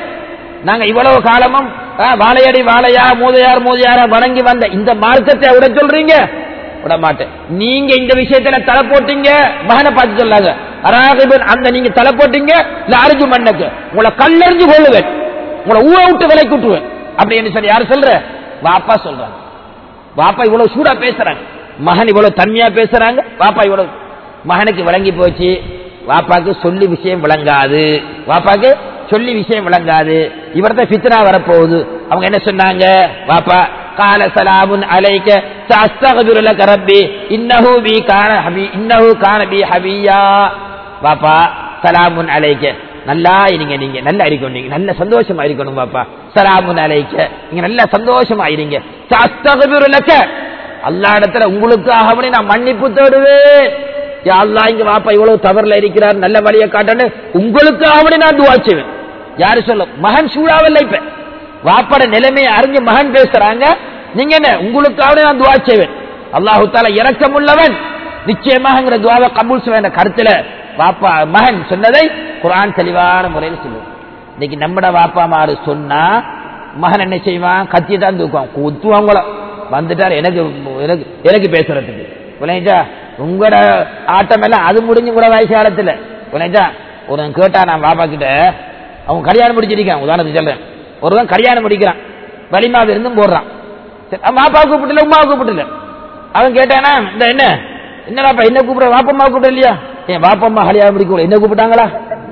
நாங்க இவ்வளவு காலமும் ஆ, வாழையடி வாழையா மூதையார் மூதையார வணங்கி வந்த இந்த மார்க்கத்தை விட சொல்றீங்க விட மாட்டேன் நீங்க இந்த விஷயத்துல தலை போட்டீங்க மகனை பார்த்து சொல்லாங்க அராகிபன் அந்த நீங்க தலை போட்டீங்க இல்ல அரிஞ்சு மண்ணுக்கு உங்களை கல்லறிஞ்சு கொள்ளுவேன் உங்களை ஊரை விட்டு விலைக்கு விட்டுருவேன் அப்படின்னு சொல்லி யாரு சொல்ற வாப்பா சொல்றாங்க வாப்பா இவ்வளவு சூடா பேசுறாங்க மகன் இவ்வளவு தன்மையா பேசுறாங்க வாப்பா இவ்வளவு மகனுக்கு விளங்கி போச்சு வாப்பாக்கு சொல்லி விஷயம் விளங்காது வாப்பாக்கு சொல்லி விஷயம் விளங்காது இவர்தான் ஃபித்னா வரப்போகுது அவங்க என்ன சொன்னாங்க வாப்பா கால சலாமுன் அலைக்க சஸ்தகபிரு லக ரப்பி இன்னஹு பி கான ஹபி இன்னஹு கான பி ஹபியா வாப்பா சலாமுன் அலைக்க நல்லா இருங்க நீங்க நல்லா இருக்கணும் நீங்க நல்ல சந்தோஷமா இருக்கணும் பாப்பா சலாமுன் அலைக்க நீங்க நல்ல சந்தோஷமா இருங்க சஸ்தகபிரு லக அல்லா இடத்துல உங்களுக்காக நான் மன்னிப்பு தேடுவேன் யா அல்லாஹ் இங்க வாப்பா இவ்வளவு தவறுல இருக்கிறார் நல்ல வழியை காட்டன்னு உங்களுக்காக நான் துவா செய்வேன் யாரு சொல்ல மகன் சூழாவில்லை இப்ப வாப்பாட நிலைமையை அறிஞ்சு மகன் பேசுறாங்க நீங்க என்ன உங்களுக்காக நான் துவா செய்வேன் அல்லாஹு தாலா இரக்கமுள்ளவன் நிச்சயமாகங்கிற துவாவை கபூல் செய்வேன் கருத்துல வாப்பா மகன் சொன்னதை குர்ஆன் தெளிவான முறையில் சொல்லுவோம் இன்னைக்கு நம்மட வாப்பா மாறு சொன்னா மகன் என்ன செய்வான் கத்தி தான் தூக்குவான் குத்துவாங்களோ வந்துட்டார் எனக்கு எனக்கு எனக்கு பேசுறதுக்கு புரியுதா உங்களோட ஆட்டம் எல்லாம் அது முடிஞ்சு கூட வயசு காலத்துல புரியுதா ஒருவன் கேட்டா நான் பாப்பா கிட்ட அவன் கல்யாணம் முடிச்சிருக்கான் உதாரணத்துக்கு சொல்றேன் ஒருவன் கல்யாணம் முடிக்கிறான் வலிமாவில இருந்தும் போடுறான் சரி, அவன் பாப்பா கூப்பிடல உமா கூப்பிடல அவன் கேட்டானா இந்த என்ன என்ன பாப்பா என்ன கூப்பிடுற வாப்பம்மா கூப்பிட இல்லையா ஏன் வாப்பம்மா கல்யாணம் முடிக்க என்ன கூப்பிட்டாங்களா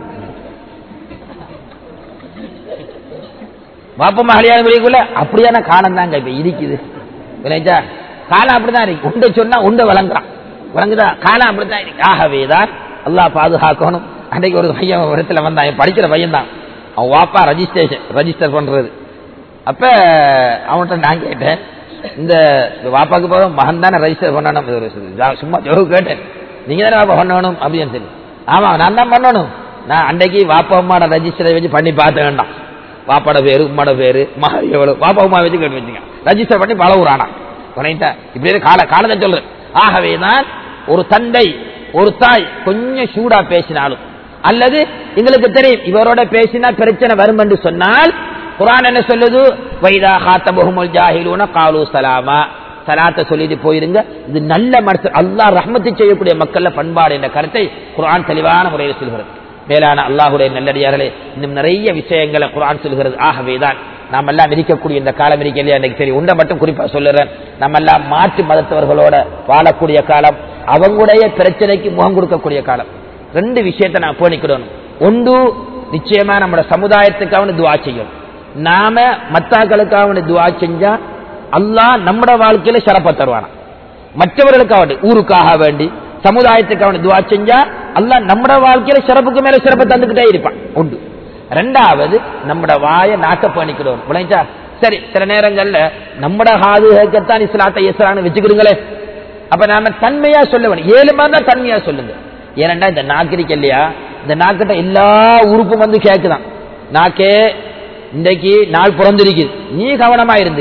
வாப்பம்மா கல்யாணம் முடிக்கல அப்படியான காலம் தாங்க இப்ப இருக்குது விளைஞ்சா காலம் அப்படிதான் இருக்கு உண்டை சொன்னா உண்டை வழங்குறான் வழங்குதா காலம் அப்படித்தான் இருக்கு ஆகவேதான் அல்லாஹ் பாதுகாக்கணும் அன்றைக்கு ஒரு பையன் ஒரு இடத்துல வந்தான் என் படிக்கிற பையன் தான் அவன் வாப்பா ரெஜிஸ்ட்ரேஷன் ரெஜிஸ்டர் பண்றது அப்ப அவன்கிட்ட நான் கேட்டேன் இந்த வாப்பாக்கு போக மகன் தானே ரெஜிஸ்டர் பண்ணணும் இது ஒரு ஜா- சும்மா ஜோகு கேட்டேன் நீங்க தானே வாப்பா பண்ணணும் அப்படின்னு சொல்லி ஆமா நான் தான் பண்ணணும் நான் அன்றைக்கு வாப்பா அம்மாட ரெஜிஸ்டரை வச்சு பண்ணி பார்த்த வேண்டாம் வாப்பாட பேரு உம்மாட பேரு மகன் எவ்வளவு வாப்பா உமா வச்சு கேட்டு வச்சுங்க ரெஜிஸ்டர் பண்ணி பல ஊரானா புரியுதா இப்படி கால காலத்தை சொல்றேன் ஆகவேதான் ஒரு தந்தை ஒரு தாய் கொஞ்சம் சூடா பேசினாலும் அல்லது எங்களுக்கு தெரியும் இவரோட பேசினா பிரச்சனை வரும் என்று சொன்னால் குரான் என்ன சொல்லுது வைதா காத்த பகுமுல் ஜாஹிலூன காலு சலாமா சலாத்தை சொல்லிட்டு போயிருங்க இது நல்ல மனசு அல்லாஹ் ரஹ்மத்து செய்யக்கூடிய மக்கள்ல பண்பாடு என்ற கருத்தை குர்ஆன் தெளிவான முறையில் சொல்கிறது மேலான அல்லாஹுடைய நல்லடியார்களே இன்னும் நிறைய விஷயங்களை குர்ஆன் சொல்கிறது ஆகவேதான் நாம் எல்லாம் இருக்கக்கூடிய இந்த காலம் இருக்க இல்லையா எனக்கு தெரியும் உண்டை மட்டும் குறிப்பா சொல்லுறேன் நம்ம எல்லாம் மாற்று மதத்தவர்களோட வாழக்கூடிய காலம் அவங்களுடைய பிரச்சனைக்கு முகம் கொடுக்கக்கூடிய காலம் ரெண்டு விஷயத்தை நான் பேணிக்கிடணும் ஒன்று நிச்சயமா நம்ம சமுதாயத்துக்காக துவா செய்யணும் நாம மத்தாக்களுக்காக துவா செஞ்சா அல்லாஹ் நம்மட வாழ்க்கையில சிறப்ப தருவானா மற்றவர்களுக்காக வேண்டி ஊருக்காக வேண்டி சமுதாயத்துக்காக வேண்டி துவா செஞ்சா அல்லாஹ் நம்மட வாழ்க்கையில சிறப்புக்கு மேல சிறப்பை தந்துகிட்டே இருப்பான் உண்டு ரெண்டாவது நம்மட வாய நாக்க பண்ணிக்கிடணும் விளைஞ்சா சரி சில நேரங்கள்ல நம்மட காது கேட்கத்தான் இஸ்லாத்தை இஸ்லான்னு வச்சுக்கிடுங்களே அப்ப நாம தன்மையா சொல்ல வேணும் ஏழு மாதிரி தான் தன்மையா சொல்லுங்க ஏனண்டா இந்த நாக்கு இருக்கு இல்லையா இந்த நாக்கிட்ட எல்லா உறுப்பும் வந்து கேக்குதான் நாக்கே இன்றைக்கு நாள் பிறந்திருக்குது நீ கவனமா இருந்துக்க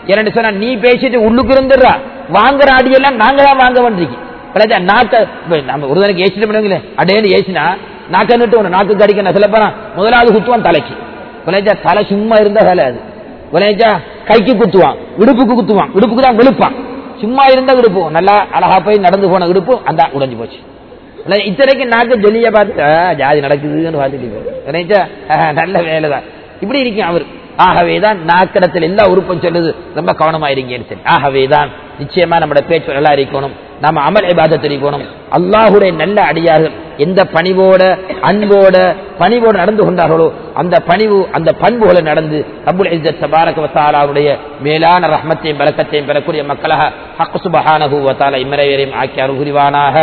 இரண்டு சொன்னா நீ பேசிட்டு உள்ளுக்கு இருந்துடுறா வாங்குற அடியெல்லாம் நாங்க தான் வாங்க வேண்டியிருக்கு கலைச்சா நாக்க இப்ப நம்ம ஒரு தடவை ஏசிட்டு பண்ணுவீங்களே அடையன்னு ஏசினா நாக்க நிட்டு ஒன்று நாக்கு கடிக்க நான் சொல்ல போறான் முதலாவது குத்துவான் தலைக்கு கலைச்சா தலை சும்மா இருந்த வேலை அது கலைச்சா கைக்கு குத்துவான் இடுப்புக்கு குத்துவான் இடுப்புக்கு தான் விழுப்பான் சும்மா இருந்த இடுப்பு நல்லா அழகா போய் நடந்து போன இடுப்பு அந்த உடைஞ்சு போச்சு இல்ல, இத்தனைக்கு நாக்கு ஜொலியா பார்த்துட்டு "ஆ, ஜாதி நடக்குதுன்னு பார்த்துட்டு நினைச்சா நல்ல வேலைதான் இப்படி இருக்கும் அவர் ஆகவேதான் நாக்கிடத்தில் எல்லா உறுப்பும் சொல்லுது ரொம்ப கவனமா இருங்கன்னு சரி ஆகவேதான் நிச்சயமா நம்மளோட பேச்சு நல்லா இருக்கணும் நாம அமல் இபாதத் இருக்கணும் அல்லாஹுடைய நல்ல அடியார்கள் எந்த பணிவோட அன்போட பணிவோடு நடந்து கொண்டார்களோ அந்த பணிவு அந்த பண்புகளை நடந்து அபுல் இஸ்ஸத் தபாரக வத்தாலாவுடைய மேலான ரஹ்மத்தையும் பலக்கத்தையும் பெறக்கூடிய மக்களாக ஹக்கு சுபஹானஹு வத்தாலா இம்மறைவரையும் ஆக்கி அருள்புரிவானாக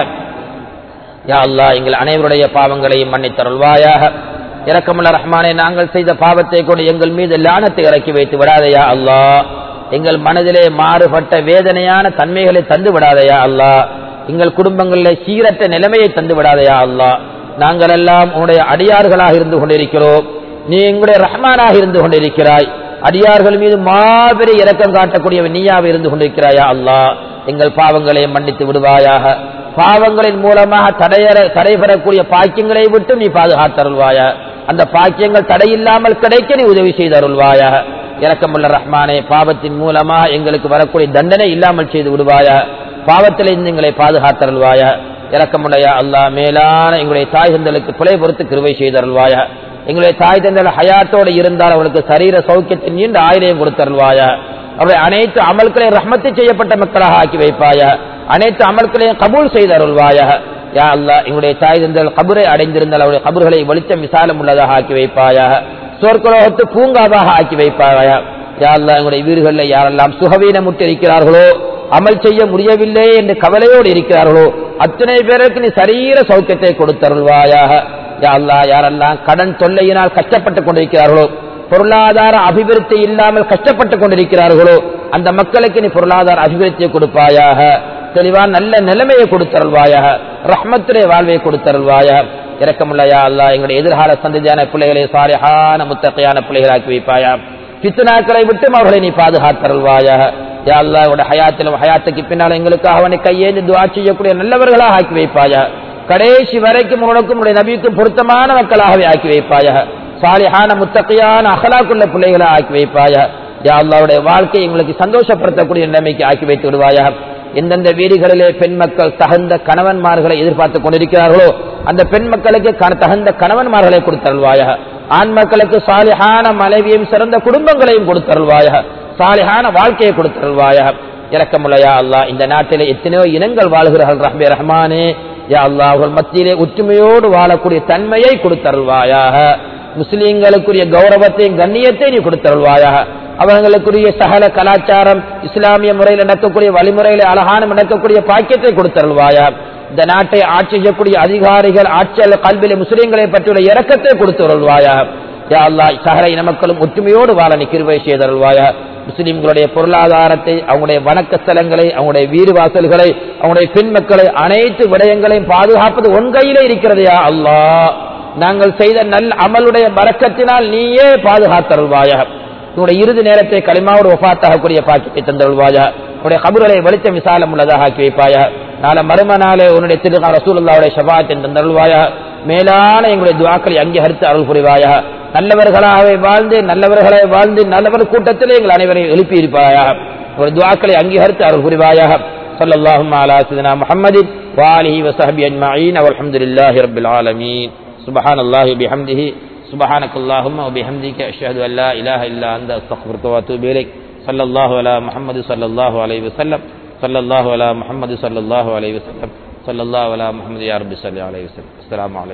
யா அல்லாஹ் எங்கள் அனைவருடைய பாவங்களையும் மன்னித்தருள்வாயாக இரக்கமுள்ள ரஹ்மானே நாங்கள் செய்த பாவத்தை கொண்டு எங்கள் மீது லானத்தை இறக்கி வைத்து விடாதையா அல்லாஹ் எங்கள் மனதிலே மாறுபட்ட வேதனையான தன்மைகளை தந்து விடாதையா அல்லாஹ் எங்கள் குடும்பங்களிலே சீரற்ற நிலைமையை தந்து விடாதையா அல்லாஹ் நாங்கள் எல்லாம் உன்னுடைய அடியார்களாக இருந்து கொண்டிருக்கிறோம் நீ எங்களுடைய ரஹ்மானாக இருந்து கொண்டிருக்கிறாய் அடியார்கள் மீது மாபெரும் இரக்கம் காட்டக்கூடியவன் நீயாக இருந்து கொண்டிருக்கிறாயா அல்லாஹ் எங்கள் பாவங்களை மன்னித்து விடுவாயாக பாவங்களின் மூலமாக தடையற தடைபெறக்கூடிய பாக்கியங்களை விட்டு நீ பாதுகாத்தருள்வாயா அந்த பாக்கியங்கள் தடையில்லாமல் கிடைக்க நீ உதவி செய்தருள்வாயா இரக்கமுள்ள ரஹ்மானே பாவத்தின் மூலமாக எங்களுக்கு வரக்கூடிய தண்டனை இல்லாமல் செய்து விடுவாயா பாவத்திலிருந்து எங்களை பாதுகாத்தருள்வாயா இரக்கமுடையா அல்லாஹ் மேலான எங்களுடைய தாய் தந்தலுக்கு பிழை பொறுத்து கிருவை செய்தருள்வாயா எங்களுடைய தாய் தந்தல் ஹயாத்தோடு இருந்தால் அவளுக்கு சரீர சௌக்கியத்தின் நீண்ட ஆயுளையும் கொடுத்தருள்வாயா அவருடைய அனைத்து அமல்களையும் ரஹ்மத்து செய்யப்பட்ட மக்களாக ஆக்கி வைப்பாயா அனைத்து அமல்களையும் கபூல் செய்து அருள்வாயா யா அல்லாஹ் எங்களுடைய தாய் தந்தல் கபரை அடைந்திருந்தால் அவருடைய கபர்களை வெளிச்சம் விசாலம் உள்ளதாக ஆக்கி வைப்பாயா சொற்குலோகத்து பூங்காவாக ஆக்கி வைப்பாயா யா அல்லாஹ் எங்களுடைய வீடுகளில் யாரெல்லாம் சுகவீனமுட்டு இருக்கிறார்களோ அமல் செய்ய முடியவில்லை என்று கவலையோடு இருக்கிறார்களோ அத்தனை பேருக்கு நீ சரீர சௌக்கியத்தை கொடுத்தருள்வாயாக யா அல்லாஹ் யாரெல்லாம் கடன் தொல்லையினால் கஷ்டப்பட்டுக் கொண்டிருக்கிறார்களோ பொருளாதார அபிவிருத்தி இல்லாமல் கஷ்டப்பட்டுக் கொண்டிருக்கிறார்களோ அந்த மக்களுக்கு நீ பொருளாதார அபிவிருத்தியை கொடுப்பாயாக தெளிவான நல்ல நிலைமையை கொடுத்தருள்வாயாக ரஹ்மத்துடைய வாழ்வை கொடுத்தருள்வாயாக இரக்கமுள்ளையா அல்லா எங்களுடைய எதிர்கால சந்ததியான பிள்ளைகளை சாரியான முத்தகையான பிள்ளைகளாக்கி வைப்பாயா பித்துனாக்களை விட்டும் அவர்களை நீ பாதுகாத்தருள்வாயாக யா அல்லா உடைய ஹயாத்திலும் ஹயாத்துக்கு பின்னால் எங்களுக்காக அவனை கையேந்து துவா செய்யக்கூடிய நல்லவர்களாக ஆக்கி வைப்பாயா கடைசி வரைக்கும் உனக்கும் உடைய நபிக்கும் பொருத்தமான மக்களாகவே ஆக்கி வைப்பாயா சாலிஹான முத்தகையான அகலாக்குள்ள பிள்ளைகளை ஆக்கி வைப்பாயா யா அல்லாவுடைய வாழ்க்கையை எங்களுக்கு சந்தோஷப்படுத்தக்கூடிய நிலைமைக்கு ஆக்கி வைத்து விடுவாயா எந்தெந்த வீடுகளிலே பெண் மக்கள் தகுந்த கணவன்மார்களை எதிர்பார்த்துக் கொண்டிருக்கிறார்களோ அந்த பெண் மக்களுக்கு கண- தகுந்த கணவன்மார்களை கொடுத்தருள்வாயாக ஆண் மக்களுக்கு சாலிஹான மனைவியும் சிறந்த குடும்பங்களையும் கொடுத்தருள்வாயாக சாலிஹான வாழ்க்கையை கொடுத்தருள்வாயாக இரக்கமுள்ளையா அல்லாஹ் இந்த நாட்டிலே எத்தனையோ இனங்கள் வாழ்கிறார்கள் ரஹ்மே ரஹ்மானே யா அல்லாஹ் அவர்கள் மத்தியிலே ஒற்றுமையோடு வாழக்கூடிய தன்மையை கொடுத்தருள்வாயாக முஸ்லிம்களுக்குரிய கௌரவத்தையும் கண்ணியத்தை நீ கொடுத்தருள்வாயாக அவர்களுக்குரிய சகல கலாச்சாரம் இஸ்லாமிய முறையில் நடக்கக்கூடிய வழிமுறைகளை அழகான நடக்கக்கூடிய பாக்கியத்தை கொடுத்தருள்வாயா இந்த நாட்டை ஆட்சி செய்யக்கூடிய அதிகாரிகள் ஆட்சியாளர் கல்வியில முஸ்லிம்களை பற்றியுள்ள இரக்கத்தை கொடுத்தருள்வாயா யா அல்லாஹ் சகல இன மக்களும் ஒற்றுமையோடு வாழ நீ கிருபை செய்தருள்வாயா முஸ்லிம்களுடைய பொருளாதாரத்தை அவங்களுடைய வணக்க ஸ்தலங்களை அவங்களுடைய வீடு வாசல்களை அவங்களுடைய பெண் மக்களை அனைத்து விடயங்களையும் பாதுகாப்பது உன் கையிலே இருக்கிறது யா அல்லாஹ் நாங்கள் செய்த நல் அமலுடைய பறக்கத்தினால் நீயே பாதுகாத்தருள்வாயாக உன்னுடைய இறுதி நேரத்தை களிமாவோடு ஒஃபாத்தாகக்கூடிய பாக்கியத்தை தந்தருள்வாயா உன்னுடைய கபர்களை வெளிச்சம் விசாலம் உள்ளதாக ஆக்கி வைப்பாயா நாளை மறும நாளே உன்னுடைய திருகா ரசூலுல்லாவுடைய ஷபாத்தை தந்தருள்வாயா மேலான எங்களுடைய துவாக்களை அங்கீகரித்து அருள் புரிவாயா நல்லவர்களாகவே வாழ்ந்து நல்லவர்களை வாழ்ந்து நல்லவர் கூட்டத்திலே எங்கள் அனைவரையும் எழுப்பி இருப்பாயா ஒரு துவாக்களை அங்கீகரித்து அருள் புரிவாயாக صلى اللهم على سيدنا محمد وآله وصحبه أجمعين والحمد لله رب العالمين سبحان الله وبحمده سبحانك اللهم وبحمدك أشهد أن لا إله إلا أنت أستغفرك وأتوب إليك صلى الله على محمد صلى الله عليه وسلم صلى الله على محمد صلى الله عليه وسلم صلى الله على محمد يا رب صل عليه وسلم السلام عليكم